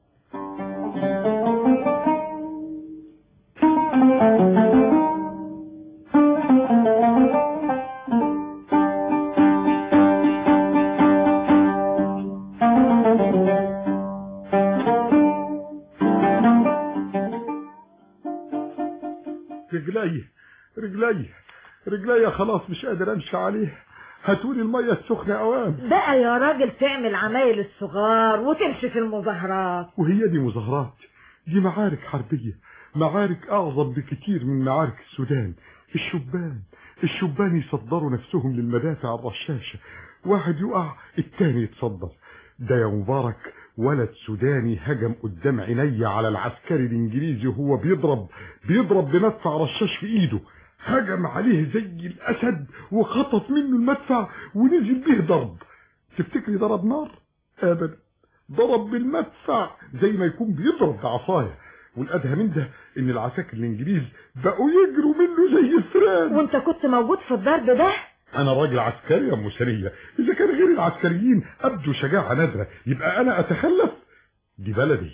رجلي رجلي رجلي خلاص مش قادر امشي عليه هاتولي المية السخنة اوام بقى يا راجل تعمل عمايل الصغار وتمشي في المظاهرات وهي دي مظاهرات دي معارك حربية معارك اعظم بكتير من معارك السودان الشبان الشبان يصدروا نفسهم للمدافع الرشاشة واحد يقع التاني يتصدر ده يا مبارك ولد سوداني هجم قدام عيني على العسكري الانجليزي وهو بيضرب بيضرب بمدفع رشاش في ايده هجم عليه زي الاسد وخطف منه المدفع ونزل به ضرب تفتكري ضرب نار ابدا ضرب بالمدفع زي ما يكون بيضرب بعصايه والادهى من ده ان العساكر الانجليز بقوا يجروا منه زي الفئران وانت كنت موجود في الضرب ده انا راجل عسكري يا ام سريه اذا كان غير العسكريين ابدوا شجاعه نادره يبقى انا اتخلف دي بلدي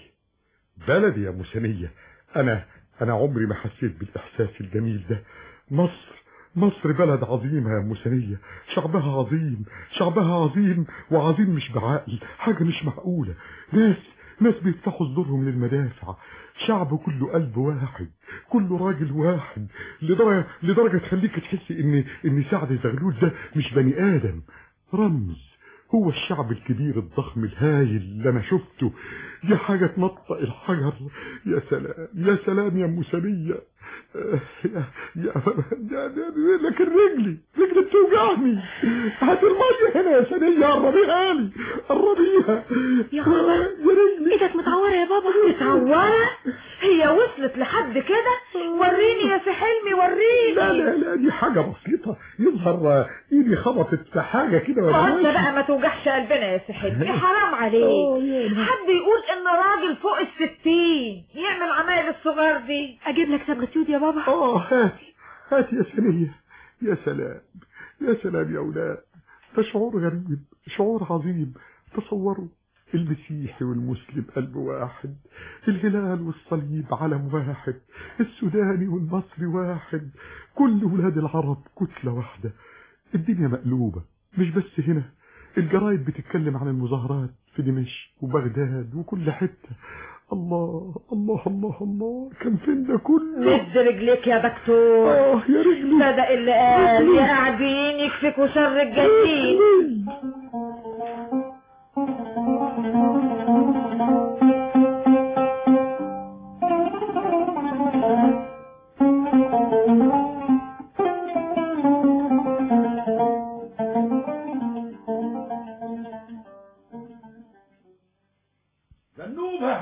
بلدي يا ام سنيه انا انا عمري ما حسيت بالاحساس الجميل ده مصر مصر بلد عظيمة يا أم سنية شعبها عظيم شعبها عظيم وعظيم مش بعقل حاجة مش معقولة ناس ناس بيفتحوا صدورهم للمدافع شعب كله قلب واحد كله راجل واحد لدرجة لدرجة تخليك تحس ان ان سعد زغلول ده مش بني ادم رمز هو الشعب الكبير الضخم الهايل اللي انا شفته دي حاجة تنطق الحجر يا سلام يا سلام يا ام سمية آه، يا يا يا- يا- لكن رجلي رجلي بتوجعني هات المية هنا يا سنية قربيها لي قربيها يا خبر يا رجلي ايدك متعورة يا بابا متعورة هي وصلت لحد كده وريني يا سي حلمي وريني لا لا لا دي حاجة بسيطة يظهر آه، ايدي خبطت في حاجة كده ما ولا انت ماشي. بقى ما توجعش قلبنا يا سي حلمي حرام آه، عليك يا حد يقول ان راجل فوق الستين يعمل عمايل الصغار دي اجيب لك صبغة يود يا بابا اه هاتي هاتي يا سنية يا سلام يا سلام يا أولاد ده شعور غريب شعور عظيم تصوروا المسيحي والمسلم قلب واحد الهلال والصليب علم واحد السوداني والمصري واحد كل ولاد العرب كتلة واحدة الدنيا مقلوبة مش بس هنا الجرايد بتتكلم عن المظاهرات في دمشق وبغداد وكل حتة الله الله الله الله كان فين ده كله مد رجليك يا دكتور اه يا رجلي صدق اللي قال يا قاعدين يكفيكوا شر الجايين زنوبة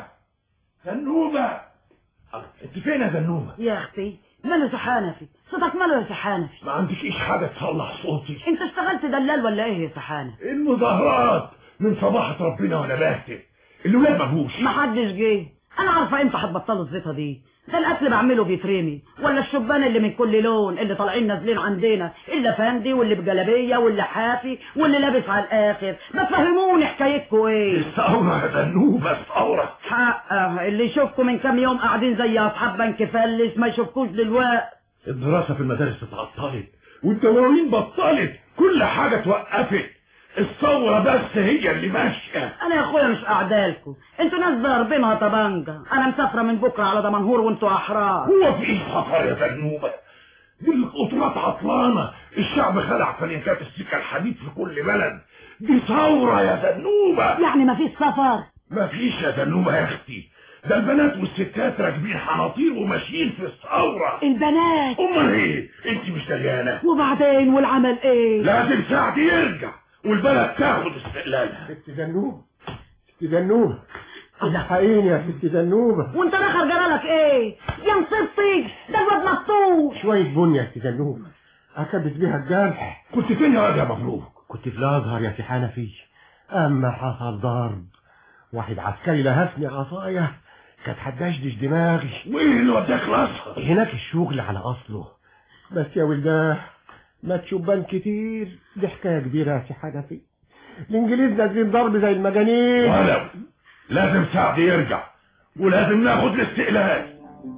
زنوبة انت فين يا زنوبة يا اختي ماله سي حنفي صوتك ماله يا سي حنفي ما عندكيش حاجة تصلح صوتي انت اشتغلت دلال ولا ايه يا سي حنفي المظاهرات من صباحة ربنا وانا باهت الولاد مفهوش ما حدش جه انا عارفه امتى هتبطلوا الزيطه دي ده الاكل بعمله بيترمي ولا الشبان اللي من كل لون اللي طالعين نازلين عندنا اللي فندي واللي بجلابيه واللي حافي واللي لابس على الاخر ما تفهموني حكايتكم ايه الثورة يا زنوبة الثورة حقه اللي يشوفكم من كام يوم قاعدين زي اصحاب بنك فلس ما يشوفكوش دلوقتي الدراسة في المدارس اتعطلت والدواوين بطلت كل حاجة اتوقفت الثورة بس هي اللي ماشية انا يا اخويا مش قاعدالكم انتوا ناس ضاربينها طبنجة انا مسافره من بكره على دمنهور وانتوا احرار هو في ايه خطر يا زنوبة دي القطرات عطلانة الشعب خلع فلنكات السكة الحديد في كل بلد دي ثورة يا زنوبة يعني ما فيش سفر مفيش يا زنوبة يا اختي ده البنات والستات راكبين حناطير وماشيين في الثورة البنات امال ايه انت مش دريانة وبعدين والعمل ايه لازم سعد يرجع والبلد تاخد استقلالها ست زنوبة ست زنوبة الحقيني يا ست زنوبة وانت الاخر جرالك ايه يا مصيبتي ده الواد مقطوع شوية بني يا ست زنوبة أكبس بيها الجرح كنت فين يا واد يا مبروك كنت في الأزهر يا سي حنفي أما حصل ضرب واحد عسكري لهفني عصاية كانت هتدشدش دماغي وايه اللي وداك الازهر هناك الشغل على أصله بس يا ولداه مات شبان كتير دي حكاية كبيرة يا سي حنفي الإنجليز نازلين ضرب زي المجانين ولو لازم سعد يرجع ولازم ناخد الاستقلال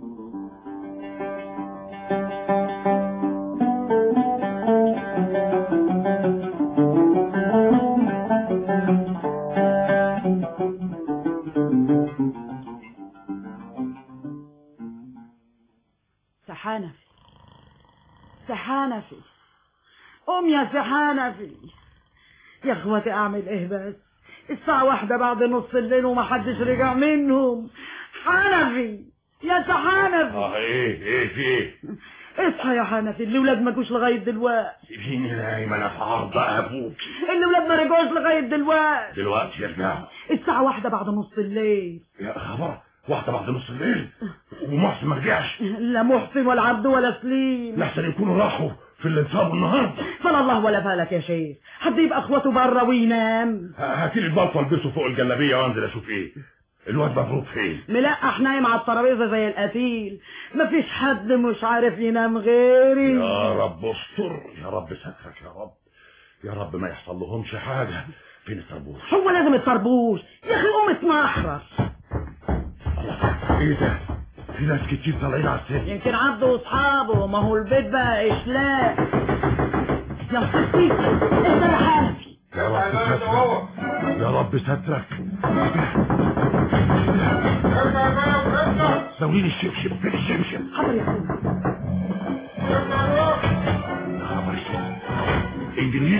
سحانفي سحانفي قوم يا سحانفي يا اخواتي اعمل ايه بس الساعة واحدة بعد نص الليل وما حدش رجع منهم حنفي يا سحانفي اه ايه ايه في ايه اصحى يا حنفي الولاد ما جوش لغايه دلوقتي سيبيني نايم انا في عرض ابوك الولاد ما رجعوش لغايه دلوقتي دلوقتي يرجعوا الساعه واحدة بعد نص الليل يا خبر واحدة بعد نص الليل ومحسن ما رجعش لا محسن ولا عبد ولا سليم لحسن يكونوا راحوا في اللي انصابوا النهارده فلا الله ولا بالك يا شيخ حد يبقى اخواته بره وينام هاتي لي البلطو البسه فوق الجلابيه وانزل اشوف ايه الواد مبروك فين ملقح نايم على الترابيزه زي القتيل مفيش حد مش عارف ينام غيري يا رب استر يا رب سترك يا رب يا رب ما يحصل لهمش حاجه فين الطربوش هو لازم الطربوش يا اخي قوم اتمحرر ايه ده في ناس كتير طالعين على السلم يمكن عبده واصحابه ما هو البيت بقى اشلاء يا ستي اهدى يا حنفي يا رب سترك يا رب سترك سويني الشبشب فين الشبشب حاضر يا اخويا خبر اسود انجليز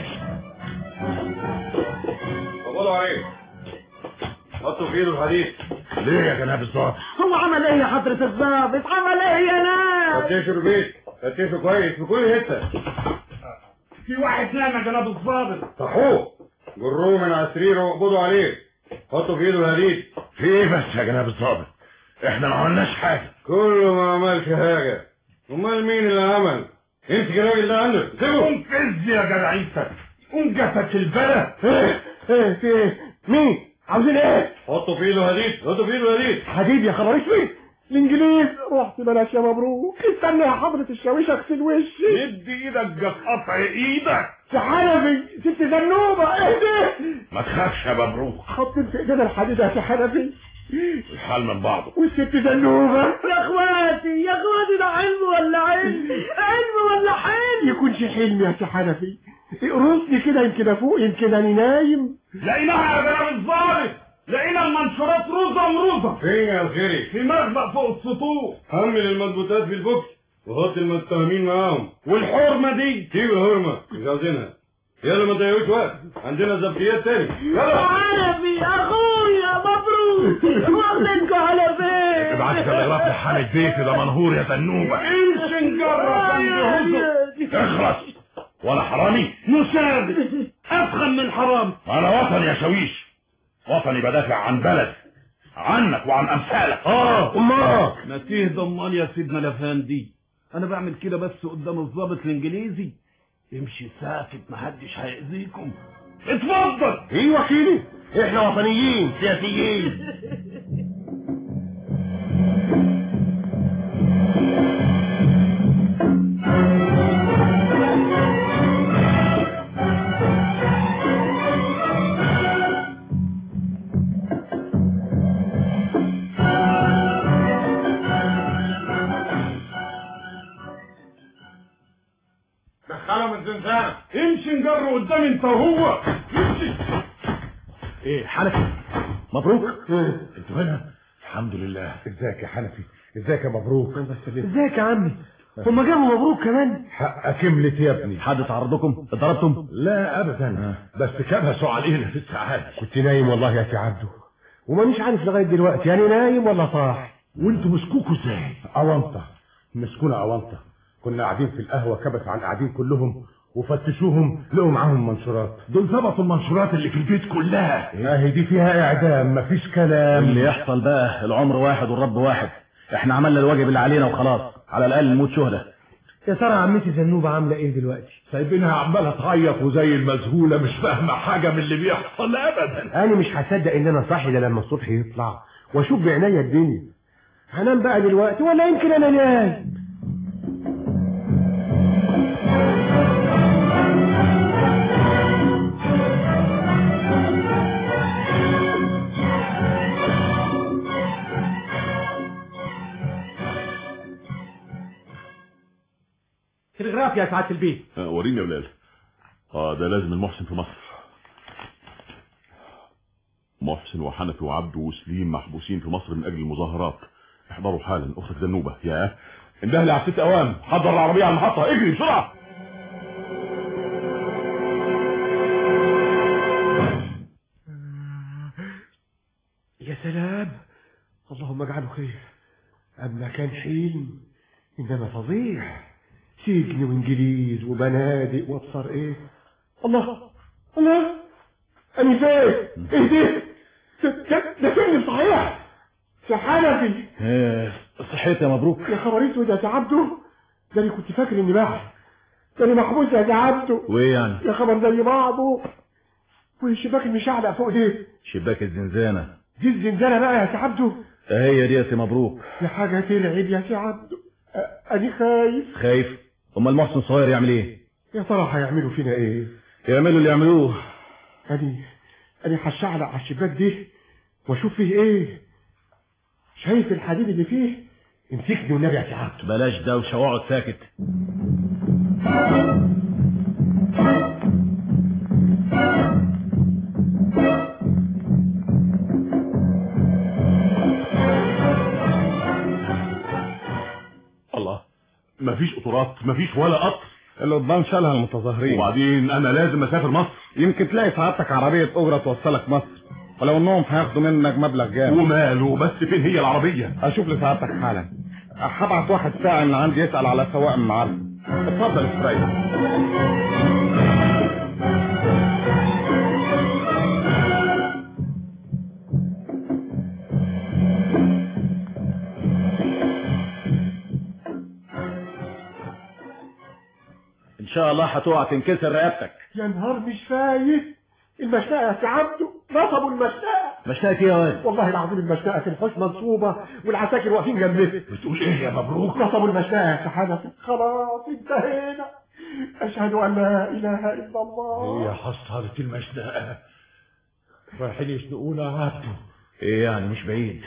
قبضوا عليه حطوا في ايده الحديد ليه يا جناب الظابط هو عمل ايه يا حضرة الضابط عمل ايه يا ناس فتشوا البيت فتشوا كويس في كل حته في واحد نام يا جناب الظابط صحوه جروه من على سريره واقبضوا عليه حطوا في ايده الحديد في ايه بس يا جناب الظابط احنا ما عملناش حاجه كله ما عملش حاجه امال مين اللي عمل امسك الراجل ده عندك سيبه قوم فز يا جدع انت قوم جفت البلد ايه ايه في ايه مين عاوزين ايه حطوا في ايده حديد حطوا في ايده حديد حديد يا خبر اسود الانجليز رحت بلاش يا مبروك استنى يا حضرة الشاويش اغسل وشي مد ايدك جت قطع ايدك حنفي ست زنوبة اهدي ما تخافش يا مبروك حط في ايدينا الحديد يا حنفي الحال من بعضه والست زنوبة يا اخواتي يا اخواتي ده حلم ولا علم علم ولا حلم يكونش حلم يا سي حنفي اقرصني كده يمكن افوق يمكن انا نايم لقيناها يا جناب الظابط لقينا المنشورات روزة مروزة فين يا الخيري في مخبأ فوق السطوح حمل المضبوطات في البوكس وحط المتهمين معاهم والحرمة دي سيب الهرمة مش عاوزينها يلا ما تضيعوش وقت عندنا ضبطيات تاني يلا حنفي اخويا مبروك واخدكوا على فين ابعت تلغراف لحالة بيتي ده منهور يا زنوبة امشي نجرب اخلص ولا حرامي مساعد افخم من حرام انا وطني يا شويش وطني بدافع عن بلد عنك وعن امثالك اه امال ما تهدى امال يا سيدنا الافندي انا بعمل كده بس قدام الضابط الانجليزي امشي ساكت محدش هيأذيكم اتفضل ايه وكيلي احنا وطنيين سياسيين دخلهم الزنزانة امشي نجر قدام انت وهو امشي ايه حنفي مبروك انتوا هنا الحمد لله ازيك يا حنفي ازيك يا مبروك ازيك يا عمي هما جابوا مبروك كمان حقك كملت يا ابني حد تعرضكم اتضربتم لا ابدا بس كبسوا علينا في الساعات كنت نايم والله يا سي عبده ومانيش عارف لغايه دلوقتي يعني نايم ولا صاح وانتوا مسكوكوا ازاي اونطه مسكونا اونطه كنا قاعدين في القهوه كبس عن قاعدين كلهم وفتشوهم لقوا معاهم منشورات دول ظبطوا المنشورات اللي في البيت كلها اهي دي فيها اعدام مفيش كلام اللي يحصل بقى العمر واحد والرب واحد احنا عملنا الواجب اللي علينا وخلاص على الاقل نموت شهداء يا ترى عمتي زنوبة عاملة ايه دلوقتي سايبينها عماله تعيط وزي المذهوله مش فاهمه حاجه من اللي بيحصل ابدا انا مش هصدق ان انا صاحي ده لما الصبح يطلع واشوف بعناية الدنيا هنام بقى دلوقتي ولا يمكن انا نايم تلغراف يا سعادة البيت آه، وريني يا ولاد اه ده لازم المحسن في مصر محسن وحنفي وعبده وسليم محبوسين في مصر من اجل المظاهرات احضروا حالا اختك زنوبه يا انده لي على ست اوام حضر العربيه على المحطه اجري بسرعه يا سلام اللهم اجعله خير اما كان حلم انما فظيع سجن وانجليز وبنادق وابصر ايه الله الله انا فين ايه ده ده- ده ده فين صحيح يا حنفي ايه صحيت يا مبروك يا خبر اسود يا سي عبده ده انا كنت فاكر اني بحث ده انا محبوس يا سي عبده وايه يعني يا خبر زي بعضه والشباك المشعلق فوق ده شباك الزنزانة دي الزنزانه بقى يا سي عبده هي دي يا سي مبروك دي حاجه ترعب يا سي عبده أ- انا خايف خايف امال محسن صغير يعمل ايه يا ترى هيعملوا فينا ايه يعملوا اللي يعملوه انا انا هشعلق على الشباك ده واشوف فيه ايه شايف الحديد اللي فيه امسكني والنبي يا سي عبده بلاش دوشه واقعد ساكت الله مفيش قطارات مفيش ولا قطر اللي قدام شالها المتظاهرين وبعدين انا لازم اسافر مصر يمكن تلاقي سعادتك عربية أجرة توصلك مصر ولو انهم هياخدوا منك مبلغ جامد وماله بس فين هي العربية اشوف لسعادتك حالا هبعت واحد ساعة من عندي يسأل على سواق من عارف اتفضل استريح ان شاء الله هتقع تنكسر رقبتك يا نهار مش فايت المشنقه يا سي عبده نصبوا المشنقه مشتاق ايه يا واد والله العظيم المشنقه في الحوش منصوبه والعساكر واقفين جنبها بتقول ايه يا مبروك نصبوا المشنقه يا سي حنفي خلاص انتهينا اشهد ان لا اله الا الله هي حصلت المشنقة رايحين يشنقونا يا عبده ايه يعني مش بعيد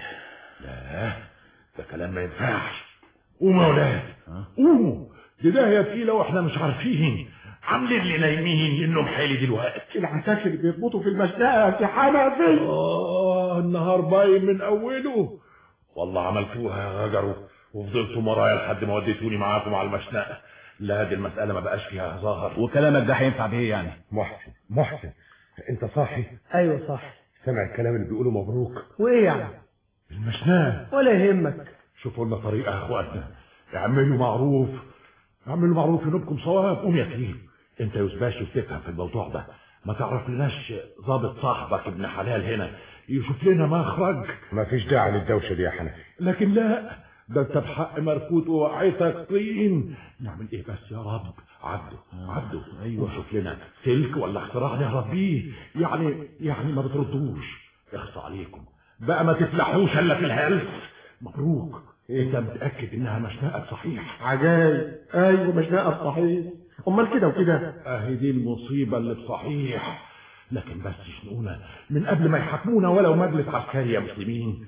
لا ده كلام ما ينفعش قوموا يا ولاد قوموا دي داهية تقيلة واحنا مش عارفين عاملين لي نايمين النوم حالي دلوقتي العساكر بيربطوا في المشنقه يا سي حنفي اه النهار باين من اوله والله عملتوها يا غجروا وفضلتوا ورايا لحد ما وديتوني معاكم على المشنقة لا دي المسألة ما بقاش فيها هزار وكلامك ده هينفع بايه يعني محسن محسن انت صاحي ايوه صح سامع الكلام اللي بيقوله مبروك وايه يعني المشنقة ولا يهمك شوفوا لنا طريقة يا اخواتنا اعملوا معروف اعملوا معروف ينوبكم صواب قوم يا كريم انت يا يوسباشي وتفهم في الموضوع ده ما تعرف لناش ضابط صاحبك ابن حلال هنا يشوف لنا مخرج مفيش داعي للدوشه دي يا حنفي لكن لا ده انت بحق مرفوض ووعيتك طين نعمل ايه بس يا رب عبده عبده ايوه شوف لنا سلك ولا اختراع نهرب بيه يعني يعني ما بتردوش اخصى عليكم بقى ما تفلحوش الا في الهلس مبروك انت متاكد انها مشنقه صحيح عجايب ايوه مشنقه صحيح امال كده وكده اهي دي المصيبه اللي بصحيح لكن بس شنقونا من قبل ما يحاكمونا ولو مجلس عسكري يا مسلمين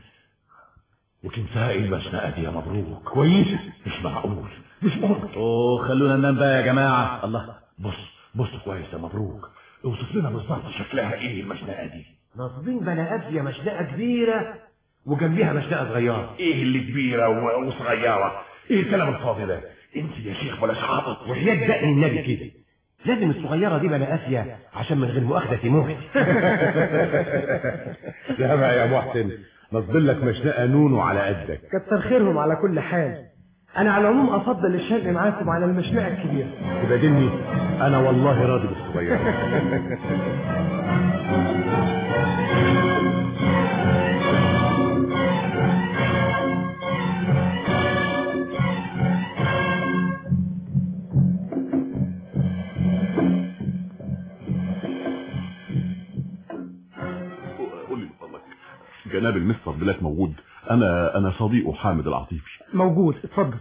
وتنساقي المشنقه دي يا مبروك كويس مش معقول مش ممكن اوه خلونا ننام بقى يا جماعه الله بص بص كويس يا مبروك اوصف لنا بالظبط شكلها ايه المشنقه دي ناصبين بلا ابية مشنقه كبيره وجنبيها مشنقه صغيره ايه اللي كبيره و- وصغيره ايه الكلام الفاضي ده انت يا شيخ بلاش عبط وحياة دقن النبي كده لازم الصغيره دي بلا قاسيه عشان من غير مؤاخذه تموت لا بقى يا محسن نصبر لك مشنقة نونو على قدك كتر خيرهم على كل حال انا على العموم افضل الشرق معاكم على المشنقه الكبيره تبقى دني انا والله راضي بالصغيرة قول لي فضلك جناب المستر بلاك موجود انا انا صديقه حامد العطيفي موجود اتفضل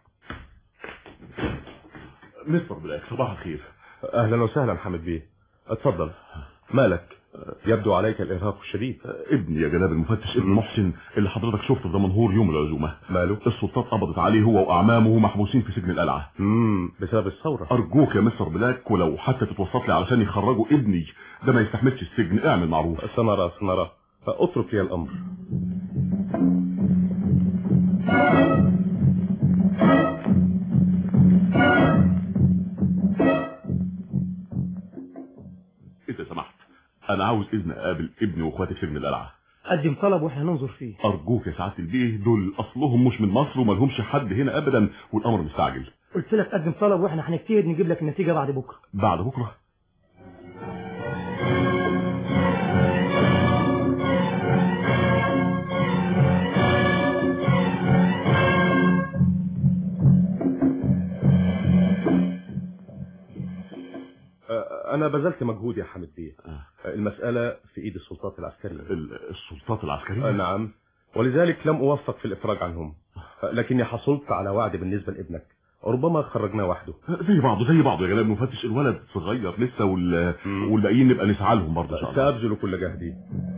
مستر بلاك صباح الخير اهلا وسهلا حمد بيه اتفضل مالك يبدو عليك الارهاق الشديد ابني يا جناب المفتش ابن محسن اللي حضرتك شفته في دمنهور يوم العزومه ماله السلطات قبضت عليه هو واعمامه محبوسين في سجن القلعه امم بسبب الثورة ارجوك يا مستر بلاك ولو حتى تتوسط لي علشان يخرجوا ابني ده ما يستحملش السجن اعمل معروف سنرى سنرى فاترك لي الامر اذا سمحت انا عاوز اذن اقابل ابني واخواتي في سجن القلعه قدم طلب واحنا ننظر فيه ارجوك يا سعاده البيه دول اصلهم مش من مصر وما لهمش حد هنا ابدا والامر مستعجل قلت لك قدم طلب واحنا هنجتهد نجيب لك النتيجه بعد بكره بعد بكره آه، انا بذلت مجهود يا حامد بيه آه، المسألة في ايد السلطات العسكرية السلطات العسكرية آه، نعم ولذلك لم اوفق في الافراج عنهم آه، لكني حصلت على وعد بالنسبة لابنك ربما خرجناه وحده زي بعضه زي بعضه يا جلال مفتش الولد صغير لسه وال... والباقيين نبقى نسعى لهم برضه ان شاء الله سأبذل كل جهدي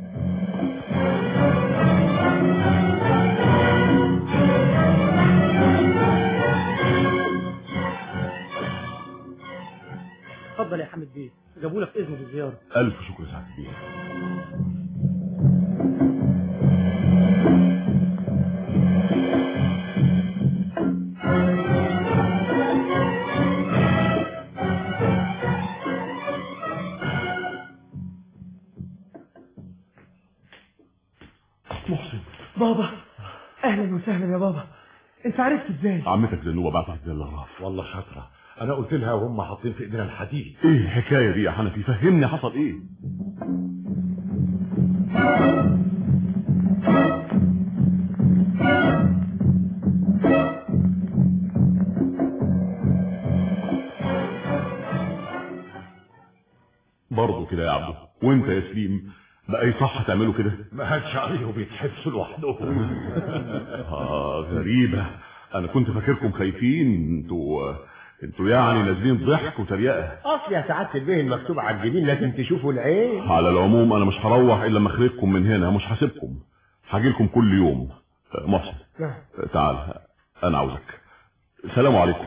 اتفضل يا حامد بيه جابوا لك اذن بالزياره الف شكر يا سعاده البيه محسن بابا اهلا وسهلا يا بابا انت عرفت ازاي عمتك زنوبه بعتت زي الغراف والله شاطرة انا قلت لها وهم حاطين في ايدينا الحديد ايه الحكايه دي يا حنفي فهمني حصل ايه برضه كده يا عبده وانت يا سليم بقى يصح تعملوا كده ما هاتش عليهم بيتحبسوا لوحدهم اه غريبة انا كنت فاكركم خايفين انتوا انتوا يعني نازلين ضحك وتريقة اصل يا سعادة البيه المكتوب على الجبين لازم تشوفوا العين على العموم انا مش هروح الا لما اخرجكم من هنا مش هسيبكم هاجيلكم كل يوم آه، محسن نعم آه، تعال انا عاوزك السلام عليكم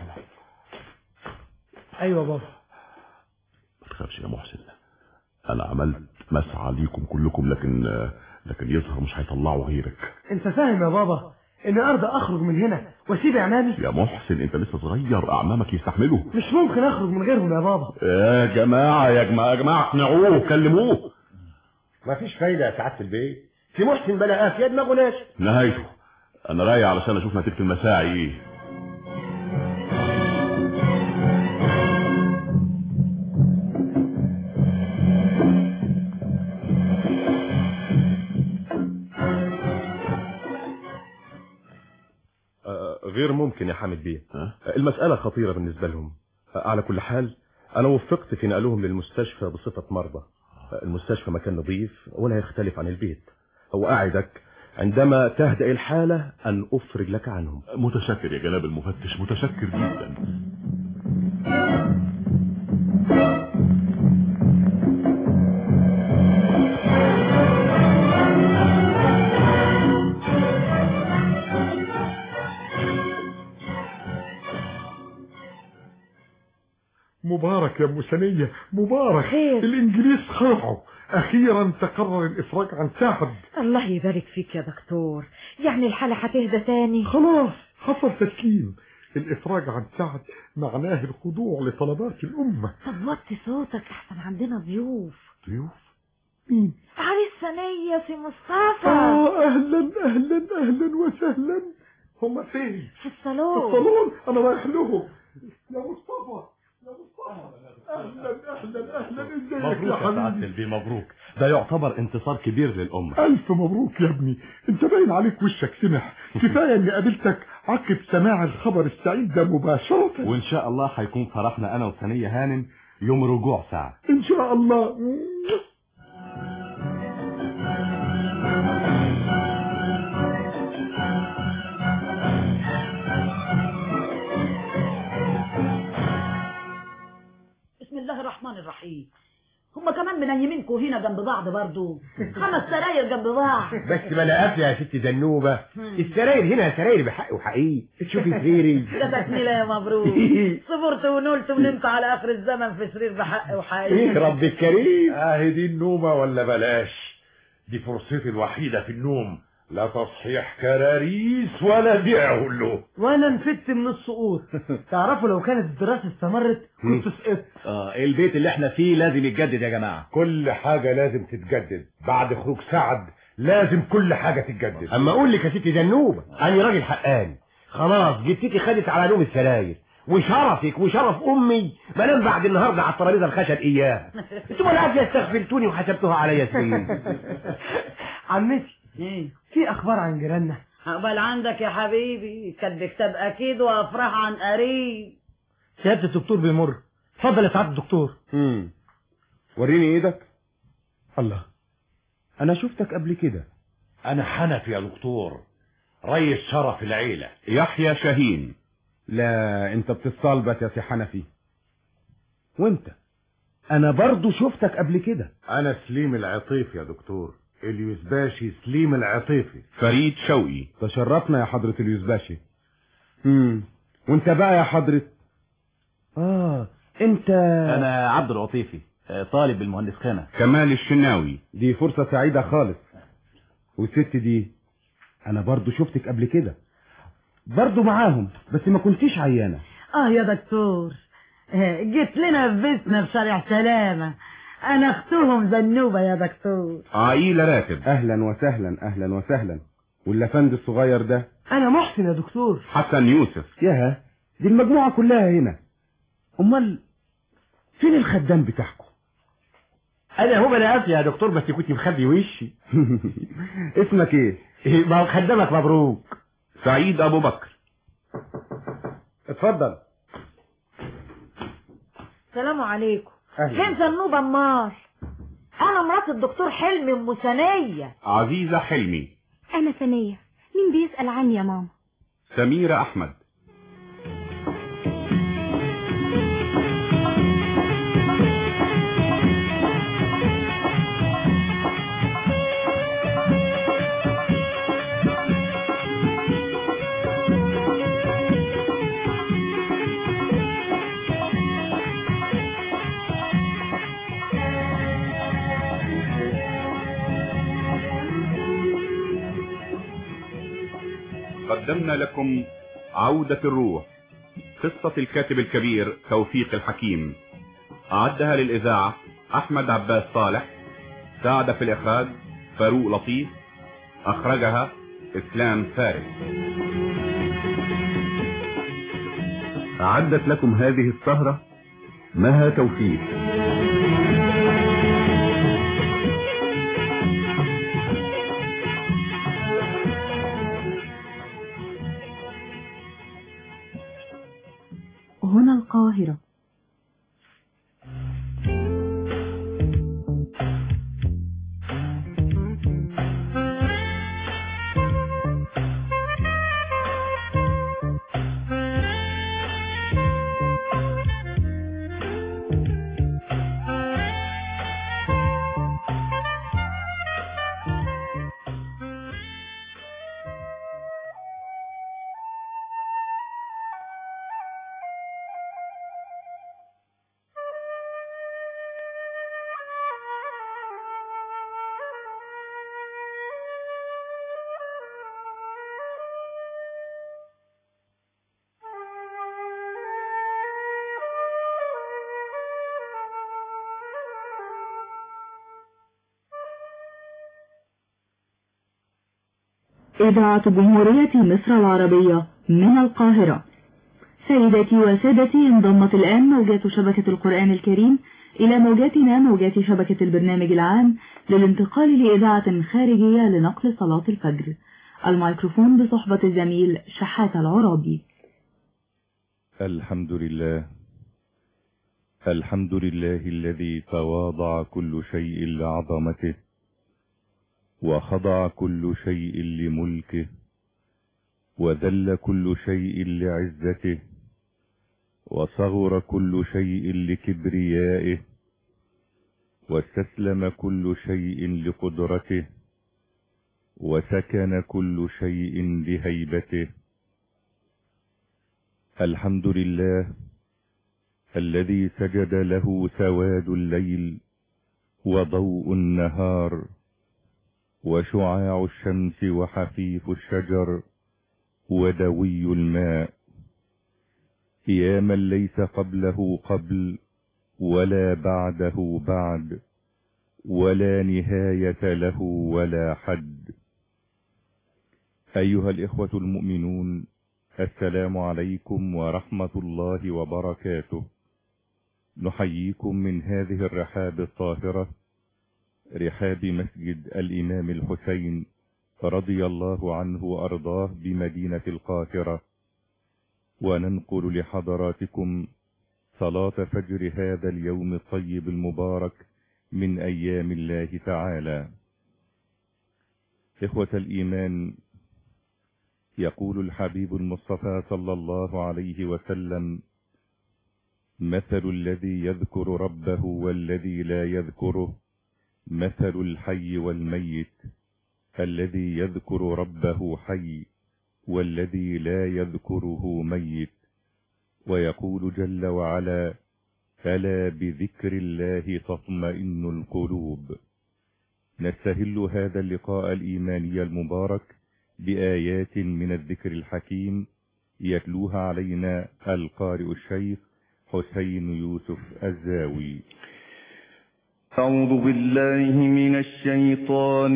ايوه بابا ما تخافش يا محسن انا عملت مسعى ليكم كلكم لكن آه، لكن يظهر مش هيطلعوا غيرك انت فاهم يا بابا ان ارضى اخرج من هنا واسيب اعمامي يا محسن انت لسه صغير اعمامك يستحملوا مش ممكن اخرج من غيرهم يا بابا يا جماعة يا جماعة يا جماعة اقنعوه كلموه مفيش فايدة يا سعادة البيه في محسن بلا قافية دماغه ناشف نهايته انا رايح علشان اشوف نتيجة المساعي ايه آه، غير ممكن يا حامد بيه آه، المسألة خطيرة بالنسبة لهم آه، على كل حال أنا وفقت في نقلهم للمستشفى بصفة مرضى آه، المستشفى مكان نظيف ولا يختلف عن البيت وأعدك عندما تهدأ الحالة أن أفرج لك عنهم متشكر يا جناب المفتش متشكر جدا مبارك يا ابو سنية مبارك خير. الانجليز خرعوا اخيرا تقرر الافراج عن سعد الله يبارك فيك يا دكتور يعني الحالة هتهدى تاني خلاص حصل تسليم الافراج عن سعد معناه الخضوع لطلبات الامة طب وطي صوتك احسن عندنا ضيوف ضيوف مين عريس ثانية سي مصطفى اه اهلا اهلا اهلا وسهلا هم فين في الصالون الصالون انا رايح لهم يا مصطفى يا مصطفى اهلا اهلا اهلا ازيك مبروك يا يا سعادة حبيبي البيه مبروك ده يعتبر انتصار كبير للأمة ألف مبروك يا ابني أنت باين عليك وشك سمح كفاية إني قابلتك عقب سماع الخبر السعيد ده مباشرة وإن شاء الله هيكون فرحنا أنا وثانية هانم يوم رجوع سعد إن شاء الله بسم الله الرحمن الرحيم هما كمان منيمينكوا هنا جنب بعض برضو خمس سراير جنب بعض بس بلا قافية يا ست دنوبة السراير هنا سراير بحق وحقيقي شوفي سريري ده تكملة يا مبروك صبرت ونلت ونمت على اخر الزمن في سرير بحق وحقيقي ايه رب الكريم اهي دي النومة ولا بلاش دي فرصتي الوحيدة في النوم لا تصحيح كراريس ولا بيع له وانا نفدت من السقوط تعرفوا لو كانت الدراسة استمرت كنت سقطت اه البيت اللي احنا فيه لازم يتجدد يا جماعة كل حاجة لازم تتجدد بعد خروج سعد لازم كل حاجة تتجدد اما اقول لك يا ست دنوبة انا راجل حقاني خلاص جدتي خدت على نوم السراير وشرفك وشرف امي ما نام بعد النهارده على الترابيزه الخشب اياه انتوا العافيه استغفلتوني وحسبتوها عليا سنين عمتي في اخبار عن جيراننا عقبال عندك يا حبيبي كان بكتاب اكيد وافراح عن قريب سيادة الدكتور بيمر اتفضل يا سعادة الدكتور امم وريني ايدك الله انا شفتك قبل كده انا حنفي يا دكتور ريس شرف العيلة يحيى شاهين لا انت بتستلبط يا سي حنفي وانت انا برضو شفتك قبل كده انا سليم العطيف يا دكتور اليوس باشي سليم العطيفي فريد شوقي تشرفنا يا حضرة اليوزباشي امم وانت بقى يا حضرة اه انت انا عبد العطيفي آه، طالب بالمهندس خانة كمال الشناوي دي فرصة سعيدة خالص والست دي انا برضو شفتك قبل كده برضو معاهم بس ما كنتيش عيانة اه يا دكتور آه، جيت لنا في بيتنا في شارع سلامة انا اختهم زنوبة يا دكتور عقيلة راكب اهلا وسهلا اهلا وسهلا واللفند الصغير ده انا محسن يا دكتور حسن يوسف ياها دي المجموعة كلها هنا امال فين الخدام بتاعكم انا هو انا اسف يا دكتور بس كنت مخبي وشي اسمك ايه ما هو خدامك مبروك سعيد ابو بكر اتفضل السلام عليكم أهلا. فين زنوبة امال انا مرات الدكتور حلمي ام ثانية عزيزة حلمي أنا ثانية مين بيسأل عني يا ماما سميرة احمد قدمنا لكم عودة الروح قصة الكاتب الكبير توفيق الحكيم أعدها للإذاعة أحمد عباس صالح ساعد في الإخراج فاروق لطيف أخرجها إسلام فارس أعدت لكم هذه السهرة مها توفيق هنا القاهرة إذاعة جمهورية مصر العربية من القاهرة سيداتي وسادتي انضمت الآن موجات شبكة القرآن الكريم إلى موجاتنا موجات شبكة البرنامج العام للانتقال لإذاعة خارجية لنقل صلاة الفجر الميكروفون بصحبة الزميل شحات العرابي الحمد لله الحمد لله الذي تواضع كل شيء لعظمته وخضع كل شيء لملكه وذل كل شيء لعزته وصغر كل شيء لكبريائه واستسلم كل شيء لقدرته وسكن كل شيء لهيبته الحمد لله الذي سجد له سواد الليل وضوء النهار وشعاع الشمس وحفيف الشجر ودوي الماء يا من ليس قبله قبل ولا بعده بعد ولا نهاية له ولا حد أيها الإخوة المؤمنون السلام عليكم ورحمة الله وبركاته نحييكم من هذه الرحاب الطاهرة رحاب مسجد الإمام الحسين رضي الله عنه وأرضاه بمدينة القاهرة وننقل لحضراتكم صلاة فجر هذا اليوم الطيب المبارك من أيام الله تعالى إخوة الإيمان يقول الحبيب المصطفى صلى الله عليه وسلم مثل الذي يذكر ربه والذي لا يذكره مثل الحي والميت الذي يذكر ربه حي والذي لا يذكره ميت ويقول جل وعلا ألا بذكر الله تطمئن القلوب نستهل هذا اللقاء الإيماني المبارك بآيات من الذكر الحكيم يتلوها علينا القارئ الشيخ حسين يوسف الزاوي أعوذ بالله من الشيطان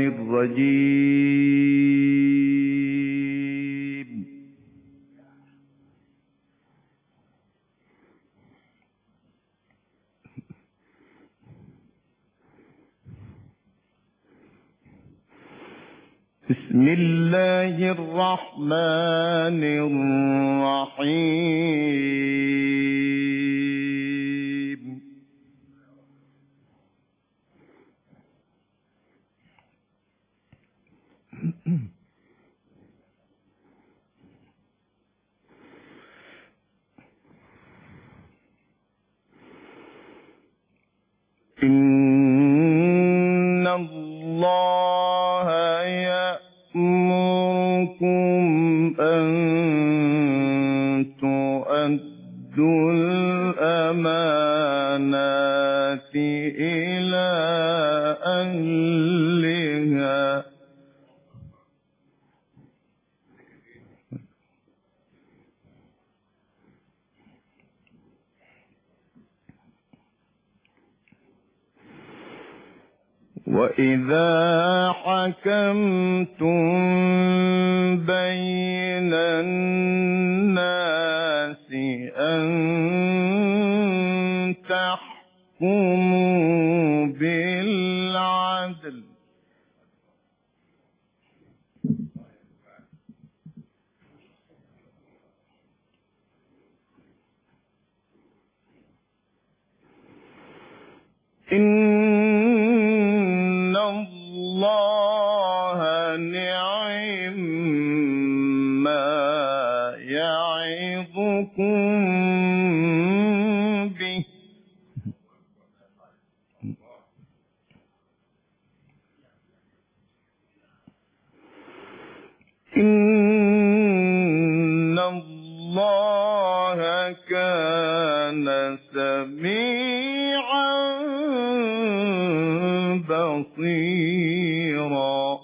الرجيم بسم الله الرحمن الرحيم إن الله يأمركم أن تؤدوا الأمانات إلى أهلها وإذا حكمتم بين الناس أن تحكموا بالعدل إن الله نعم ما يعظكم به إن الله كان سميعا بصيرا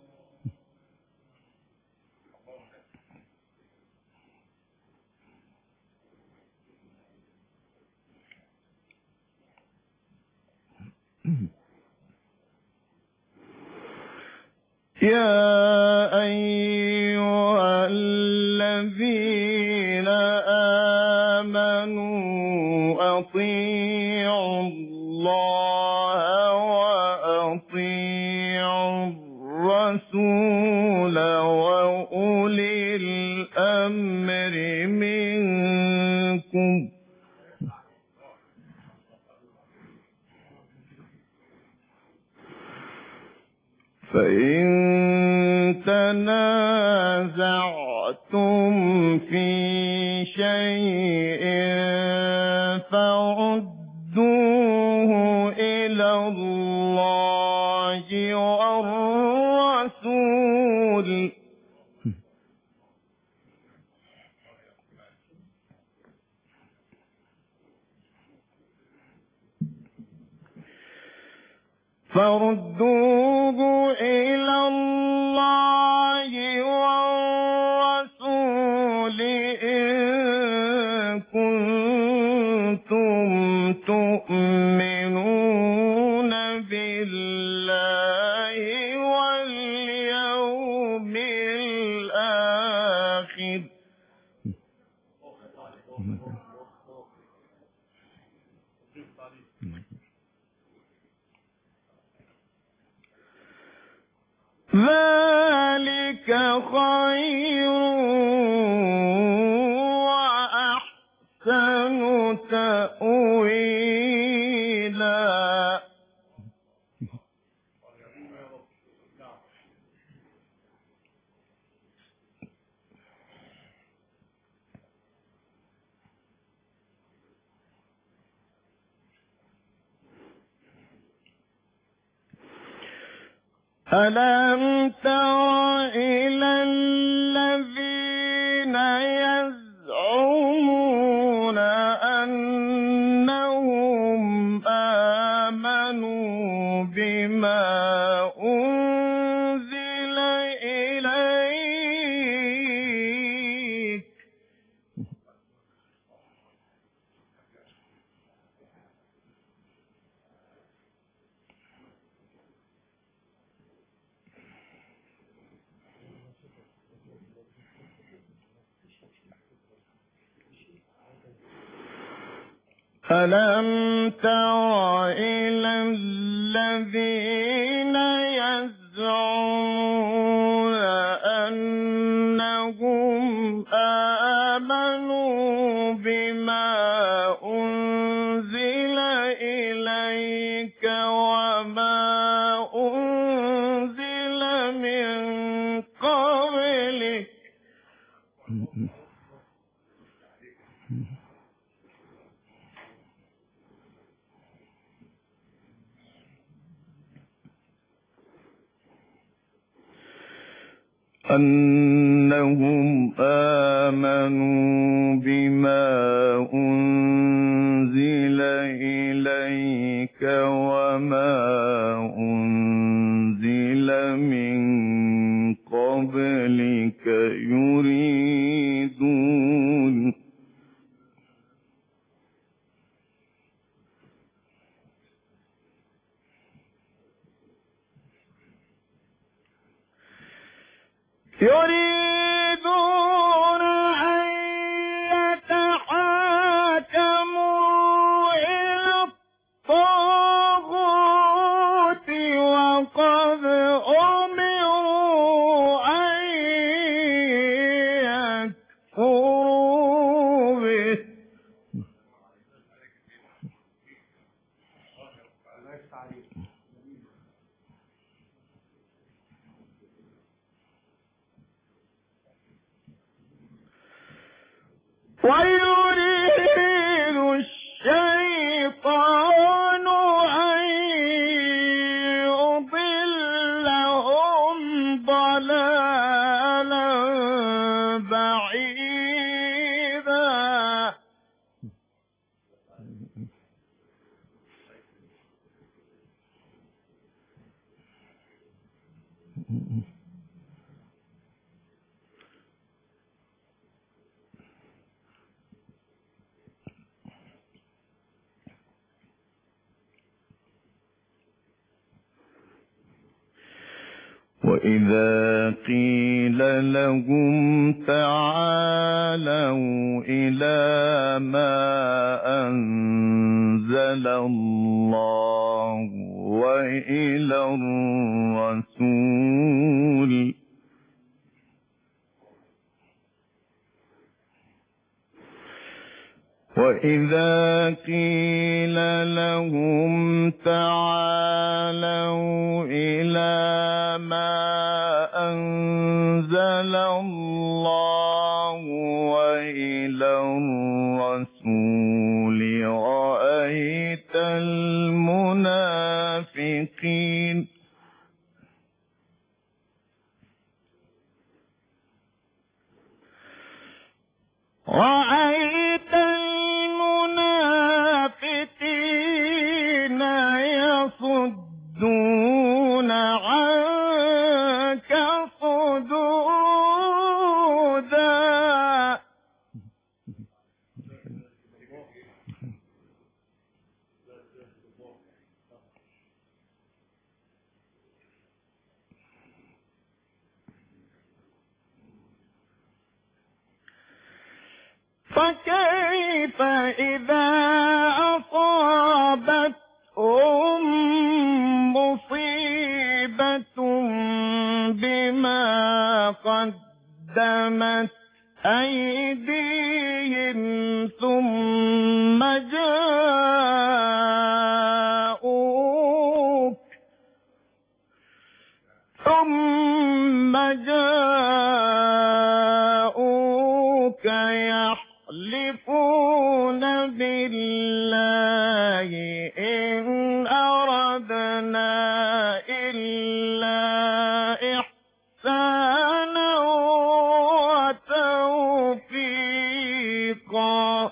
يا أيها الذين آمنوا أطيعوا الله وأطيعوا الرسول وأولي الأمر منكم فإن تنازعتم في شيء فردوه إلى الله والرسول فردوه إلى الله والرسول إن كنتم تؤمنون بالله واليوم الآخر ذلك خير وأحسن تأويلا ألم تر إلى الذين يزعمون أنهم آمنوا بما أنزل إليك ألم تر إلى الذين يزعمون أنهم آمنوا بما أنزل إليك وما أنزل من قبلك أنهم آمنوا بما أنزل إليك وما أنزل من قبلك يريدون يريدون أن يتحاكموا إلى الطاغوت وقد أمروا أن يكفروا به ويريد الشيطان أن يضلهم ضلالا بعيدا وإذا قيل لهم تعالوا إلى ما أنزل الله وإلى الرسول وإذا قيل لهم تعالوا إلى ما أنزل الله وإلى الرسول رأيت المنافقين رأيت المنافقين يصدون عنك صدودا فكيف إذا أصابتهم مصيبة بما قدمت أيديهم ثم جاءوك ثم جاءوك يحلفون بالله إن أردنا إلا إحسانا وتوفيقا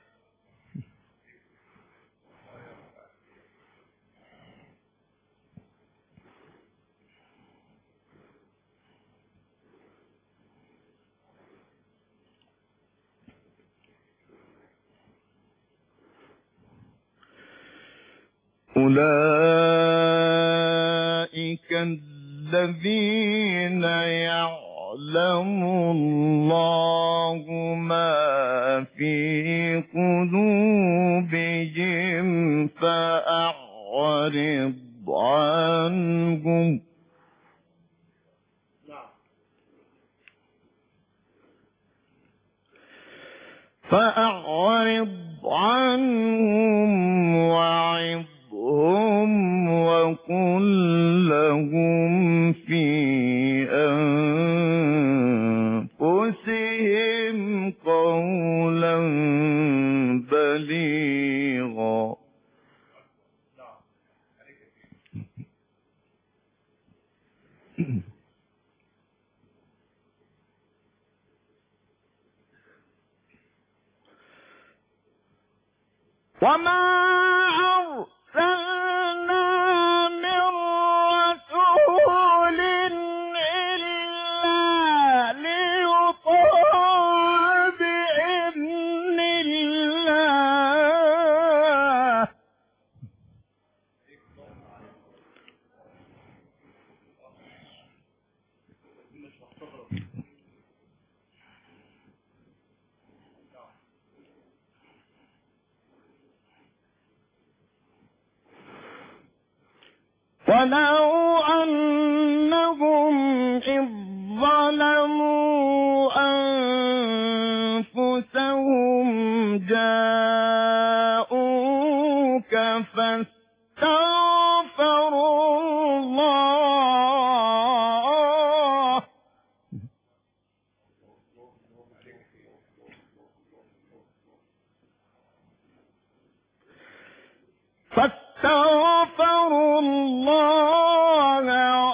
أولئك الذين يعلم الله ما في قلوبهم فأعرض عنهم فأعرض عنهم وعظهم وقل لهم في أنفسهم قولا بليغا وما أرسلنا من رسول إلا ليطاع بإذن الله ولو أنهم إذ ظلموا أنفسهم جاءوك فاستغفروا الله فاستغفروا الله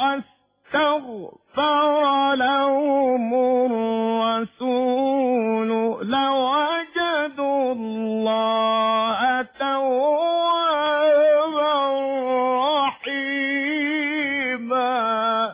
واستغفر لهم الرسول لوجدوا الله توابا رحيما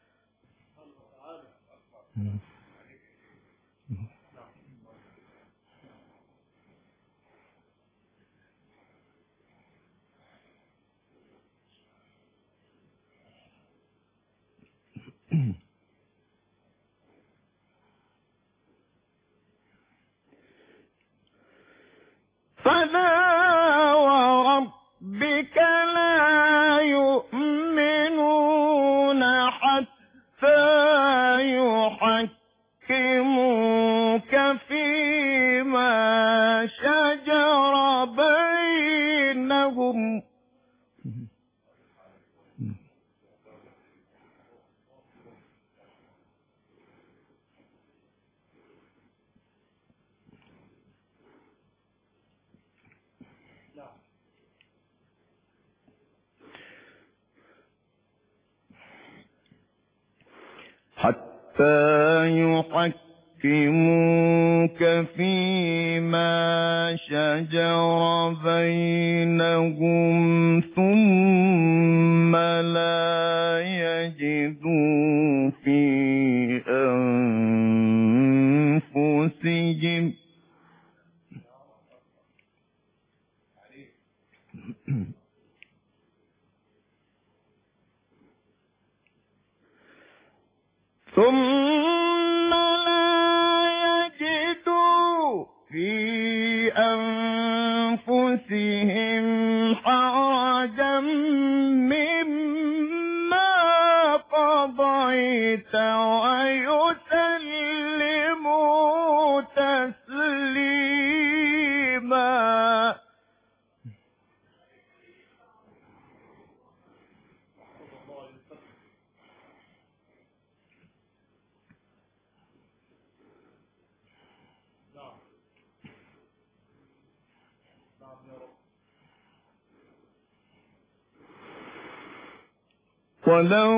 فلا وربك لا يؤمنون حتى يحكموك فيما شجر بينهم حتى يحكموك فيما شجر بينهم ثم لا يجدوا في أنفسهم ثم لا يجدوا في أنفسهم حرجا مما قضيت ويسلموا تسليما ولو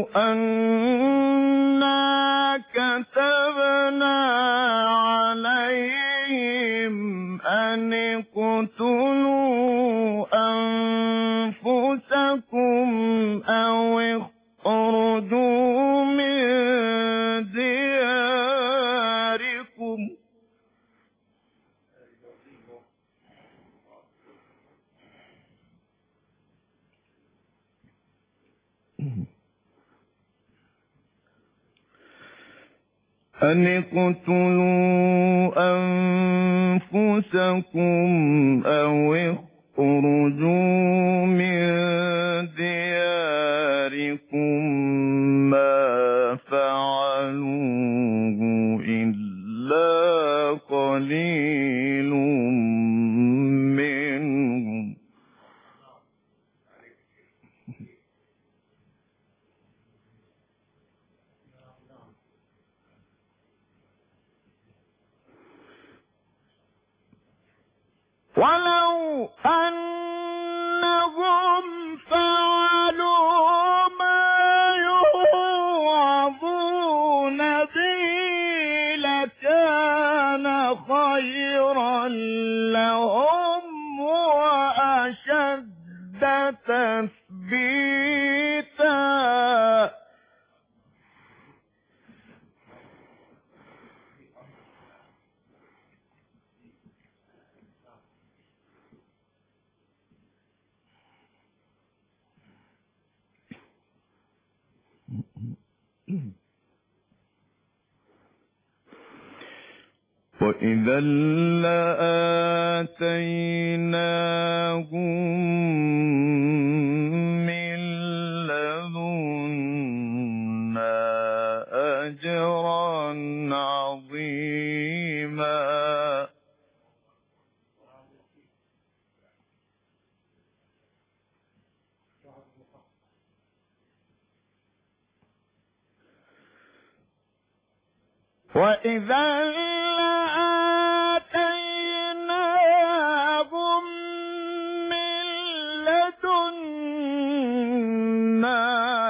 أنا كتبنا عليهم أن اقتلوا أنفسكم أو اخرجوا من دياركم أن اقتلوا أنفسكم أو اخرجوا من دياركم ما فعلوه إلا قليل منهم ولو أنهم فعلوا ما يوعظون به لكان خيرا لهم وأشد تثبيتا وإذا لآتيناهم من لدنا أجرا عظيما وإذا لآتيناهم من لدنا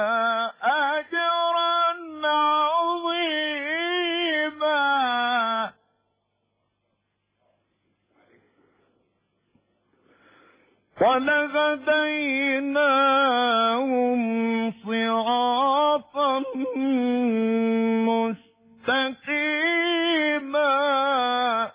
أجرا عظيما ولهديناهم صراطا مستقيما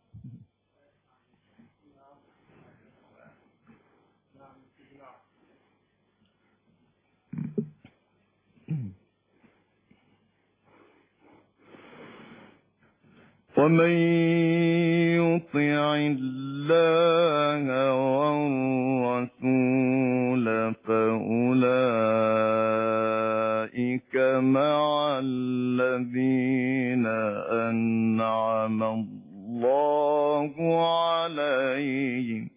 ومن يطع الله والرسول فأولئك مع الذين أنعم الله عليهم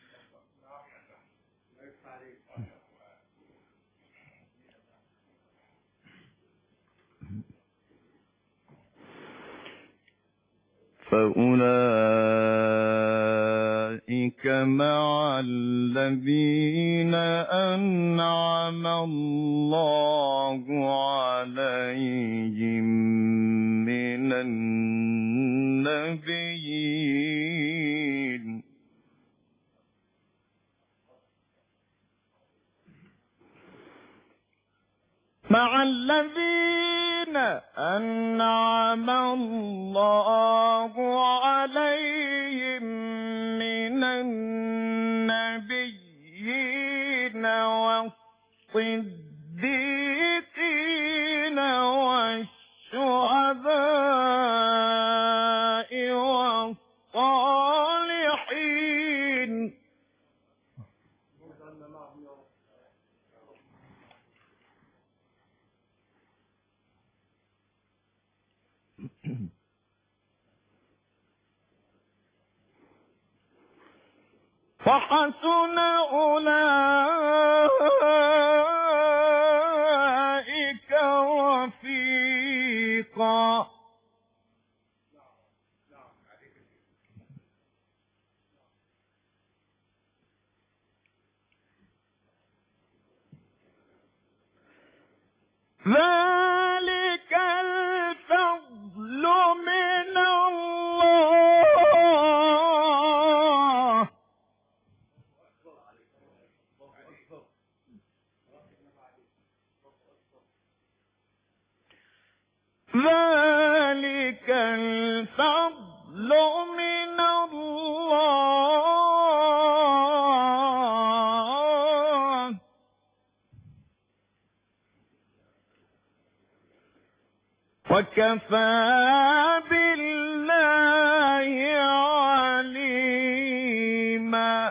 فأولئك مع الذين أنعم الله عليهم من النبيين مع الذين أنعم الله عليهم من النبيين والصديقين والشهداء والصالحين وحسن أولئك رفيقا ذلك الفضل من الله ذلك الفضل من الله وكفى بالله عليما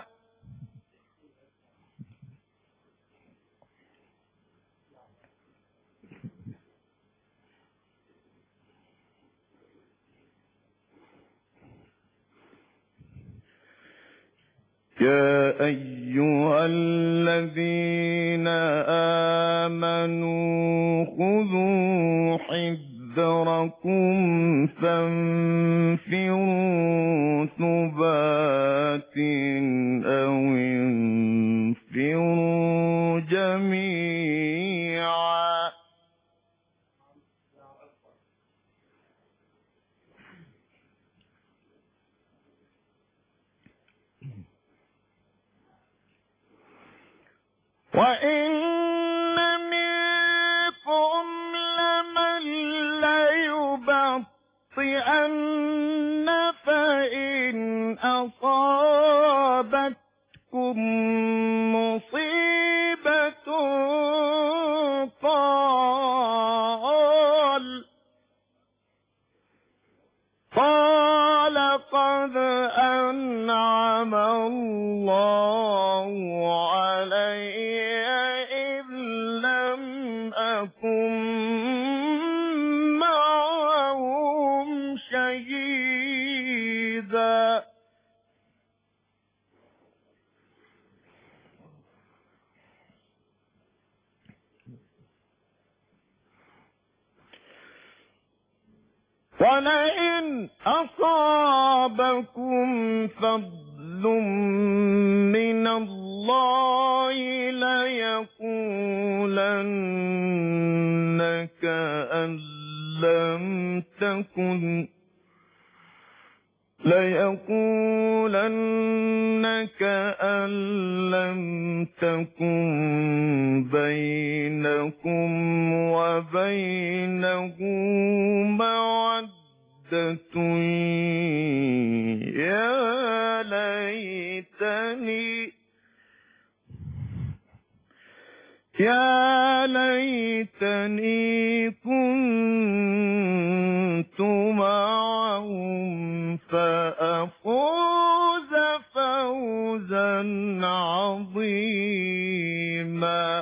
يا أيها الذين آمنوا خذوا حذركم فانفروا ثبات أو انفروا جميعا وإن منكم لمن ليبطئن فإن أصابتكم مصيبة قال قال قد أنعم الله علي إذ لم أكن معهم شهيدا ولئن أصابكم فضل من الله ليقولن كأن لم تكن ليقولن كأن لم تكن بينكم وبينه مودة يا ليتني يا ليتني كنت معهم فأفوز فوزا عظيما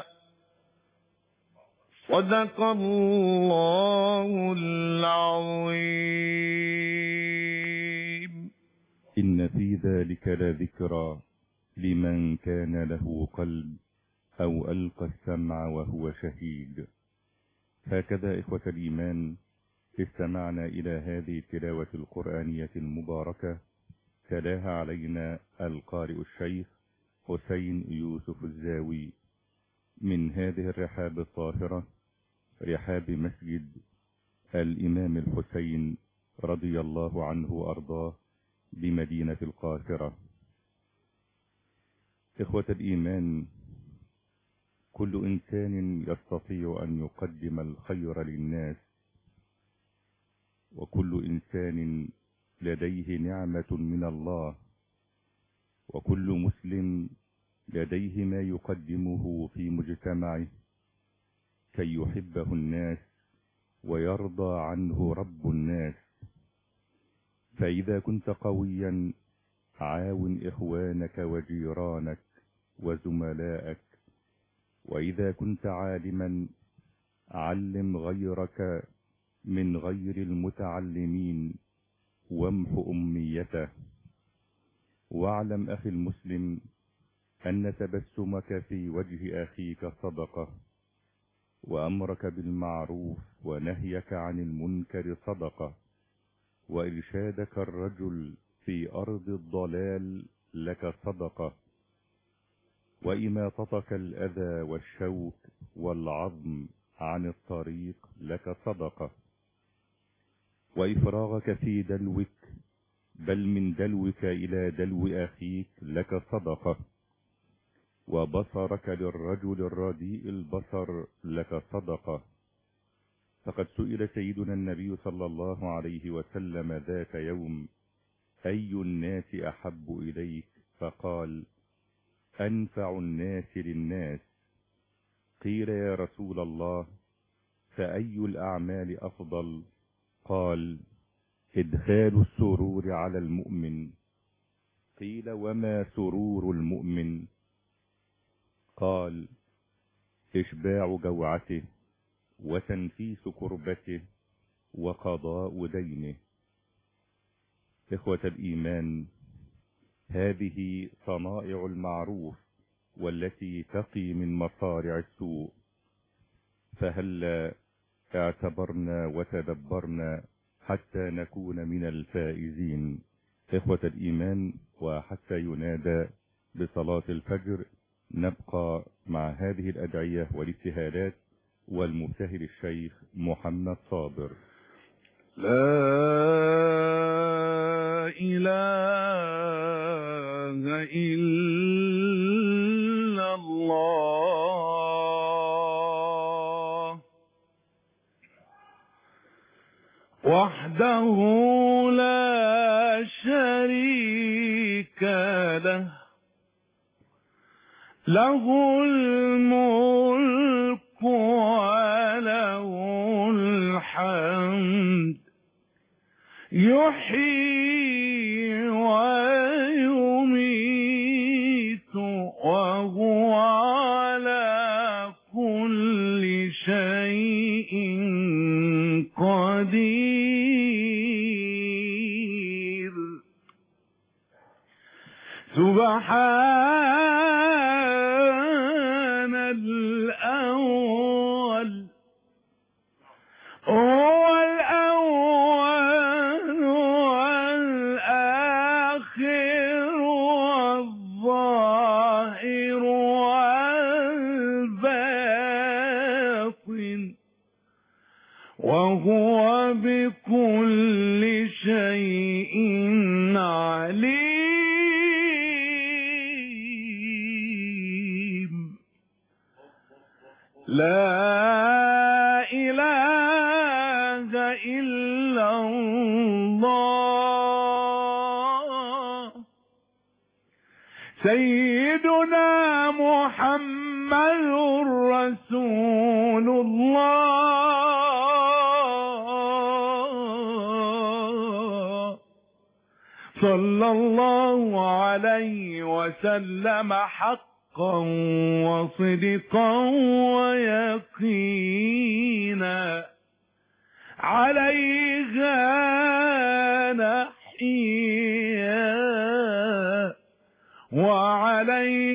صدق الله العظيم إن في ذلك لذكرى لمن كان له قلب أو ألقى السمع وهو شهيد هكذا إخوة الإيمان استمعنا إلى هذه التلاوة القرآنية المباركة تلاها علينا القارئ الشيخ حسين يوسف الزاوي من هذه الرحاب الطاهرة رحاب مسجد الإمام الحسين رضي الله عنه وأرضاه بمدينة القاهرة إخوة الإيمان كل إنسان يستطيع أن يقدم الخير للناس وكل إنسان لديه نعمة من الله وكل مسلم لديه ما يقدمه في مجتمعه كي يحبه الناس ويرضى عنه رب الناس فإذا كنت قويا عاون إخوانك وجيرانك وزملائك وإذا كنت عالما علم غيرك من غير المتعلمين وامح أميته واعلم أخي المسلم أن تبسمك في وجه أخيك صدقة وأمرك بالمعروف ونهيك عن المنكر صدقة وإرشادك الرجل في أرض الضلال لك صدقة وإماطتك الأذى والشوك والعظم عن الطريق لك صدقة وإفراغك في دلوك بل من دلوك إلى دلو أخيك لك صدقة وبصرك للرجل الرديء البصر لك صدقة فقد سئل سيدنا النبي صلى الله عليه وسلم ذات يوم أي الناس أحب إليك فقال أنفع الناس للناس قيل يا رسول الله فأي الأعمال أفضل قال إدخال السرور على المؤمن قيل وما سرور المؤمن قال إشباع جوعته وتنفيس كربته وقضاء دينه إخوة الإيمان هذه صنائع المعروف والتي تقي من مصارع السوء فهل اعتبرنا وتدبرنا حتى نكون من الفائزين إخوة الإيمان وحتى ينادى بصلاة الفجر نبقى مع هذه الأدعية والابتهالات والمبتهل الشيخ محمد صابر لا إله إلا الله وحده لا شريك له له الملك وله الحمد يحيي ويميت وهو على كل شيء قدير سبحان الأول هو الأول والآخر والظاهر والباطن وهو بكل شيء عليم لا إله إلا الله سيدنا محمد رسول الله صلى الله عليه وسلم حقا وصدقا ويقينا عليها نحيا وعليه